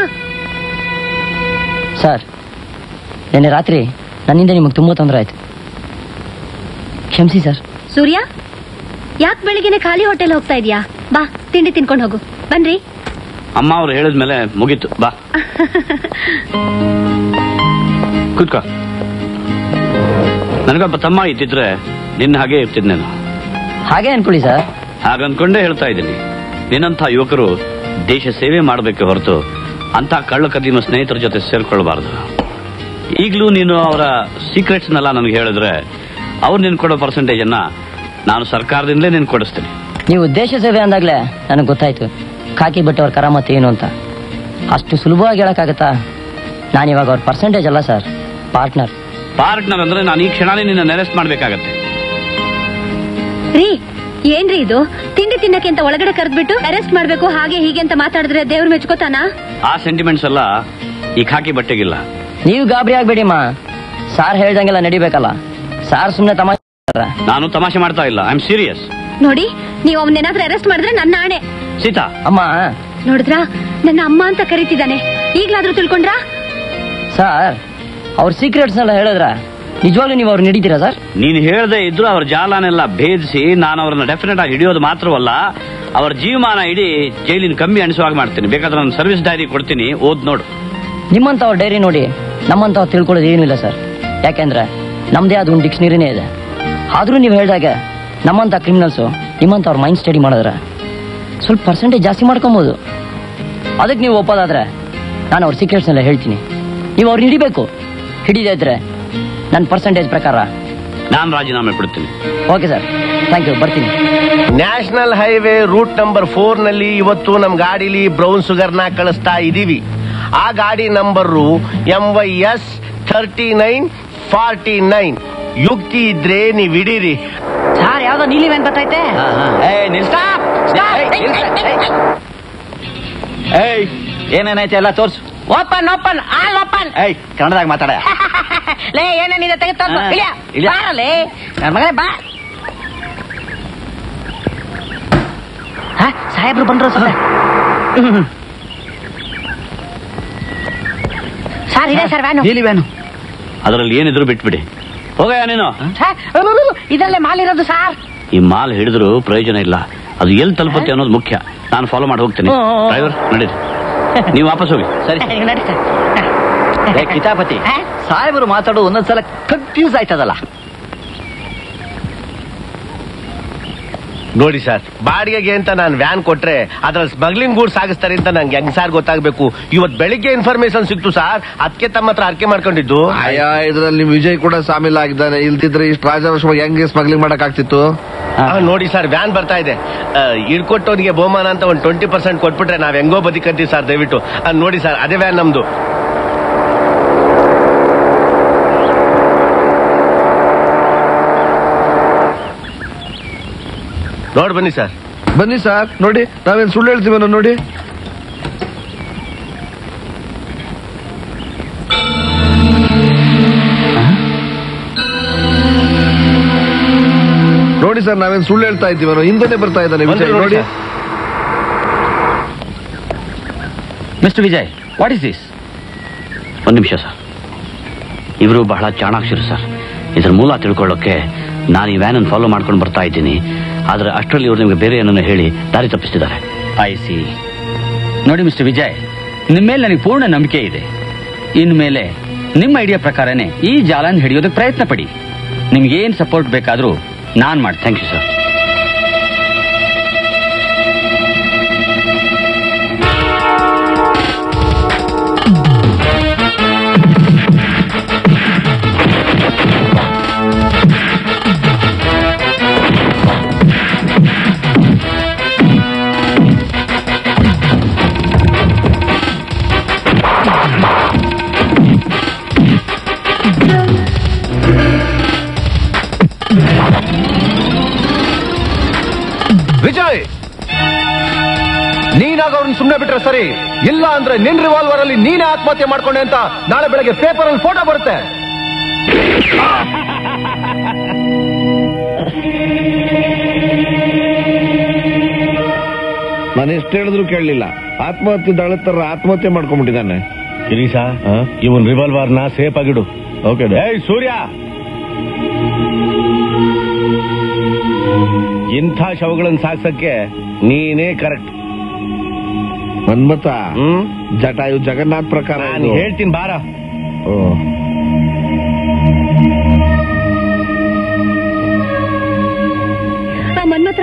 ಸರ್ ನಿನ್ನೆ ರಾತ್ರಿ ನನ್ನಿಂದ ನಿಮಗೆ ತುಂಬ ತೊಂದರೆ ಆಯ್ತು ಕ್ಷಮಿಸಿ ಸರ್ ಸೂರ್ಯ ಯಾಕೆ ಬೆಳಿಗ್ಗೆನೆ ಖಾಲಿ ಹೋಟೆಲ್ ಹೋಗ್ತಾ ಇದೀಯಾ ಬಾ ತಿಂಡಿ ತಿನ್ಕೊಂಡು ಹೋಗು ಬನ್ರಿ ಅಮ್ಮ ಅವ್ರು ಹೇಳಿದ್ಮೇಲೆ ಮುಗೀತು ಬಾ ಕೂತ್ಕೋ ನನಗೊಬ್ಬ ತಮ್ಮ ಇದ್ದಿದ್ರೆ ನಿನ್ನ ಹಾಗೆ ಇರ್ತಿದ್ನೇನು ಹಾಗೆ ಅನ್ಕೊಳ್ಳಿ ಸರ್ ಹಾಗನ್ಕೊಂಡೇ ಹೇಳ್ತಾ ಇದ್ದೀನಿ ನಿನ್ನಂಥ ಯುವಕರು ದೇಶ ಸೇವೆ ಮಾಡಬೇಕೆ ಹೊರತು ಅಂತ ಕಳ್ಳ ಕದಿಮ ಸ್ನೇಹಿತರ ಜೊತೆ ಸೇರ್ಕೊಳ್ಬಾರ್ದು ಈಗಲೂ ನೀನು ಅವರ ಸೀಕ್ರೆಟ್ಸ್ನೆಲ್ಲ ನನಗೆ ಹೇಳಿದ್ರೆ ಅವ್ರು ನಿನ್ ಕೊಡೋ ಪರ್ಸೆಂಟೇಜ್ ಅನ್ನ ನಾನು ಸರ್ಕಾರದಿಂದಲೇ ನಿನ್ ಕೊಡಿಸ್ತೀನಿ ನೀವು ದೇಶ ಸೇವೆ ಅಂದಾಗ್ಲೇ ನನಗೆ ಗೊತ್ತಾಯ್ತು ಕಾಕಿ ಬಟ್ಟೆ ಅವ್ರ ಕರಾಮತ್ತು ಏನು ಅಂತ ಅಷ್ಟು ಸುಲಭವಾಗಿ ಹೇಳಕ್ಕಾಗತ್ತಾ ನಾನು ಇವಾಗ ಅವ್ರ ಪರ್ಸೆಂಟೇಜ್ ಅಲ್ಲ ಸರ್ ಪಾರ್ಟ್ನರ್ ಪಾರ್ಟ್ನರ್ ಅಂದ್ರೆ ನಾನು ಈ ಕ್ಷಣನೇ ನಿನ್ನ ಅರೆಸ್ಟ್ ಮಾಡ್ಬೇಕಾಗತ್ತೆ ರೀ ಏನ್ರಿ ಇದು ತಿಂಡಿ ತಿನ್ನಕ್ಕೆ ಅಂತ ಒಳಗಡೆ ಕರೆದ್ಬಿಟ್ಟು ಅರೆಸ್ಟ್ ಮಾಡ್ಬೇಕು ಹಾಗೆ ಹೀಗೆ ಅಂತ ಮಾತಾಡಿದ್ರೆ ದೇವ್ರು ಮೆಚ್ಕೋತಾನ ಆ ಸೆಂಟಿಮೆಂಟ್ಸ್ ಎಲ್ಲ ಈ ಖಾಕಿ ಬಟ್ಟೆಗಿಲ್ಲ ನೀವು ಗಾಬರಿ ಆಗ್ಬೇಡಿ ಮಾ ಸಾರ್ ಹೇಳ್ದಂಗೆಲ್ಲ ನಡಿಬೇಕಲ್ಲ ಸಾರ್ ಸುಮ್ನೆ ತಮಾಷೆ ಮಾಡ್ತಾರೆ. ನಾನು ತಮಾಷೆ ಮಾಡ್ತಾ ಇಲ್ಲ ಐ ಆಮ್ ಸೀರಿಯಸ್ ನೋಡಿ ನೀವು ಅವನ್ನೇನಾದ್ರೂ ಅರೆಸ್ಟ್ ಮಾಡಿದ್ರೆ ನನ್ನ ಆಣೆ ಸೀತಾ ಅಮ್ಮ ನೋಡಿದ್ರಾ ನನ್ನ ಅಮ್ಮ ಅಂತ ಕರಿತಿದ್ದಾನೆ ಈಗ್ಲಾದ್ರೂ ತಿಳ್ಕೊಂಡ್ರಾ ಸರ್ ಅವ್ರ ಸೀಕ್ರೆಟ್ಸ್ನೆಲ್ಲ ಹೇಳಿದ್ರ ನಿಜವಾಗ್ಲೂ ನೀವು ಅವ್ರು ನಡೀತೀರಾ ಸರ್ ನೀನು ಹೇಳದೆ ಇದ್ರು ಅವ್ರ ಜಾಲನೆಲ್ಲ ಭೇದಿಸಿ ನಾನು ಅವ್ರನ್ನ ಡೆಫಿನೆಟ್ ಆಗಿ ಹಿಡಿಯೋದು ಮಾತ್ರವಲ್ಲ ಅವರ ಜೀವಮಾನ ಇಡೀ ಜೈಲಿನ ಕಮ್ಮಿ ಅನಿಸುವಾಗ ಮಾಡ್ತೀನಿ ಬೇಕಾದ್ರೆ ನಾನು ಸರ್ವಿಸ್ ಡೈರಿ ಕೊಡ್ತೀನಿ ಓದ್ ನೋಡು ನಿಮ್ಮಂತ ಅವ್ರ ಡೈರಿ ನೋಡಿ ನಮ್ಮಂತ ಅವ್ರು ತಿಳ್ಕೊಳ್ಳೋದು ಏನೂ ಇಲ್ಲ ಸರ್ ಯಾಕೆಂದ್ರೆ ನಮ್ದೇ ಆದ ಒಂದು ಡಿಕ್ಷನರಿನೇ ಇದೆ ಆದ್ರೂ ನೀವು ಹೇಳ್ದಾಗ ನಮ್ಮಂತ ಕ್ರಿಮಿನಲ್ಸು ನಿಮ್ಮಂತ ಅವ್ರ ಮೈಂಡ್ ಸ್ಟಡಿ ಮಾಡಿದ್ರೆ ಸ್ವಲ್ಪ ಪರ್ಸೆಂಟೇಜ್ ಜಾಸ್ತಿ ಮಾಡ್ಕೊಬೋದು ಅದಕ್ಕೆ ನೀವು ಒಪ್ಪೋದಾದ್ರೆ ನಾನು ಅವ್ರ ಸೀಕ್ರೆಟ್ಸ್ನೆಲ್ಲ ಹೇಳ್ತೀನಿ ನೀವು ಅವ್ರು ಹಿಡಿಬೇಕು ಹಿಡಿದೇ ಇದ್ರೆ ನನ್ನ ಪರ್ಸೆಂಟೇಜ್ ಪ್ರಕಾರ ನಾನು ರಾಜೀನಾಮೆ ಕೊಡ್ತೀನಿ ಓಕೆ ಸರ್ ಥ್ಯಾಂಕ್ ಯು ಬರ್ತೀನಿ national highway route number four ನಲ್ಲಿ ಇವತ್ತು ನಮ್ ಗಾಡಿಲಿ ಬ್ರೌನ್ ಶುಗರ್ ನ ಕಳಿಸ್ತಾ ಇದೀವಿ ಆ ಗಾಡಿ number M Y S thirty nine forty nine ಯುಕ್ತಿ ಇದ್ರೆ ನೀವ್ ಹಿಡೀರಿ ಸರ್ ಯಾವ್ದೋ ನೀಲಿ ವ್ಯಾನ್ ಬರ್ತೈತೆ ಏಯ್ ಏನೇನೈತೆ ಎಲ್ಲ ತೋರ್ಸು ಓಪನ್ ಓಪನ್ ಆಲ್ ಓಪನ್ ಏಯ್ ಕನ್ನಡದಾಗ ಮಾತಾಡ ಲೇ ಏನೇನಿದೆ ತೆಗೆದು ಹಾ, ಇಳಿಯ. ಬಾರಲೇ ನನ್ನ ಮಗನೇ ಬಾ ಹಾ, ಸಾಹೇಬ್ರು ಬಂದ್ರು ಸರ್ ಸರ್ ಇದೆ ಸರ್ ವ್ಯಾನು ನೀಲಿ ವ್ಯಾನು ಅದರಲ್ಲಿ ಏನಿದ್ರು ಬಿಟ್ಬಿಡಿ ಹೋಗಯ್ಯ ನೀನು ಸರ್, ಅಬ್ಬಬ್ಬಬ್ಬ, ಇದರಲ್ಲೇ ಮಾಲ್ ಇರೋದು ಸರ್ ಈ ಮಾಲ್ ಹಿಡಿದ್ರು ಪ್ರಯೋಜನ ಇಲ್ಲ ಅದು ಎಲ್ಲಿ ತಲುಪುತ್ತೆ ಅನ್ನೋದು ಮುಖ್ಯ ನಾನು ಫಾಲೋ ಮಾಡಿ ಹೋಗ್ತೀನಿ ಹ್ಮ್, ಹ್ಮ್, ಹ್ಮ್. ಡ್ರೈವರ್ ನಡೀರಿ ನೀವು ವಾಪಸ್ ಹೋಗಿ ಸರಿ ನಡಿ ಸರ್ ಏ ಕಿತಾಪತಿ ಸಾಹೇಬರು ಮಾತಾಡೋ ಒಂದೊಂದ್ಸಲ ಕನ್ಫ್ಯೂಸ್ ಆಯ್ತದಲ್ಲ ನೋಡಿ ಸರ್ ಬಾಡಿಗೆಗೆ ಅಂತ ನಾನು ವ್ಯಾನ್ ಕೊಟ್ರೆ ಅದ್ರಲ್ಲಿ ಸ್ಮಗ್ಲಿಂಗ್ ಗೂಡ್ ಸಾಗಿಸ್ತಾರೆ ಅಂತ ನಂಗೆ ಹೆಂಗ್ ಸಾರ್ ಗೊತ್ತಾಗ್ಬೇಕು ಇವತ್ ಬೆಳಿಗ್ಗೆ ಇನ್ಫಾರ್ಮೇಶನ್ ಸಿಕ್ತು ಸರ್ ಅದಕ್ಕೆ ತಮ್ಮ ಹತ್ರ ಅರ್ಕೆ ಮಾಡ್ಕೊಂಡಿದ್ದು ಅಯ್ಯ ಇದ್ರಲ್ಲಿ ನಿಮ್ ವಿಜಯ್ ಕೂಡ ಸಾಮಿಲ್ ಆಗಿದ್ದಾನೆ ಇಲ್ದಿದ್ರೆ ಇಷ್ಟು ರಾಜವಶವಾಗಿ ಹೆಂಗೆ ಸ್ಮಗ್ಲಿಂಗ್ ಮಾಡಕ್ ಆಗ್ತಿತ್ತು ಆ, ನೋಡಿ ಸರ್ ವ್ಯಾನ್ ಬರ್ತಾ ಇದೆ ಆ, ಇಡ್ಕೊಟ್ಟವನಿಗೆ ಬಹುಮಾನ ಅಂತ ಒಂದು ಟ್ವೆಂಟಿ ಪರ್ಸೆಂಟ್ ಕೊಟ್ಬಿಟ್ರೆ ನಾವ್ ಹೆಂಗೋ ಬದಿಕಂತೀವಿ ಸರ್ ದಯವಿಟ್ಟು ಆ, ನೋಡಿ ಸರ್ ಅದೇ ವ್ಯಾನ್ ನಮ್ದು ನೋಡ್ ಬನ್ನಿ ಸರ್ ಬನ್ನಿ ಸರ್ ನೋಡಿ ನಾವೇನ್ ಸುಳ್ಳು ಹೇಳ್ತೀವನೋ ನೋಡಿ ನೋಡಿ ಸರ್ ನಾವೇನ್ ಸುಳ್ಳು ಹೇಳ್ತಾ ಇದ್ದೀವನೋ ಹಿಂದೆನೆ ಬರ್ತಾ ಇದ್ದಾನೆ ವಿಜಯ್ ಬಂದ್ರು ನೋಡಿ ನೋಡಿ mister Vijay what is this ಒಂದು ನಿಮಿಷ ಸರ್ ಇವರು ಬಹಳ ಚಾಣಾಕ್ಷರು ಸರ್ ಇದ್ರ ಮೂಲ ತಿಳ್ಕೊಳ್ಳೋಕೆ ನಾನು ಈ ವ್ಯಾನನ್ನು ಫಾಲೋ ಮಾಡ್ಕೊಂಡು ಬರ್ತಾ ಇದ್ದೀನಿ ಆದ್ರೆ ಅಷ್ಟರಲ್ಲಿ ಇವರು ನಿಮಗೆ ಬೇರೆ ಏನನ್ನು ಹೇಳಿ ದಾರಿ ತಪ್ಪಿಸ್ತಿದ್ದಾರೆ ಐ ಸಿ ನೋಡಿ ಮಿಸ್ಟರ್ ವಿಜಯ್ ನಿಮ್ಮ ಮೇಲೆ ನನಗೆ ಪೂರ್ಣ ನಂಬಿಕೆ ಇದೆ ಇನ್ಮೇಲೆ ನಿಮ್ಮ ಐಡಿಯಾ ಪ್ರಕಾರನೇ ಈ ಜಾಲನ ಹಿಡಿಯೋದಕ್ಕೆ ಪ್ರಯತ್ನ ಪಡಿ ನಿಮ್ಗೇನ್ ಸಪೋರ್ಟ್ ಬೇಕಾದ್ರೂ ನಾನ್ ಮಾಡ್ತೀನಿ ಥ್ಯಾಂಕ್ ಯು ಸರ್ ವಿಜಯ್ ನೀನಾಗ ಅವ್ರನ್ನ ಸುಮ್ಮನೆ ಬಿಟ್ರೆ ಸರಿ ಇಲ್ಲ ಅಂದ್ರೆ ನಿನ್ ರಿವಾಲ್ವರ್ ಅಲ್ಲಿ ನೀನೇ ಆತ್ಮಹತ್ಯೆ ಮಾಡ್ಕೊಂಡೆ ಅಂತ ನಾಳೆ ಬೆಳಗ್ಗೆ ಪೇಪರ್ ಅಲ್ಲಿ ಫೋಟೋ ಬರುತ್ತೆ ನಾನು ಎಷ್ಟು ಹೇಳಿದ್ರು ಕೇಳಲಿಲ್ಲ ಆತ್ಮಹತ್ಯೆ ದಾಳತ್ತರ ಆತ್ಮಹತ್ಯೆ ಮಾಡ್ಕೊಂಡ್ಬಿಟ್ಟಿದ್ದಾನೆ ಗಿರೀಶ ಇವನ್ ರಿವಾಲ್ವರ್ ನ ಸೇಫ್ ಆಗಿಡು ಓಕೆ ಏಯ್ ಸೂರ್ಯ ಇಂಥ ಶವಗಳನ್ನ ಸಾಕ್ಸಕ್ಕೆ ನೀನೇ ಕರೆಕ್ಟ್ ಮನ್ಮತ ಜಟಾಯು ಜಗನ್ನಾಥ್ ಪ್ರಕಾರ ನಾನು ಇದು. ಹೇಳ್ತೀನಿ ಬಾರ ಓ.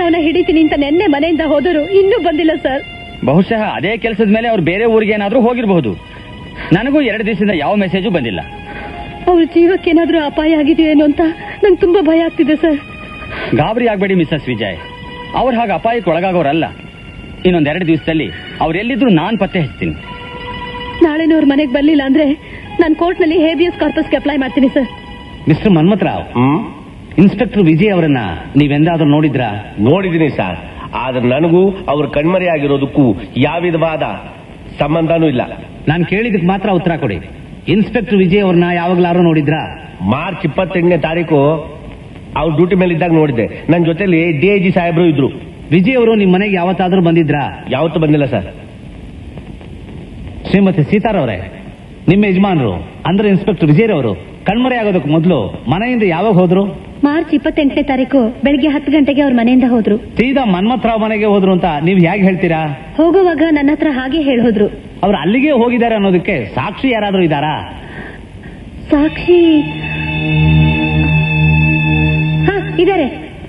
ಅವನ ಹಿಡಿತೀನಿ ಅಂತ ನೆನ್ನೆ ಮನೆಯಿಂದ ಹೋದರು ಇನ್ನೂ ಬಂದಿಲ್ಲ ಸರ್ ಬಹುಶಃ ಅದೇ ಕೆಲಸದ ಮೇಲೆ ಅವ್ರು ಬೇರೆ ಊರಿಗೆ ಏನಾದ್ರೂ ಹೋಗಿರಬಹುದು ನನಗೂ ಎರಡು ದಿವಸದಿಂದ ಯಾವ ಮೆಸೇಜು ಬಂದಿಲ್ಲ ಅವ್ರ ಜೀವಕ್ಕೆ ಏನಾದ್ರೂ ಅಪಾಯ ಆಗಿದೆಯೇನೋ ಅಂತ ನಂಗೆ ತುಂಬಾ ಭಯ ಆಗ್ತಿದೆ ಸರ್ ಗಾಬರಿ ಆಗ್ಬೇಡಿ ಮಿಸಸ್ ವಿಜಯ್ ಅವ್ರು ಹಾಗೆ ಅಪಾಯಕ್ಕೆ ಒಳಗಾಗೋರಲ್ಲ ಇನ್ನೊಂದೆರಡು ದಿವಸದಲ್ಲಿ ಅವ್ರೆಲ್ಲಿದ್ರು ನಾನ್ ಪತ್ತೆ ಹಚ್ತೀನಿ ನಾಳೆನೂ ಅವ್ರ ಮನೆಗೆ ಬರ್ಲಿಲ್ಲ ಅಂದ್ರೆ ನಾನು ಕೋರ್ಟ್ನಲ್ಲಿ ಹೇಬಿಯಸ್ ಕಾರ್ಪಸ್ಗೆ ಅಪ್ಲೈ ಮಾಡ್ತೀನಿ sir mister Manmatha Rao inspector Vijay ಅವರನ್ನ ನೀವೆಂದಾದ್ರೂ ನೋಡಿದ್ರಾ ನೋಡಿದ್ದೀನಿ ಸರ್ ಆದ್ರೆ ನನಗೂ ಅವ್ರ ಕಣ್ಮರೆ ಆಗಿರೋದಕ್ಕೂ ಯಾವ ವಿಧವಾದ ಸಂಬಂಧನೂ ಇಲ್ಲ ನಾನು ಕೇಳಿದಕ್ಕೆ ಮಾತ್ರ ಉತ್ತರ ಕೊಡಿ ಇನ್ಸ್ಪೆಕ್ಟರ್ ವಿಜಯ್ ಅವ್ರನ್ನ ಯಾವಾಗ್ಲಾರು ನೋಡಿದ್ರಾ ಮಾರ್ಚ್ ಇಪ್ಪತ್ತೆಂಟನೇ ತಾರೀಕು ಅವ್ರ ಡ್ಯೂಟಿ ಮೇಲೆ ಇದ್ದಾಗ ನೋಡಿದ್ದೆ ನನ್ನ ಜೊತೆಲಿ ಡಿ ಐ ಜಿ ಸಾಹೇಬ್ರು ಇದ್ರು ವಿಜಯ್ ಅವರು ನಿಮ್ಮ ಮನೆಗೆ ಯಾವತ್ತಾದ್ರೂ ಬಂದಿದ್ರಾ ಯಾವತ್ತೂ ಬಂದಿಲ್ಲ ಸರ್ ಶ್ರೀಮತಿ ಸೀತಾರವರೇ ನಿಮ್ಮ ಯಜಮಾನರು ಅಂದ್ರೆ ಇನ್ಸ್ಪೆಕ್ಟರ್ ವಿಜಯ್ ಅವರು ಕಣ್ಮರೆ ಆಗೋದಕ್ಕೆ ಮೊದಲು ಮನೆಯಿಂದ ಯಾವಾಗ ಹೋದ್ರು ಮಾರ್ಚ್ ಇಪ್ಪತ್ತೆಂಟನೇ ತಾರೀಕು ಬೆಳಿಗ್ಗೆ ಹತ್ತು ಗಂಟೆಗೆ ಅವ್ರ ಮನೆಯಿಂದ ಹೋದ್ರು ಸೀದಾ ಮನ್ಮಥರಾವ್ ಮನೆಗೆ ಹೋದ್ರು ಅಂತ ನೀವು ಹೇಗೆ ಹೇಳ್ತೀರಾ ಹೋಗುವಾಗ ನನ್ನ ಹತ್ರ ಹಾಗೆ ಹೇಳೋದ್ರು ಅವ್ರು ಅಲ್ಲಿಗೆ ಹೋಗಿದ್ದಾರೆ ಅನ್ನೋದಕ್ಕೆ ಸಾಕ್ಷಿ ಯಾರಾದ್ರೂ ಇದ್ದಾರಾ ಸಾಕ್ಷಿ ಹಾ ಇದಾರೆ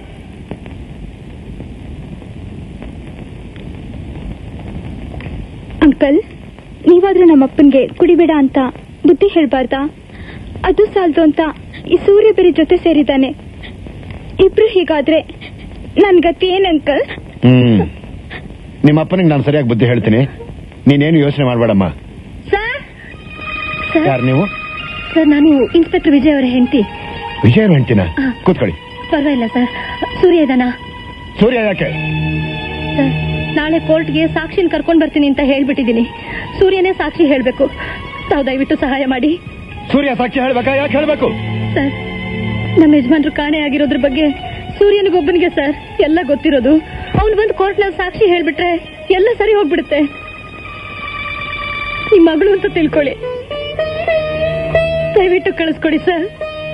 ಅಂಕಲ್ ನೀವಾದ್ರೂ ನಮ್ಮಪ್ಪನ್ಗೆ ಕುಡಿಬೇಡ ಅಂತ ಬುದ್ಧಿ ಹೇಳ್ಬಾರ್ದಾ ಅದು ಸಾಲದು ಅಂತ ಈ ಸೂರ್ಯ ಬೇರೆ ಜೊತೆ ಸೇರಿದ್ದಾನೆ ಇಬ್ರು ಹೀಗಾದ್ರೆ ನನ್ ಗತಿ ಏನ್ ಅಂಕಲ್ ಹ್ಮ್ ನಿಮ್ಮ ಅಪ್ಪನಿಗೆ ನಾನು ಸರಿಯಾಗಿ ಬುದ್ಧಿ ಹೇಳ್ತೀನಿ ನೀನೇನು ಯೋಚನೆ ಮಾಡಬೇಡಮ್ಮ ಸರ್ ಸರ್ ಯಾರು ನೀವು ಸರ್ ನಾನು ಇನ್ಸ್ಪೆಕ್ಟರ್ ವಿಜಯ್ ಅವರ ಹೆಂಡತಿ ವಿಜಯ್ ಹೆಂಡ್ತಿನ ಹಾ. ಕೂತ್ಕೊಳ್ಳಿ ಪರವಾಗಿಲ್ಲ ಸರ್ ಸೂರ್ಯ ಇದಾನ ಸೂರ್ಯ ಯಾಕೆ ಸರ್ ನಾಳೆ ಕೋರ್ಟ್ಗೆ ಸಾಕ್ಷಿನ ಕರ್ಕೊಂಡ್ ಬರ್ತೀನಿ ಅಂತ ಹೇಳ್ಬಿಟ್ಟಿದ್ದೀನಿ ಸೂರ್ಯನೇ ಸಾಕ್ಷಿ ಹೇಳ್ಬೇಕು ತಾವು ದಯವಿಟ್ಟು ಸಹಾಯ ಮಾಡಿ ಸೂರ್ಯ ಸಾಕ್ಷಿ ಹೇಳ್ಬೇಕಾ ಯಾಕೆ ಹೇಳ್ಬೇಕು ಸರ್ ನಮ್ಮ ಯಜಮಾನ್ರು ಕಾಣೆ ಆಗಿರೋದ್ರ ಬಗ್ಗೆ ಸೂರ್ಯನಿಗೊಬ್ಬನಿಗೆ ಸರ್ ಎಲ್ಲ ಗೊತ್ತಿರೋದು ಅವ್ನು ಬಂದು ಕೋರ್ಟ್ನಲ್ಲಿ ಸಾಕ್ಷಿ ಹೇಳ್ಬಿಟ್ರೆ ಎಲ್ಲ ಸರಿ ಹೋಗ್ಬಿಡುತ್ತೆ ನಿಮ್ ಮಗಳು ಅಂತ ತಿಳ್ಕೊಳ್ಳಿ ದಯವಿಟ್ಟು ಕಳಿಸ್ಕೊಡಿ ಸರ್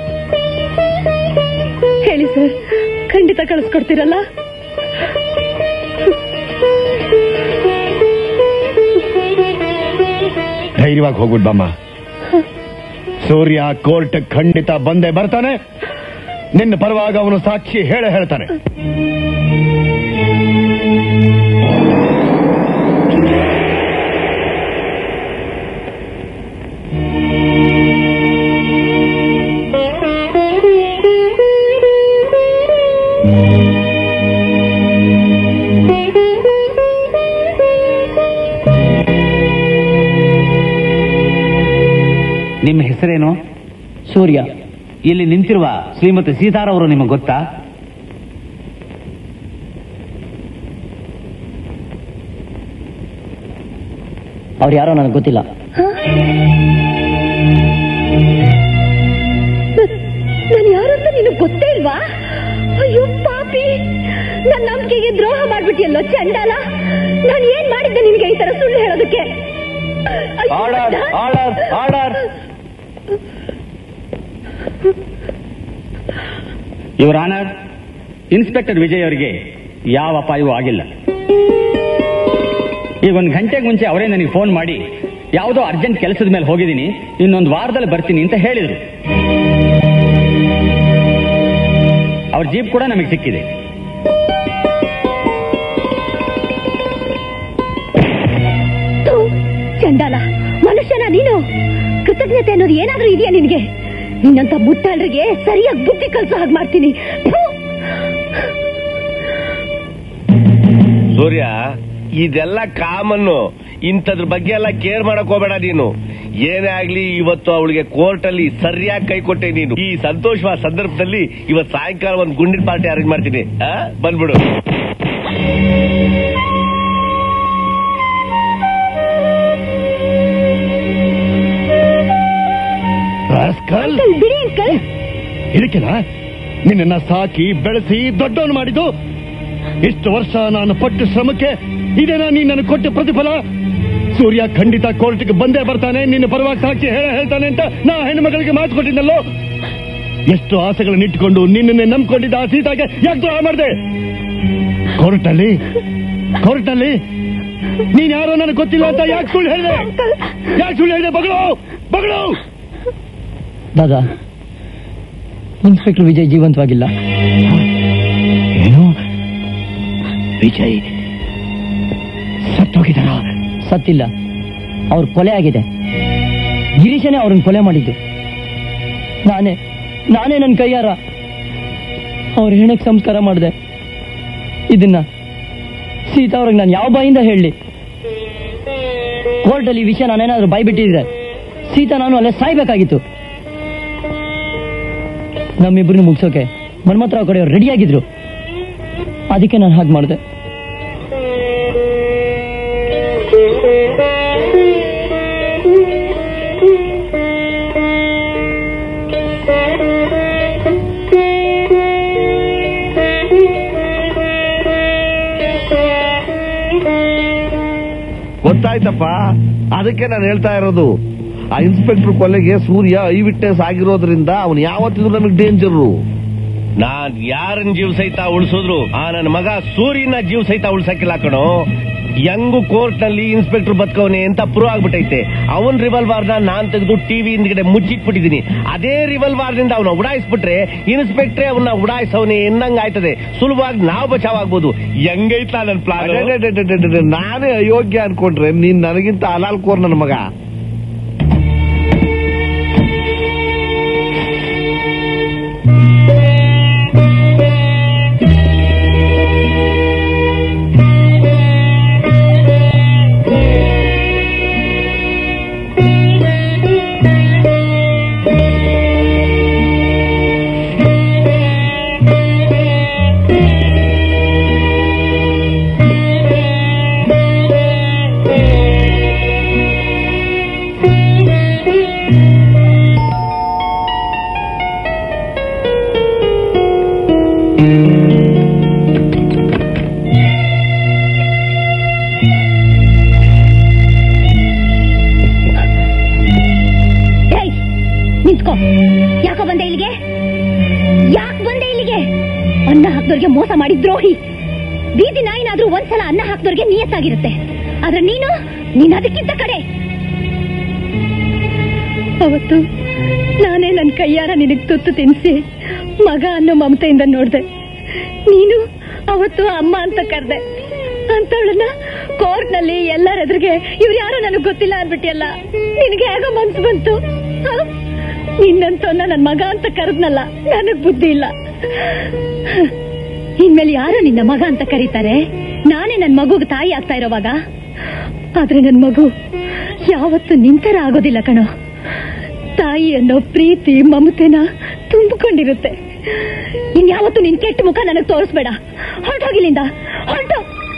ಹೇಳಿ ಸರ್ ಖಂಡಿತ ಕಳಿಸ್ಕೊಡ್ತೀರಲ್ಲ ಧೈರ್ಯವಾಗಿ ಹೋಗ್ಬಿಡ್ ಬಾಮ್ಮ ಸೂರ್ಯ ಕೋರ್ಟ್ ಖಂಡಿತ ಬಂದೇ ಬರ್ತಾನೆ ನಿನ್ನ ಪರವಾಗಿ ಅವನು ಸಾಕ್ಷಿ ಹೇಳ ಹೇಳ್ತಾನೆ ನಿಮ್ಮ ಹೆಸರೇನು ಸೂರ್ಯ ಇಲ್ಲಿ ನಿಂತಿರುವ ಶ್ರೀಮತಿ ಸೀತಾರವರು ನಿಮಗೆ ಗೊತ್ತಾ ಅವ್ರು ಯಾರೋ ನನಗೆ ಗೊತ್ತಿಲ್ಲ ನಾನು ಯಾರಂತ ನಿನಗೆ ಗೊತ್ತೇ ಇಲ್ವಾ ಅಯ್ಯೋ ಪಾಪಿ ನನ್ನ ನಂಬಿಕೆಗೆ ದ್ರೋಹ ಮಾಡ್ಬಿಟ್ಟಿಯಲ್ಲೋ ಚಂಡಾಲ ನಾನು ಏನ್ ಮಾಡಿದ್ದೆ ನಿನ್ಗೆ ಈ ತರ ಸುಳ್ಳು ಹೇಳೋದಕ್ಕೆ ಅಯ್ಯೋ, ಆರ್ಡರ್ ನಾನ್- ಆರ್ಡರ್ ಆರ್ಡರ್ ಇವರ ಆನರ್ ಇನ್ಸ್ಪೆಕ್ಟರ್ ವಿಜಯ್ ಅವರಿಗೆ ಯಾವ ಅಪಾಯವೂ ಆಗಿಲ್ಲ ಈಗ ಒಂದು ಗಂಟೆಗೆ ಮುಂಚೆ ಅವರೇ ನನಗೆ ಫೋನ್ ಮಾಡಿ ಯಾವುದೋ ಅರ್ಜೆಂಟ್ ಕೆಲಸದ ಮೇಲೆ ಹೋಗಿದ್ದೀನಿ ಇನ್ನೊಂದು ವಾರದಲ್ಲಿ ಬರ್ತೀನಿ ಅಂತ ಹೇಳಿದ್ರು ಅವ್ರ ಜೀಪ್ ಕೂಡ ನಮಗೆ ಸಿಕ್ಕಿದೆ ಥು, ಚಂಡಾಲ ಮನುಷ್ಯನ ನೀನು ಕೃತಜ್ಞತೆ ಅನ್ನೋದು ಏನಾದ್ರೂ ಇದೆಯಾ ನಿನ್ಗೆ ನಿನ್ನಂತ ಮುಟ್ಟಾಳ್ರಿಗೆ ಸರಿಯಾಗಿ ಬುದ್ಧಿ ಕಲ್ಸೋ ಹಾಗೆ ಮಾಡ್ತೀನಿ ಥು. ಸೂರ್ಯ ಇದೆಲ್ಲ ಕಾಮನ್ನು ಇಂಥದ್ರ ಬಗ್ಗೆ ಎಲ್ಲ ಕೇರ್ ಮಾಡಕ್ ಹೋಗ್ಬೇಡ ನೀನು ಏನೇ ಆಗ್ಲಿ ಇವತ್ತು ಅವಳಿಗೆ ಕೋರ್ಟ್ ಅಲ್ಲಿ ಸರಿಯಾಗಿ ಕೈ ಕೊಟ್ಟೆ ನೀನು ಈ ಸಂತೋಷವಾದ ಸಂದರ್ಭದಲ್ಲಿ ಇವತ್ತು ಸಾಯಂಕಾಲ ಒಂದು ಗುಂಡಿನ ಪಾರ್ಟಿ ಅರೇಂಜ್ ಮಾಡ್ತೀನಿ ಆ? ಬಂದ್ಬಿಡು ರಾಸ್ಕಲ್ ಬಿಡಿ ಅಂಕಲ್ ಇದಕ್ಕೆನ ನಿನ್ನ ಸಾಕಿ ಬೆಳೆಸಿ ದೊಡ್ಡವನು ಮಾಡಿದ್ದು ಇಷ್ಟು ವರ್ಷ ನಾನು ಪಟ್ಟ ಶ್ರಮಕ್ಕೆ ಇದೇನಾ ನೀನ್ ನನಗೆ ಕೊಟ್ಟ ಪ್ರತಿಫಲ ಸೂರ್ಯ ಖಂಡಿತ ಕೋರ್ಟ್ಗೆ ಬಂದೇ ಬರ್ತಾನೆ ನಿನ್ನ ಪರವಾಗಿ ಸಾಕ್ಷಿ ಹೇಳ ಹೇಳ್ತಾನೆ ಅಂತ ನಾ ಹೆಣ್ಮಗಳಿಗೆ ಮಾತು ಕೊಟ್ಟಿದ್ದಲ್ಲೋ ಎಷ್ಟು ಆಸೆಗಳನ್ನ ಇಟ್ಕೊಂಡು ನಿನ್ನನ್ನೇ ನಂಬ್ಕೊಂಡಿದ್ದ ಆ ಸೀತಾಗೆ ಯಾಕೆ ದ್ರೋಹ ಮಾಡಿದೆ ಕೋರ್ಟಲ್ಲಿ ಕೋರ್ಟಲ್ಲಿ ನೀನ್ ಯಾರೋ ನನಗೆ ಗೊತ್ತಿಲ್ಲ ಅಂತ ಯಾಕೆ ಸುಳ್ಳು ಹೇಳಿದೆ ಯಾಕೆ ಸುಳ್ಳು ಹೇಳಿದೆ ಬಗಳು ಬಗಳು ದಾದಾ ಇನ್ಸ್ಪೆಕ್ಟರ್ ವಿಜಯ್ ಜೀವಂತವಾಗಿಲ್ಲ ಏನು ವಿಜಯ್ ಸತ್ತೋಗಿದಾರ ಸತ್ತಿಲ್ಲ ಅವ್ರ ಕೊಲೆ ಆಗಿದೆ ಗಿರೀಶನೇ ಅವ್ರನ್ನ ಕೊಲೆ ಮಾಡಿದ್ದು ನಾನೇ ನಾನೇ ನನ್ನ ಕೈಯಾರ ಅವ್ರ ಹೆಣಕ್ ಸಂಸ್ಕಾರ ಮಾಡಿದೆ ಇದನ್ನ ಸೀತಾ ಅವ್ರಿಗೆ ನಾನು ಯಾವ ಬಾಯಿಂದ ಹೇಳಲಿ ಕೋರ್ಟಲ್ಲಿ ಈ ವಿಷಯ ನಾನೇನಾದ್ರೂ ಬಾಯ್ಬಿಟ್ಟಿದ್ರೆ ಸೀತಾ ನಾನು ಅಲ್ಲೇ ಸಾಯ್ಬೇಕಾಗಿತ್ತು ನಮ್ಮಿಬ್ರನ್ನ ಮುಗ್ಸೋಕೆ ಮನ್ಮಥರಾವ್ ಕಡೆಯವ್ರು ರೆಡಿ ಆಗಿದ್ರು ಅದಕ್ಕೆ ನಾನು ಹಾಗೆ ಮಾಡಿದೆ ಗೊತ್ತಾಯ್ತಪ್ಪ ಅದಕ್ಕೆ ನಾನು ಹೇಳ್ತಾ ಇರೋದು ಆ ಇನ್ಸ್ಪೆಕ್ಟರ್ ಕೊಲೆಗೆ ಸೂರ್ಯ ಐ ವಿಟ್ನೆಸ್ ಆಗಿರೋದ್ರಿಂದ ಅವನು ಯಾವತ್ತಿದ್ರು ನಮಗೆ ಡೇಂಜರು ನಾನ್ ಯಾರನ್ ಜೀವ ಸಹಿತ ಉಳಿಸಿದ್ರು ಆ ನನ್ನ ಮಗ ಸೂರ್ಯನ ಜೀವ ಸಹಿತ ಉಳ್ಸಕ್ಕಿಲ್ಲ ಕಣೋ ಯಂಗು ಕೋರ್ಟ್ ನಲ್ಲಿ ಇನ್ಸ್ಪೆಕ್ಟರ್ ಬದುಕವನೆ ಅಂತ ಪ್ರೂವ್ ಆಗ್ಬಿಟ್ಟೈತೆ ಅವನ್ ರಿವಲ್ವಾರ್ ನ ನಾನ್ ತೆಗೆದು ಟಿವಿ ಹಿಂದ್ಗಡೆ ಮುಚ್ಚಿಟ್ಬಿಟ್ಟಿದೀನಿ ಅದೇ ರಿವಲ್ವಾರ್ ನಿಂದ ಅವನ ಉಡಾಯಿಸ್ಬಿಟ್ರೆ ಇನ್ಸ್ಪೆಕ್ಟ್ರೇ ಅವನ್ನ ಉಡಾಯಿಸವನೆ ಎನ್ನಂಗ್ ಆಯ್ತದೆ ಸುಲಭವಾಗಿ ನಾವು ಬಚಾವಾಗ್ಬೋದು ಹೆಂಗೈತ್ಲಾ ನನ್ ಪ್ಲಾನ್ ಅಡೆಡೆಡೆಡೆಡೆಡೆ, ನಾನೇ ಅಯೋಗ್ಯ ಅನ್ಕೊಂಡ್ರೆ ನೀನ್ ನನಗಿಂತ ಅಲಾಲ್ ಕೋರ್ ನನ್ನ ಮಗ ಏಯ್ ನಿಂತ್ಕೋ ಯಾಕೋ ಬಂದೆ ಇಲ್ಲಿಗೆ ಯಾಕೆ ಬಂದೆ ಇಲ್ಲಿಗೆ ಅನ್ನ ಹಾಕ್ದವ್ರಿಗೆ ಮೋಸ ಮಾಡಿ ದ್ರೋಹಿ ಬೀದಿ ನಾಯಿನಾದ್ರೂ ಒಂದ್ಸಲ ಅನ್ನ ಹಾಕ್ದವ್ರಿಗೆ ನಿಯತ್ತಾಗಿರುತ್ತೆ ಆದ್ರೆ ನೀನು ನೀನ್ ಅದಕ್ಕಿಂತ ಕಡೆ ಅವತ್ತು ನಾನೇ ನನ್ನ ಕೈಯಾರ ನಿನಗ್ ತುತ್ತು ತಿನ್ಸಿ ಮಗ ಅನ್ನೋ ಮಮತೆಯಿಂದ ನೋಡ್ದೆ ನೀನು ಅವತ್ತು ಅಮ್ಮ ಅಂತ ಕರ್ದೆ ಅಂತವಳನ್ನ ಕೋರ್ಟ್ ನಲ್ಲಿ ಎಲ್ಲರ ಎದುರಿಗೆ ಇವ್ರು ಯಾರೋ ನನಗ್ ಗೊತ್ತಿಲ್ಲ ಅನ್ಬಿಟ್ಟಿಯಲ್ಲ ನಿನಗೆ ಹೇಗೋ ಮನ್ಸು ಬಂತು ಹ? ನಿನ್ನಂತವನ್ನ ನನ್ ಮಗ ಅಂತ ಕರೆದ್ನಲ್ಲ ನನಗ್ ಬುದ್ಧಿ ಇಲ್ಲ ಇನ್ಮೇಲೆ ಯಾರು ನಿನ್ನ ಮಗ ಅಂತ ಕರೀತಾರೆ ನಾನೇ ನನ್ ಮಗುಗ್ ತಾಯಿ ಆಗ್ತಾ ಇರೋವಾಗ ಆದ್ರೆ ನನ್ ಮಗು ಯಾವತ್ತು ನಿಂತರ ಆಗೋದಿಲ್ಲ ಕಣೋ ತಾಯಿ ಅನ್ನೋ ಪ್ರೀತಿ ಮಮತೆನ ತುಂಬಿಕೊಂಡಿರುತ್ತೆ ಇನ್ಯಾವತ್ತು ನಿನ್ ಕೆಟ್ಟ ಮುಖ ನನಗ್ ತೋರಿಸ್ಬೇಡ ಹೊರಟೋಗಿಲ್ಲಿಂದ ಹೊರಟು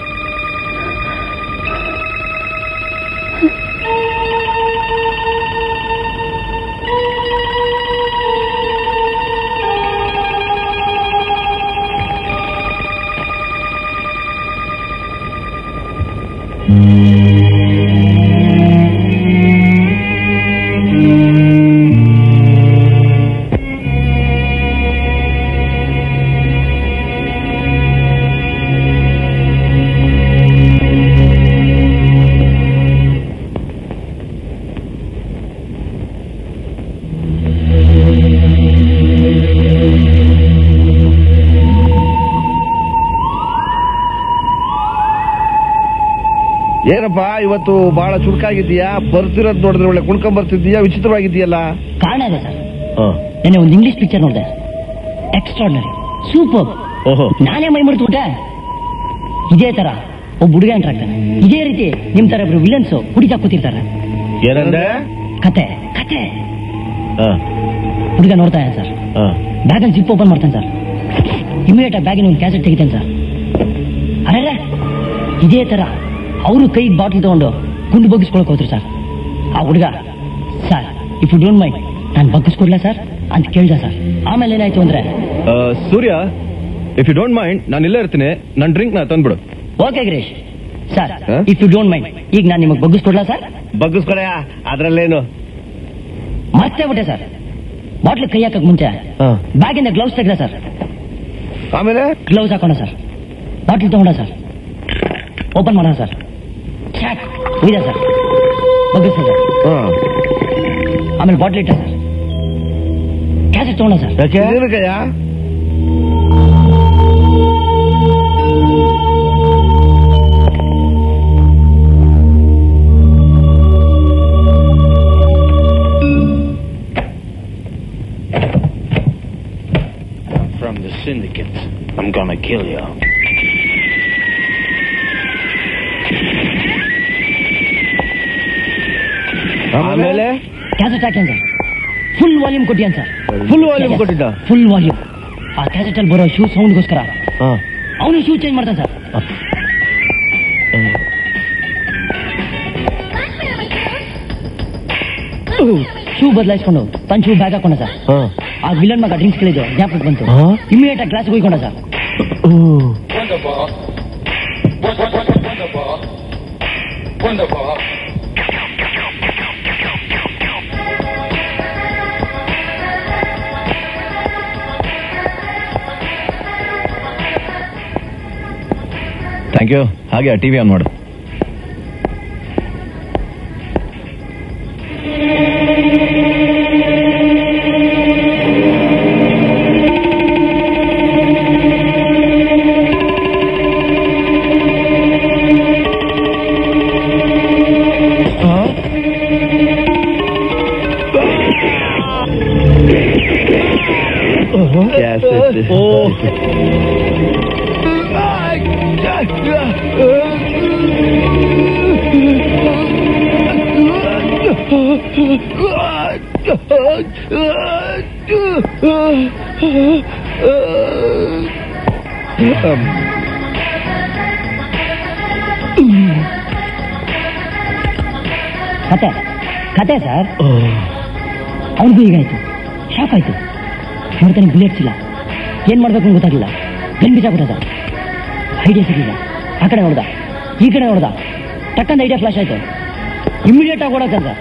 ಏನಪ್ಪ ಇವತ್ತು ಬಹಳ ಚುರುಕಾಗಿದ್ದೀಯಾ ಬರ್ತಿರೋದ್ ನೋಡಿದ್ರೆ ಒಳ್ಳೆ ಕುಣ್ಕೊಂಡ್ ಬರ್ತಿದ್ದೀಯಾ ವಿಚಿತ್ರವಾಗಿದ್ದೀಯಲ್ಲ ಕಾರಣ ಇದೆ ಸರ್ ನೆನ್ನೆ ಒಂದು ಇಂಗ್ಲಿಷ್ ಪಿಕ್ಚರ್ ನೋಡಿದೆ ಎಕ್ಸ್ಟ್ರಾರ್ಡನರಿ ಸೂಪರ್ ಓಹೋ ನಾನೇ ಮೈ ಮುಡ್ತು ಇದೇ ತರ ಒಬ್ಬ ಹುಡುಗ ಎಂಟರ್ ಆಗ್ತಾನೆ ಇದೇ ರೀತಿ ನಿಮ್ ತರ ಇಬ್ರು ವಿಲನ್ಸ್ ಕುಡಿತಾ ಕೂತಿರ್ತಾರೆ ಏನಂದ್ರೆ ಕತೆ ಕತೆ ಹ, ಹುಡುಗ ನೋಡ್ತಾ ಇದ್ದಾನೆ ಸರ್ ಹ. ಬ್ಯಾಗಲ್ಲಿ ಜಿಪ್ ಓಪನ್ ಮಾಡ್ತಾನೆ ಸರ್ ಇಮಿಡಿಯೇಟ್ ಆಗಿ ಬ್ಯಾಗಿನ ಒಂದು ಕ್ಯಾಸೆಟ್ ತೆಗಿತಾನೆ ಸರ್ ಅರೆ ಇದೇ ತರ ಅವರು ಕೈಗೆ ಬಾಟ್ಲ್ ತಗೊಂಡು ಗುಂಡು ಬಗ್ಗಿಸ್ಕೊಳಕ್ ಹೋದ್ರು ಸರ್ ಆ ಹುಡುಗ sir if you don't mind ನಾನು ಬಗ್ಗಿಸ್ಕೊಡ್ಲಾ ಸರ್ ಅಂತ ಕೇಳ್ದ ಸರ್ ಆಮೇಲೆ ಏನಾಯ್ತು ಅಂದ್ರೆ ಆ, Surya if you don't mind ನಾನು ಇಲ್ಲೇ ಇರ್ತೀನಿ ನನ್ನ ಡ್ರಿಂಕ್ ನಾ ತಂದ್ಬಿಡು okay Girish sir if you don't mind ಈಗ ನಾನು ನಿಮಗೆ ಬಗ್ಗಿಸ್ಕೊಡ್ಲಾ ಸರ್ ಬಗ್ಗಿಸ್ಕೊಳಯ್ಯ ಅದ್ರಲ್ಲೇನು ಮತ್ತೆ ಬಿಟ್ಟೆ ಸರ್ ಬಾಟ್ಲ್ ಕೈ ಹಾಕಕ್ ಮುಂಚೆ ಬ್ಯಾಗಿಂದ ಗ್ಲೌಸ್ ತೆಗ್ದ ಸರ್ ಆಮೇಲೆ ಗ್ಲೌಸ್ ಹಾಕೋಣ ಸರ್ ಬಾಟ್ಲ್ ತಗೊಂಡ ಸರ್ ಓಪನ್ ಮಾಡೋಣ ಸರ್ ಚಾಕ್ ಇದೆ ಸರ್ ಬಗ್ಗಿಸ್ತ ಸರ್ ಆಮೇಲೆ ಬಾಟ್ಲ್ ಇಟ್ಟ ಸರ್ ಕ್ಯಾಸೆಟ್ ತಗೊಂಡ ಸರ್ ಏನಕ್ಕಯ್ಯ kill you. ಆಮೇಲೆ ಕ್ಯಾಸೆಟ್ ಹಾಕ್ಯಾನ ಸರ್ ಫುಲ್ ವಾಲ್ಯೂಮ್ ಕೊಟ್ಟಿಯಾನ ಸರ್ ಫುಲ್ ವಾಲ್ಯೂಮ್ ಕೊಟ್ಟಿದ್ದ ಫುಲ್ ವಾಲ್ಯೂಮ್ ಆ ಕ್ಯಾಸೆಟ್ ಅಲ್ಲಿ ಬರೋ ಶೂ ಸೌಂಡ್ಗೋಸ್ಕರ ಅವನು ಶೂ ಚೇಂಜ್ ಮಾಡ್ತಾನೆ ಸರ್ ಶೂ ಬದಲಾಯಿಸ್ಕೊಂಡು ತನ್ನ ಶೂ ಬ್ಯಾಗ್ ಹಾಕೊಂಡ ಸರ್ ಆ ವಿಲನ್ ಮಗ ಡ್ರಿಂಕ್ಸ್ ಕೇಳಿದ್ದು ಜ್ಞಾಪಕ ಬಂತು ಇಮಿಡಿಯೇಟ್ ಆಗಿ ಕ್ಲಾಸ್ಗೆ ಹೋಯ್ಕೊಂಡ ಸರ್ ಥ್ಯಾಂಕ್ ಯು ಹಾಗೆ ಟಿವಿ ಆನ್ ಮಾಡು ಕತೆ ಕತೆ ಸರ್ ಅವ್ನಿಗೂ ಹೀಗಾಯ್ತು ಶಾಕ್ ಆಯ್ತು ನೋಡ್ತಾನೆ ಬುಲೆಟ್ಸ್ ಇಲ್ಲ ಏನ್ ಮಾಡ್ಬೇಕು ಅಂತ ಗೊತ್ತಾಗಿಲ್ಲ ಗನ್ ಬಿಸಾಕ್ಬಿಟ್ಟ ಸರ್ ಐಡಿಯಾ ಸಿಗಲಿಲ್ಲ ಆ ಕಡೆ ನೋಡ್ದ ಈ ಕಡೆ ನೋಡ್ದ ಟಕ್ಕಂತ ಐಡಿಯಾ ಫ್ಲಾಶ್ ಆಯ್ತು ಇಮಿಡಿಯೇಟ್ ಆಗಿ ಓಡೋಕ ಸರ್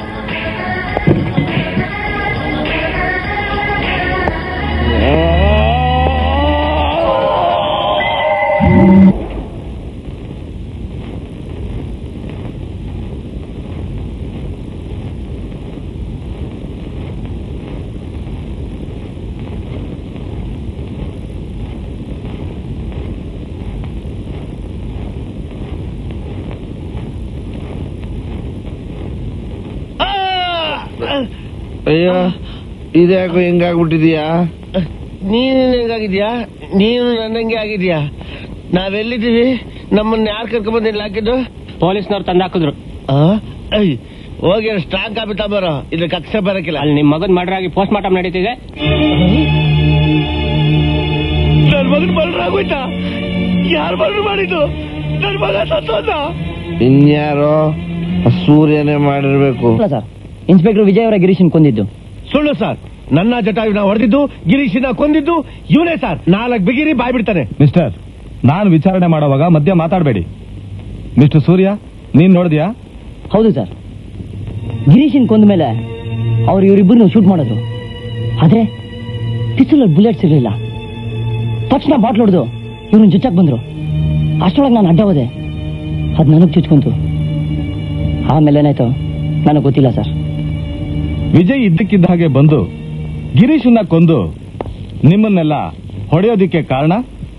ಅಯ್ಯೋ ಇದ್ಯಾಕೋ ಹಿಂಗಾಗ್ಬಿಟ್ಟಿದ್ಯಾ ನೀನು ಹೆಂಗಾಗಿದ್ಯಾ ನೀನು ನನ್ನಂಗೆ ಆಗಿದ್ಯಾ ನಾವೆಲ್ಲಿದ್ದೀವಿ ನಮ್ಮನ್ನ ಯಾರು ಕರ್ಕೊಂಡ್ಬಂದಿಲ್ಲ ಹಾಕಿದ್ದು ಪೊಲೀಸ್ನವ್ರು ತಂದು ಹಾಕಿದ್ರು ಹೋಗಿ ಸ್ಟ್ರಾಂಗ್ ಕಾಪಿ ತಗೊಂಬರೋ ಇದ್ರ ಕಕ್ಷ ಬರಕಿಲ್ಲ ಅಲ್ಲಿ ನಿಮ್ ಮಗನ್ ಮರ್ಡರ್ ಆಗಿ ಪೋಸ್ಟ್ ಮಾರ್ಟಮ್ ನಡೀತಿದೆ ನನ್ ಮಗನ್ ಮರ್ಡರ್ ಆಗೋಯ್ತಾ ಯಾರು ಮರ್ಡರ್ ಮಾಡಿದ್ದು ನನ್ ಮಗ ಸತ್ತೋದ ಇನ್ಯಾರೋ ಸೂರ್ಯನೇ ಮಾಡಿರ್ಬೇಕು ಸರ್ ಇನ್ಸ್ಪೆಕ್ಟರ್ ವಿಜಯ್ ಅವರ ಗಿರೀಶನ್ ಕೊಂದಿದ್ದು ಸುಳ್ಳು ಸರ್ ನನ್ನ ಜಟಾವಿನ ಹೊಡೆದಿದ್ದು ಗಿರೀಶಿನ ಕೊಂದಿದ್ದು ಇವನೇ ಸರ್ ನಾಲ್ಕು ಬಿಗಿರಿ ಬಾಯ್ ಬಿಡ್ತಾನೆ ಮಿಸ್ಟರ್ ನಾನು ವಿಚಾರಣೆ ಮಾಡುವಾಗ ಮಧ್ಯ ಮಾತಾಡಬೇಡಿ ಮಿಸ್ಟರ್ ಸೂರ್ಯ ನೀನ್ ನೋಡಿದ್ಯಾ ಹೌದು ಸರ್ ಗಿರೀಶನ್ ಕೊಂದ ಮೇಲೆ ಅವ್ರು ಇವರಿಬ್ಬರನ್ನು ಶೂಟ್ ಮಾಡಿದ್ರು ಆದ್ರೆ ಪಿಸ್ತೂಲ್ ಬುಲೆಟ್ಸ್ ಇರಲಿಲ್ಲ ತಕ್ಷಣ ಬಾಟ್ಲ್ ಹೊಡೆದು ಇವ್ರನ್ನ ಜೊಚ್ಚಕ್ ಬಂದ್ರು ಅಷ್ಟೊಳಗೆ ನಾನು ಅಡ್ಡ ಹೋದೆ ಅದು ನನಗೆ ಚುಚ್ಕೊಂತು ಆಮೇಲೆ ಏನಾಯ್ತು ನನಗೆ ಗೊತ್ತಿಲ್ಲ ಸರ್ ವಿಜಯ್ ಇದ್ದಕ್ಕಿದ್ದ ಹಾಗೆ ಬಂದು ಗಿರೀಶನ್ನ ಕೊಂದು ನಿಮ್ಮನ್ನೆಲ್ಲ ಹೊಡೆಯೋದಿಕ್ಕೆ ಕಾರಣ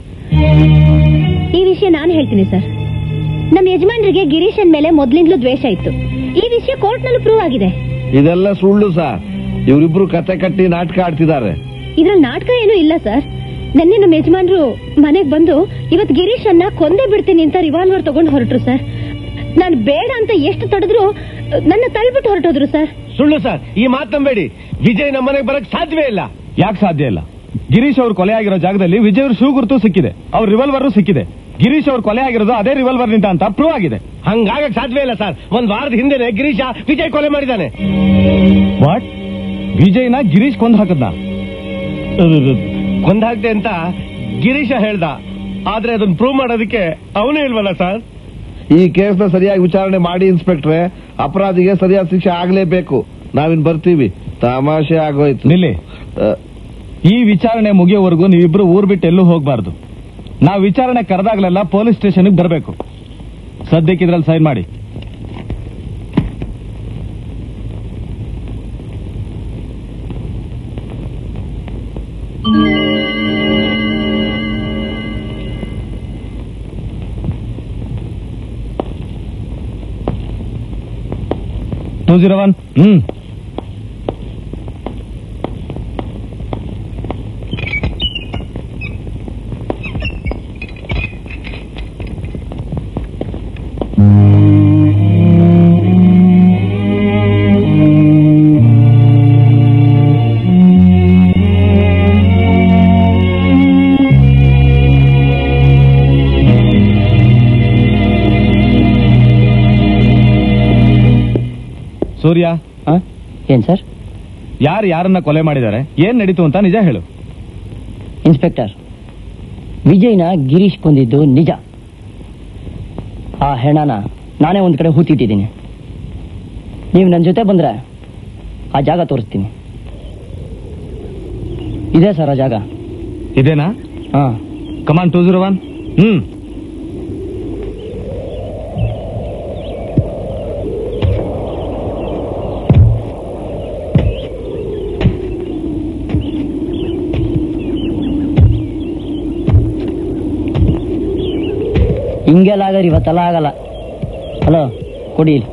ಈ ವಿಷಯ ನಾನು ಹೇಳ್ತೀನಿ ಸರ್ ನಮ್ಮ ಯಜಮಾನ್ರಿಗೆ ಗಿರೀಶನ್ ಮೇಲೆ ಮೊದ್ಲಿಂದಲೂ ದ್ವೇಷ ಇತ್ತು ಈ ವಿಷಯ ಕೋರ್ಟ್ನಲ್ಲೂ ಪ್ರೂವ್ ಆಗಿದೆ ಇದೆಲ್ಲ ಸುಳ್ಳು ಸರ್ ಇವರಿಬ್ರು ಕತೆ ಕಟ್ಟಿ ನಾಟಕ ಆಡ್ತಿದ್ದಾರೆ ಇದ್ರಲ್ಲಿ ನಾಟಕ ಏನೂ ಇಲ್ಲ ಸರ್ ನೆನ್ನೆ ನಮ್ಮ ಯಜಮಾನ್ರು ಮನೆಗ್ ಬಂದು ಇವತ್ ಗಿರೀಶ್ ಅನ್ನ ಕೊಂದೇ ಬಿಡ್ತೀನಿ ಅಂತ ರಿವಾಲ್ವರ್ ತಗೊಂಡು ಹೊರಟ್ರು ಸರ್ ನಾನು ಬೇಡ ಅಂತ ಎಷ್ಟು ತಡೆದ್ರು ನನ್ನ ತಳ್ಬಿಟ್ಟು ಹೊರಟೋದ್ರು ಸರ್ ಸುಳ್ಳು ಸರ್ ಈ ಮಾತು ನಂಬೇಡಿ ವಿಜಯ್ ನಮ್ಮನೆಗೆ ಬರಕ್ ಸಾಧ್ಯವೇ ಇಲ್ಲ ಯಾಕೆ ಸಾಧ್ಯ ಇಲ್ಲ ಗಿರೀಶ್ ಅವ್ರು ಕೊಲೆ ಆಗಿರೋ ಜಾಗದಲ್ಲಿ ವಿಜಯ್ ಅವ್ರ ಶೂ ಗುರುತು ಸಿಕ್ಕಿದೆ ಅವ್ರ ರಿವಾಲ್ವರ್ ಸಿಕ್ಕಿದೆ ಗಿರೀಶ್ ಅವ್ರು ಕೊಲೆ ಆಗಿರೋದು ಅದೇ ರಿವಾಲ್ವರ್ ನಿಂದ ಅಂತ ಪ್ರೂವ್ ಆಗಿದೆ ಹಂಗಾಗಕ್ ಸಾಧ್ಯವೇ ಇಲ್ಲ ಸರ್ ಒಂದ್ ವಾರದ ಹಿಂದೆನೆ ಗಿರೀಶ ವಿಜಯ್ ಕೊಲೆ ಮಾಡಿದ್ದಾನೆ ವಾಟ್ ವಿಜಯ್ನ ಗಿರೀಶ್ ಕೊಂದ್ ಹಾಕದ್ನ ಕೊಂದಾಗ್ತೆ ಅಂತ ಗಿರೀಶ ಹೇಳ್ದ ಆದ್ರೆ ಅದನ್ನ ಪ್ರೂವ್ ಮಾಡೋದಕ್ಕೆ ಅವನೇ ಇಲ್ವಲ್ಲ ಸರ್ ಈ ಕೇಸ್ನ ಸರಿಯಾಗಿ ವಿಚಾರಣೆ ಮಾಡಿ ಇನ್ಸ್ಪೆಕ್ಟ್ರೆ ಅಪರಾಧಿಗೆ ಸರಿಯಾದ ಶಿಕ್ಷೆ ಆಗ್ಲೇಬೇಕು ನಾವಿನ್ ಬರ್ತೀವಿ ತಮಾಷೆ ಆಗೋಯ್ತು ನಿಲ್ಲಿ ಈ ವಿಚಾರಣೆ ಮುಗಿಯೋವರೆಗೂ ನೀವಿಬ್ರು ಊರ್ ಬಿಟ್ಟು ಎಲ್ಲೂ ಹೋಗ್ಬಾರ್ದು ನಾವು ವಿಚಾರಣೆ ಕರೆದಾಗ್ಲೆಲ್ಲ ಪೊಲೀಸ್ ಸ್ಟೇಷನ್ಗೆ ಬರಬೇಕು ಸದ್ಯಕ್ಕೆ ಇದ್ರಲ್ಲಿ ಸೈನ್ ಮಾಡಿ two zero one hmm Surya ಏನ್ ಸರ್ ಯಾರು ಯಾರನ್ನ ಕೊಲೆ ಮಾಡಿದ್ದಾರೆ ಏನ್ ನಡೀತು ಅಂತ ನಿಜ ಹೇಳು ಇನ್ಸ್ಪೆಕ್ಟರ್ ವಿಜಯ್ನ ಗಿರೀಶ್ ಕೊಂದಿದ್ದು ನಿಜ ಆ ಹೆಣನ ನಾನೇ ಒಂದ್ ಕಡೆ ಹೂತಿಟ್ಟಿದ್ದೀನಿ ನೀವು ನನ್ನ ಜೊತೆ ಬಂದ್ರೆ ಆ ಜಾಗ ತೋರಿಸ್ತೀನಿ ಇದೆ ಸರ್ ಆ ಜಾಗ ಇದೇನಾ ಹಾ come on two zero one hmm ಹಿಂಗೆಲ್ಲ ಆಗರಿ ಇವತ್ತೆಲ್ಲ ಆಗಲ್ಲ ಹಲೋ ಕೊಡಿ ಇಲ್ಲಿ.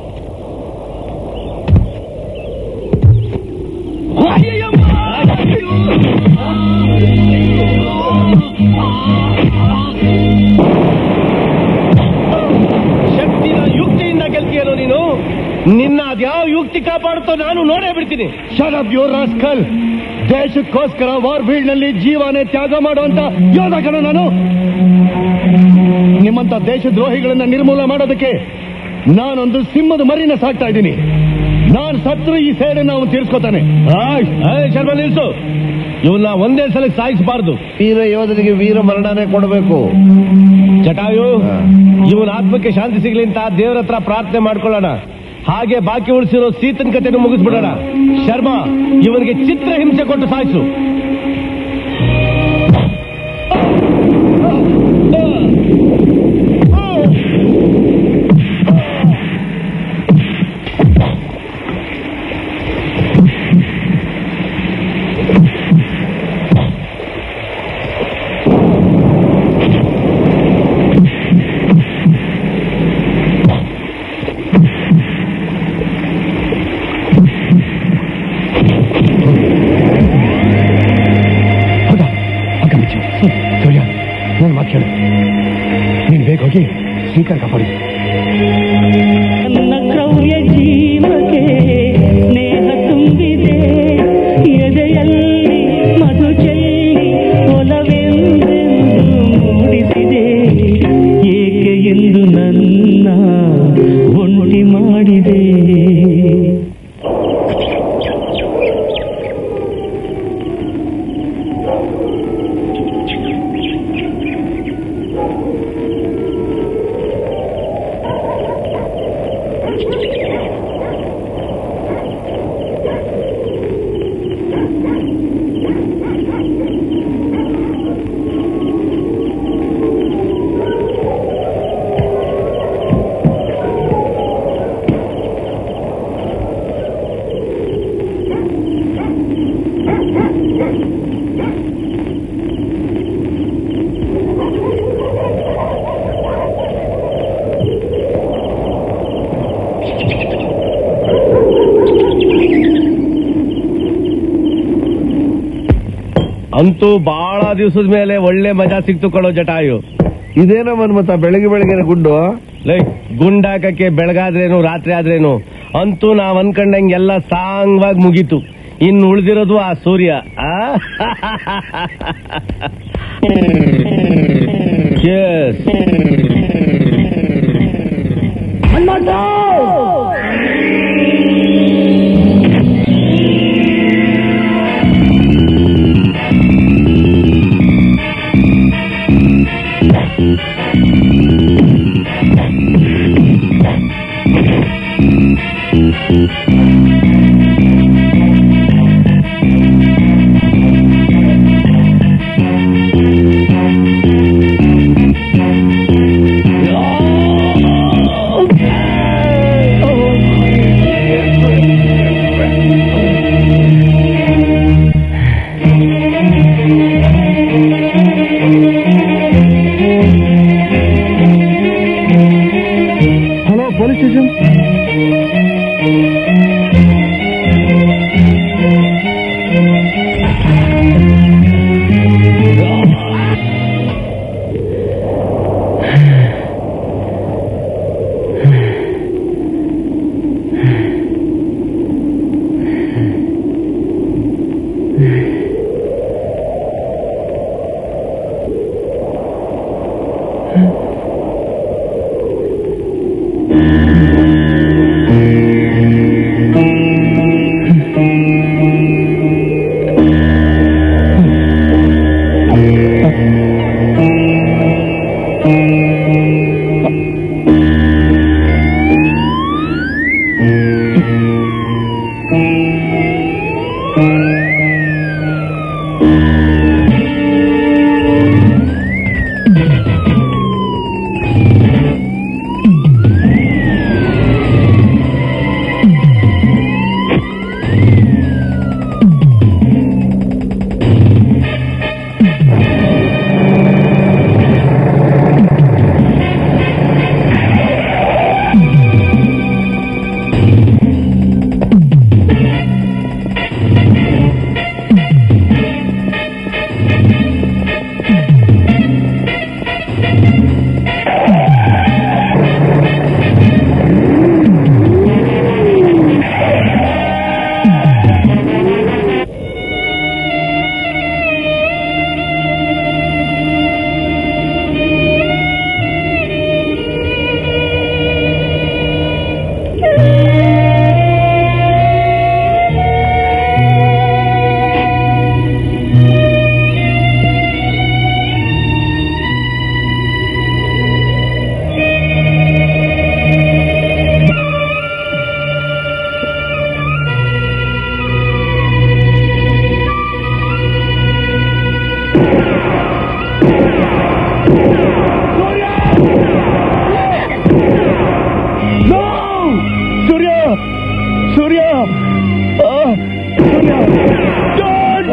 ಶಕ್ತಿನ ಯುಕ್ತಿಯಿಂದ ಗೆಲ್ತೀಯನೋ ನೀನು ನಿನ್ನ ಅದ್ಯಾವ ಯುಕ್ತಿ ಕಾಪಾಡುತ್ತೋ ನಾನು ನೋಡೇ ಬಿಡ್ತೀನಿ ಶರಬ್ ಯೋರ್ ರಾಸ್ಕಲ್ ದೇಶಕ್ಕೋಸ್ಕರ ವಾರ್ ಫೀಲ್ಡ್ ನಲ್ಲಿ ಜೀವನೇ ತ್ಯಾಗ ಮಾಡುವಂತ ಯೋಧ ಕಣ ನಾನು ನಿಮ್ಮಂತ ದೇಶದ್ರೋಹಿಗಳನ್ನ ನಿರ್ಮೂಲ ಮಾಡೋದಕ್ಕೆ ನಾನೊಂದು ಸಿಂಹದ ಮರಿನ ಸಾಕ್ತಾ ಇದ್ದೀನಿ ನಾನು ಸತ್ರು ಈ ಸೇಡನ್ನ ಅವನು ತೀರ್ಸ್ಕೊತಾನೆ ಶರ್ಮ ನಿಲ್ಸು ಇವನ್ನ ಒಂದೇ ಸಲ ಸಾಯಿಸಬಾರ್ದು ವೀರ ಯೋಧನಿಗೆ ವೀರ ಮರಣನೇ ಕೊಡಬೇಕು ಜಟಾಯು ಇವನ ಆತ್ಮಕ್ಕೆ ಶಾಂತಿ ಸಿಗ್ಲಿ ಅಂತ ದೇವರ ಹತ್ರ ಪ್ರಾರ್ಥನೆ ಮಾಡ್ಕೊಳ್ಳೋಣ ಹಾಗೆ ಬಾಕಿ ಉಳಿಸಿರೋ ಸೀತನ್ ಕಥೆನೂ ಮುಗಿಸ್ಬಿಡೋಣ ಶರ್ಮಾ ಇವನಿಗೆ ಚಿತ್ರ ಹಿಂಸೆ ಕೊಟ್ಟು ಸಾಯಿಸು ಸೂರ್ಯ ನನ್ನ ಮಾತು ಕೇಳು ನೀನ್ ಬೇಗ ಹೋಗಿ ಶ್ರೀಕರ್ ಕಾಪಾಡಿ ನನ್ನ ಕ್ರೌರ್ಯ ಜೀವಕ್ಕೆ ಸ್ನೇಹ ತುಂಬಿದೆ ಎದೆಯಲ್ಲಿ ಮಧು ಚೆಲ್ಲಿ ಒಲವೆಂದೆಂದು ಮೂಡಿಸಿದೆ ಏಕೆ ಎಂದು ನನ್ನ ಒಂಟಿ ಮಾಡಿದೆ ಅಂತೂ ಬಹಳ ದಿವಸದ ಮೇಲೆ ಒಳ್ಳೆ ಮಜಾ ಸಿಕ್ತು ಕಣೋ ಜಟಾಯು ಇದೇನೋ ಮನ್ಮತ ಬೆಳಗ್ಗೆ ಬೆಳಗ್ಗೆ ಗುಂಡು ಲೈ ಗುಂಡಾಕಕ್ಕೆ ಬೆಳಗಾದ್ರೇನು ರಾತ್ರಿ ಆದ್ರೇನು ಅಂತೂ ನಾವ್ ಅನ್ಕೊಂಡಂಗೆ ಎಲ್ಲ ಸಾಂಗವಾಗಿ ಮುಗೀತು ಇನ್ನು ಉಳಿದಿರೋದು ಆ ಸೂರ್ಯ ಆ? Cheers. Oh!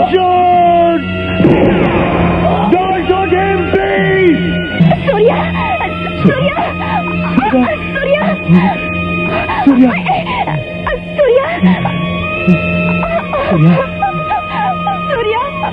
shoot! Don't shoot him, please! ಸೂರ್ಯ ಸೂರ್ಯ ಸೂರ್ಯ ಸೂರ್ಯ ಸೂರ್ಯ ಸೂರ್ಯ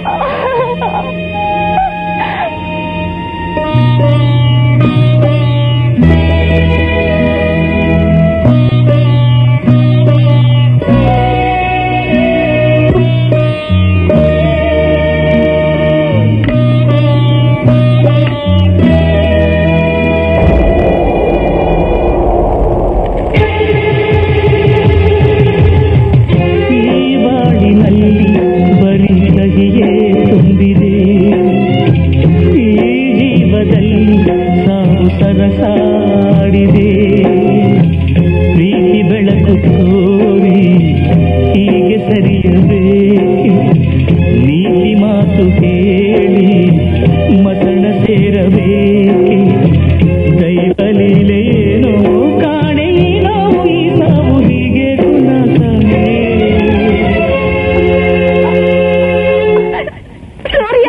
ಈ ಬಾಳಿನಲ್ಲಿ ಬರೀ ಸಹಿಯೇ ತುಂಬಿದೆ ಈ ಜೀವದಲ್ಲಿ ಸಾವು ಸರಸಾಡಿದೆ ಪ್ರೀತಿ ಬೆಳಕು ತೋರಿ ಹೀಗೆ ಸರಿಯಬೇಕೆ ನೀತಿ ಮಾತು ಕೇಳಿ ಮತಣ ಸೇರಬೇಕೆ ದೈವಲೀಲೆಯೇನೋ ಕಾಣೆ ಈ ನೋವು ಈ ಸಾವು ಹೀಗೆ ಗುಣತಾನೆ ಸೂರ್ಯ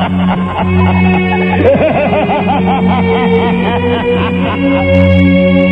Ha